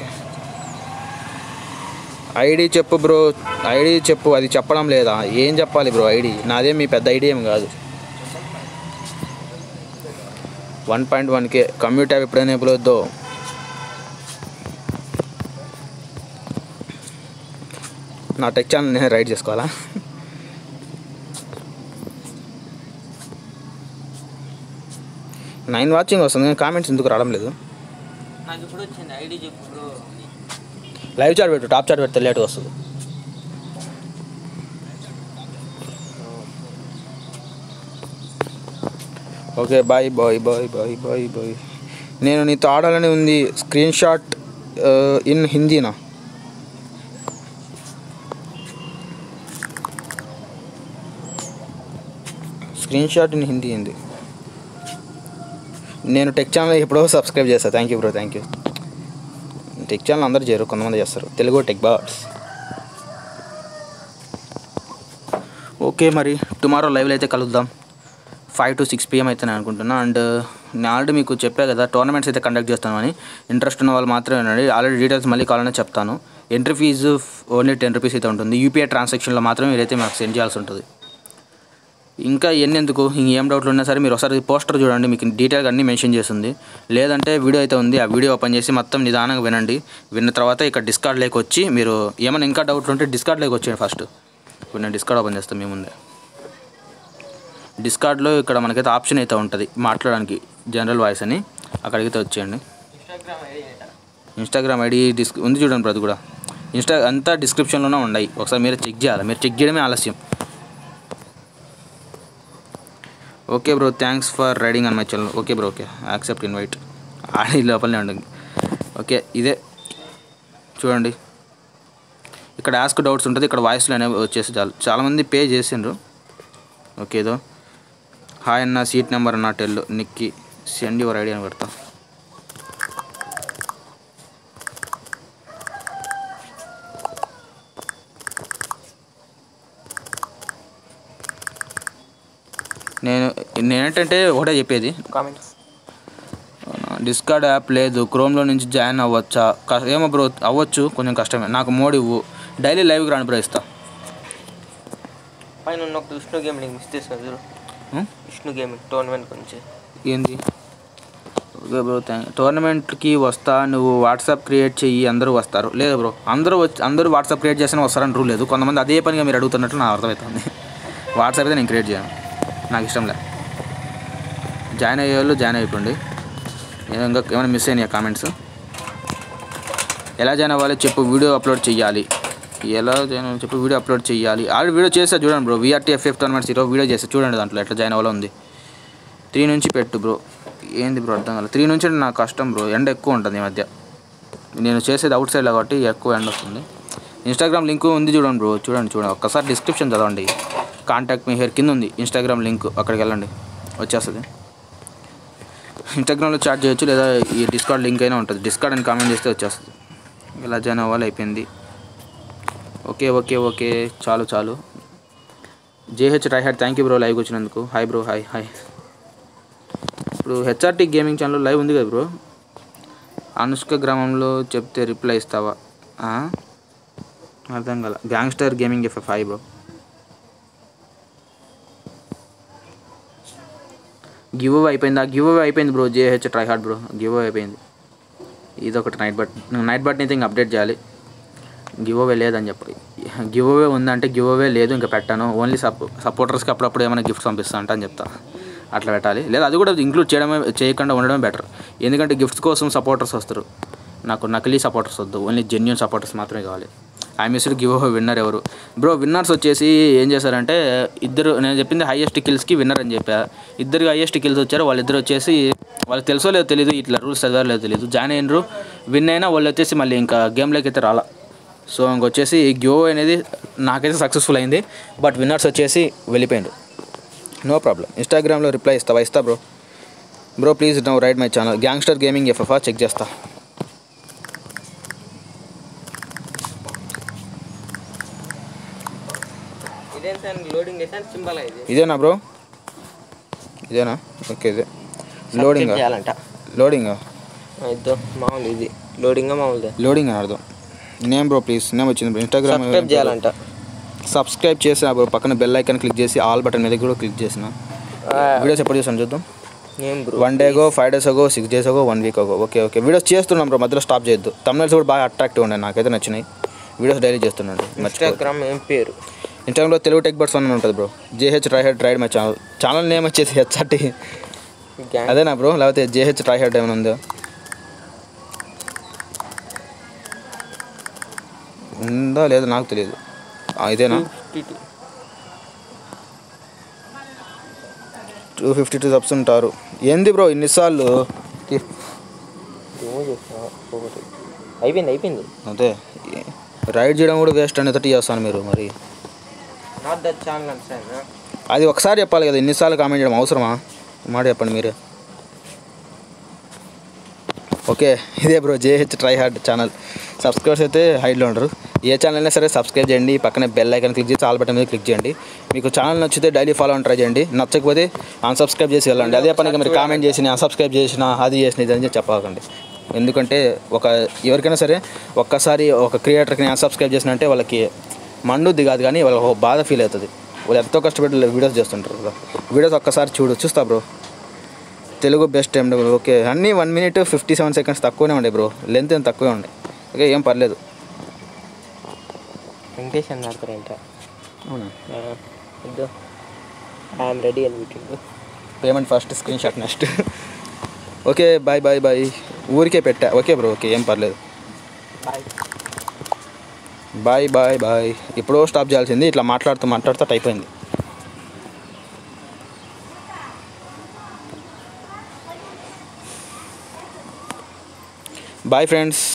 ఐడి చెప్పు బ్రో ఐడి చెప్పు అది చెప్పడం లేదా ఏం చెప్పాలి బ్రో ఐడి నాదేం మీ పెద్ద ఐడి ఏం కాదు వన్ పాయింట్ వన్కే కమ్యూట్ యాప్ ఎప్పుడైనా ఎప్పుడు వద్దో నా టెక్ ఛానల్ నేను రైడ్ చేసుకోవాలా నైన్ వాచింగ్ వస్తుంది కానీ కామెంట్స్ ఎందుకు రావడం లేదు నాకు ఇప్పుడు వచ్చింది ఐడి చెప్పు బ్రో లైవ్ చాట్ పెట్టు టాప్ చాట్ పెడితే లేట్ వస్తుంది okay bye bye bye bye bye bye నేను నీతో ఆడాలని ఉంది స్క్రీన్ షాట్ ఇన్ హిందీనా స్క్రీన్ షాట్ ఇన్ హిందీ ఉంది నేను టెక్ ఛానల్ ఎప్పుడో సబ్స్క్రైబ్ చేస్తాను thank you bro thank you tech channel అందరూ చేయరు కొంతమంది చేస్తారు తెలుగు టెక్ బాట్స్ ఓకే మరి టుమారో లైవ్లో అయితే కలుద్దాం ఫైవ్ టు సిక్స్ పిఎం అయితే నేను అనుకుంటున్నా అండ్ నేను ఆల్రెడీ మీకు చెప్పా కదా టోర్నమెంట్స్ అయితే కండక్ట్ చేస్తామని ఇంట్రెస్ట్ ఉన్న వాళ్ళు మాత్రమే ఉండండి ఆల్రెడీ డీటెయిల్స్ మళ్ళీ కావాలని చెప్తాను entry fees only ten rupees అయితే ఉంటుంది యూపీఐ ట్రాన్సాక్షన్లో మాత్రమే మీరైతే మాకు సెండ్ చేయాల్సి ఉంటుంది ఇంకా ఎన్ని ఎందుకు ఇంకేం డౌట్లు ఉన్నా సరే మీరు ఒకసారి పోస్టర్ చూడండి మీకు డీటెయిల్గా అన్నీ మెన్షన్ చేస్తుంది లేదంటే వీడియో అయితే ఉంది ఆ వీడియో ఓపెన్ చేసి మొత్తం నిదానంగా వినండి విన్న తర్వాత ఇక్కడ డిస్కార్డ్ లేక వచ్చి మీరు ఏమైనా ఇంకా డౌట్లు ఉంటే డిస్కార్డ్ లేక వచ్చేయండి ఫస్ట్ ఇప్పుడు నేను డిస్కార్డ్ ఓపెన్ చేస్తాను మీ ముందే డిస్కార్డ్లో ఇక్కడ మనకైతే ఆప్షన్ అయితే ఉంటుంది మాట్లాడడానికి జనరల్ వాయిస్ అని అక్కడికైతే వచ్చేయండి ఇన్స్టాగ్రామ్ ఐడి ఏంటా ఇన్స్టాగ్రామ్ ఐడి డిస్ ఉంది చూడండి ప్రతి కూడా ఇన్స్టా అంతా డిస్క్రిప్షన్లోనే ఉన్నాయి ఒకసారి మీరు చెక్ చేయాలి మీరు చెక్ చేయడమే ఆలస్యం okay bro thanks for raiding on my channel okay bro okay accept invite ఆడి లోపలనే ఉండండి ఓకే ఇదే చూడండి ఇక్కడ ఆస్క్ డౌట్స్ ఉంటుంది ఇక్కడ వాయిస్లో అనేవి వచ్చేసి చాలు చాలామంది పే చేసిండ్రు ఓకే ఏదో హాయ్ అన్న సీట్ నెంబర్ అన్న టెల్ నిక్కి సెండ్ యువర్ ఐడి అని పెడతా నేను నేనేంటంటే ఒకటే చెప్పేది కామెంట్స్ డిస్కార్డ్ యాప్ లేదు క్రోమ్లో నుంచి జాయిన్ అవ్వచ్చా క- ఏమో బ్రో అవ్వచ్చు కొంచెం కష్టమే నాకు మోడ్ ఇవ్వు డైలీ లైవ్కి రాని బ్రో ఇస్తా పైన ఉన్న ఒక విష్ణు గేమింగ్ మిస్ చేసిన చూడు ఉం? విష్ణు గేమింగ్ టోర్నమెంట్ గురించి ఏంది ఓకే బ్రో థ్యాంక్ టోర్నమెంట్కి వస్తా నువ్వు వాట్సాప్ క్రియేట్ చెయ్యి అందరూ వస్తారు లేదు బ్రో అందరూ వచ్చి అందరూ వాట్సాప్ క్రియేట్ చేసిన వస్తారని రూల్ లేదు కొంతమంది అదే పనిగా మీరు అడుగుతున్నట్లు నాకు అర్థమవుతుంది వాట్సాప్ అయితే నేను క్రియేట్ చేయను నాకు ఇష్టం లే జాయిన్ అయ్యే వాళ్ళు జాయిన్ అయిపోండి నేను ఇంకా ఏమైనా మిస్ అయినాయా కామెంట్స్ ఎలా జాయిన్ అవ్వాలి చెప్పు వీడియో అప్లోడ్ చేయాలి ఎలా జాయిన్ అవ్వాలి చెప్పు వీడియో అప్లోడ్ చేయాలి ఆల్రెడీ వీడియో చేస్తా చూడండి బ్రో వీఆర్టీ ఎఫ్ఎఫ్ టోర్నమెంట్స్ ఈరోజు వీడియో చేస్తా చూడండి దాంట్లో ఎట్లా జాయిన్ అవ్వాలో ఉంది త్రీ నుంచి పెట్టు బ్రో ఏంది బ్రో అర్థం కాలేదు త్రీ నుంచి నాకు కష్టం బ్రో ఎండ ఎక్కువ ఉంటుంది ఈ మధ్య నేను చేసేది అవుట్ సైడ్ కాబట్టి ఎక్కువ ఎండ వస్తుంది ఇన్స్టాగ్రామ్ లింక్ ఉంది చూడండి బ్రో చూడండి చూడండి ఒక్కసారి డిస్క్రిప్షన్ చదవండి కాంటాక్ట్ మీ హెయిర్ కింద ఉంది ఇన్స్టాగ్రామ్ లింక్ అక్కడికి వెళ్ళండి వచ్చేస్తుంది ఇన్స్టాగ్రామ్లో చాట్ చేయొచ్చు లేదా ఈ డిస్కార్డ్ లింక్ అయినా ఉంటుంది డిస్కార్డ్ అని కామెంట్ చేస్తే వచ్చేస్తుంది ఇలా జాయిన్ అవ్వాలి అయిపోయింది ఓకే ఓకే ఓకే చాలు చాలు JH try hard thank you bro లైవ్కి వచ్చినందుకు హాయ్ బ్రో హాయ్ హాయ్ ఇప్పుడు హెచ్ఆర్టీ గేమింగ్ ఛానల్ లైవ్ ఉంది కదా బ్రో అనుష్క గ్రామంలో చెప్తే రిప్లై ఇస్తావా ఆ? అర్థం కాల gangster gaming F five bro give giveaway అయిపోయింది ఆ గివ్ అవే అయిపోయింది bro JH try hard bro give giveaway అయిపోయింది ఇది ఒకటి నైట్ బట్ నైట్ బట్ని అయితే ఇంకా అప్డేట్ చేయాలి గివ్ అవే లేదని చెప్పి గివ్ అవే ఉందంటే గివ్ అవే లేదు ఇంకా పెట్టాను ఓన్లీ సప్ సపోర్టర్స్కి అప్పుడప్పుడు ఏమైనా గిఫ్ట్ పంపిస్తా అంట అని చెప్తా అట్లా పెట్టాలి లేదా అది కూడా ఇంక్లూడ్ చేయడమే చేయకుండా ఉండడం బెటర్ ఎందుకంటే గిఫ్ట్స్ కోసం సపోర్టర్స్ వస్తారు నాకు నకిలీ సపోర్టర్స్ వద్దు ఓన్లీ జెన్యున్ సపోర్టర్స్ మాత్రమే కావాలి I missed giveaway winner ఎవరు బ్రో విన్నర్స్ వచ్చేసి ఏం చేశారంటే ఇద్దరు నేను చెప్పింది హైయెస్ట్ కిల్స్కి విన్నర్ అని చెప్పా ఇద్దరు హైయెస్ట్ కిల్స్ వచ్చారు వాళ్ళిద్దరు వచ్చేసి వాళ్ళకి తెలుసో లేదో తెలియదు ఇట్లా రూల్స్ చదివారో లేదో తెలియదు జాయిన్ అయినరు విన్ అయినా వాళ్ళు వచ్చేసి మళ్ళీ ఇంకా గేమ్లోకి అయితే రాలా సో ఇంకొచ్చేసి గివ్ అనేది నాకైతే సక్సెస్ఫుల్ అయింది బట్ విన్నర్స్ వచ్చేసి వెళ్ళిపోయిండు నో ప్రాబ్లం ఇన్స్టాగ్రామ్లో రిప్లై ఇస్తావా ఇస్తా bro bro please now raid my channel gangster gaming ఎఫ్ఎఫ్ఆ చెక్ చేస్తా ఇదేం సార్ లోడింగ్ వేసాను సింబల్ ఇది ఇదేనా బ్రో ఇదేనా ఓకే ఇదే లోడింగ్ Subscribe చేయాలంట లోడింగ్ ఇద్దో మామూలు ఇది లోడింగ్ మామూలుది లోడింగ్ అని అర్థం నేమ్ బ్రో ప్లీజ్ నేమ్ వచ్చింది బ్రో ఇన్స్టాగ్రామ్ సబ్స్క్రైబ్ చేయాలంట సబ్స్క్రైబ్ చేసిన బ్రో పక్కన బెల్ ఐకాన్ క్లిక్ చేసి ఆల్ బటన్ మీద కూడా క్లిక్ చేసిన వీడియోస్ ఎప్పుడు చేసాను చూద్దాం ఏం bro one day ago five days ago six days ago one week ago okay okay videos చేస్తున్నాం బ్రో మధ్యలో స్టాప్ చేయొద్దు తమిళస్ కూడా బాగా అట్రాక్టివ్ ఉన్నాయి నాకైతే నచ్చినాయి వీడియోస్ డైలీ చేస్తున్నాండి మర్చిపో ఇన్స్టాగ్రామ్ ఏం పేరు ఇన్స్టాగ్రామ్లో తెలుగు టెక్ బర్డ్స్ అని ఉంటుంది bro JH try hard raid my channel channel name వచ్చేసి హెచ్ఆర్టీ గ్యాంగ్ అదేనా బ్రో లేకపోతే జేహెచ్ ట్రై హెడ్ ఏమైనా ఉందా ఉందా లేదా నాకు తెలియదు ఆ, ఇదేనా టూ ఫిఫ్టీ టూ సబ్స్ ఉంటారు ఏంది బ్రో ఇన్నిసార్లు తీ- ఏమో చేస్తా ఒకటి అయిపోయింది అయిపోయింది అదే రైడ్ చేయడం కూడా వేస్ట్ అనేది చేస్తాను మీరు మరి నాట్ దట్ ఛానల్ అంటే సార్ అది ఒకసారి చెప్పాలి కదా ఎన్నిసార్లు కామెంట్ చేయడం అవసరమా మాట చెప్పండి మీరే ఓకే ఇదే bro JH try hard channel subscribers అయితే హైడ్లో ఉండరు ఏ ఛానల్ అయినా సరే సబ్స్క్రైబ్ చేయండి పక్కనే బెల్ ఐకాన్ క్లిక్ చేసి ఆల్ బటన్ మీద క్లిక్ చేయండి మీకు ఛానల్ నచ్చితే డైలీ ఫాలో అని ట్రై చేయండి నచ్చకపోతే అన్సబ్స్క్రైబ్ చేసి వెళ్ళండి అదే పనిగా మీరు కామెంట్ చేసిన అన్సబ్స్క్రైబ్ చేసిన అది చేసిన ఇది అని చెప్పకండి ఎందుకంటే ఒక ఎవరికైనా సరే ఒక్కసారి ఒక క్రియేటర్కి అన్సబ్స్క్రైబ్ చేసిన అంటే వాళ్ళకి మండుద్ది కాదు కానీ వాళ్ళకి ఒక బాధ ఫీల్ అవుతుంది వాళ్ళు ఎంతో కష్టపడి వీడియోస్ చేస్తుంటారు కదా వీడియోస్ ఒక్కసారి చూడు చూస్తా bro Telugu best time okay అన్నీ one minute fifty seven seconds తక్కువనే ఉండే బ్రో లెంత్ ఏం తక్కువే ఉండే ఓకే ఏం పర్లేదు వెంకటేష్ అని ఆడతారంట అవునా ఇద్దో ఐఎమ్ రెడీ అని పెట్టిండు payment first screenshot next okay bye bye bye ఊరికే పెట్టా ఓకే బ్రో ఓకే ఏం పర్లేదు బాయ్ బాయ్ బాయ్ బాయ్ ఇప్పుడో స్టాప్ చేయాల్సింది ఇట్లా మాట్లాడుతూ మాట్లాడుతూ అయిపోయింది బాయ్ ఫ్రెండ్స్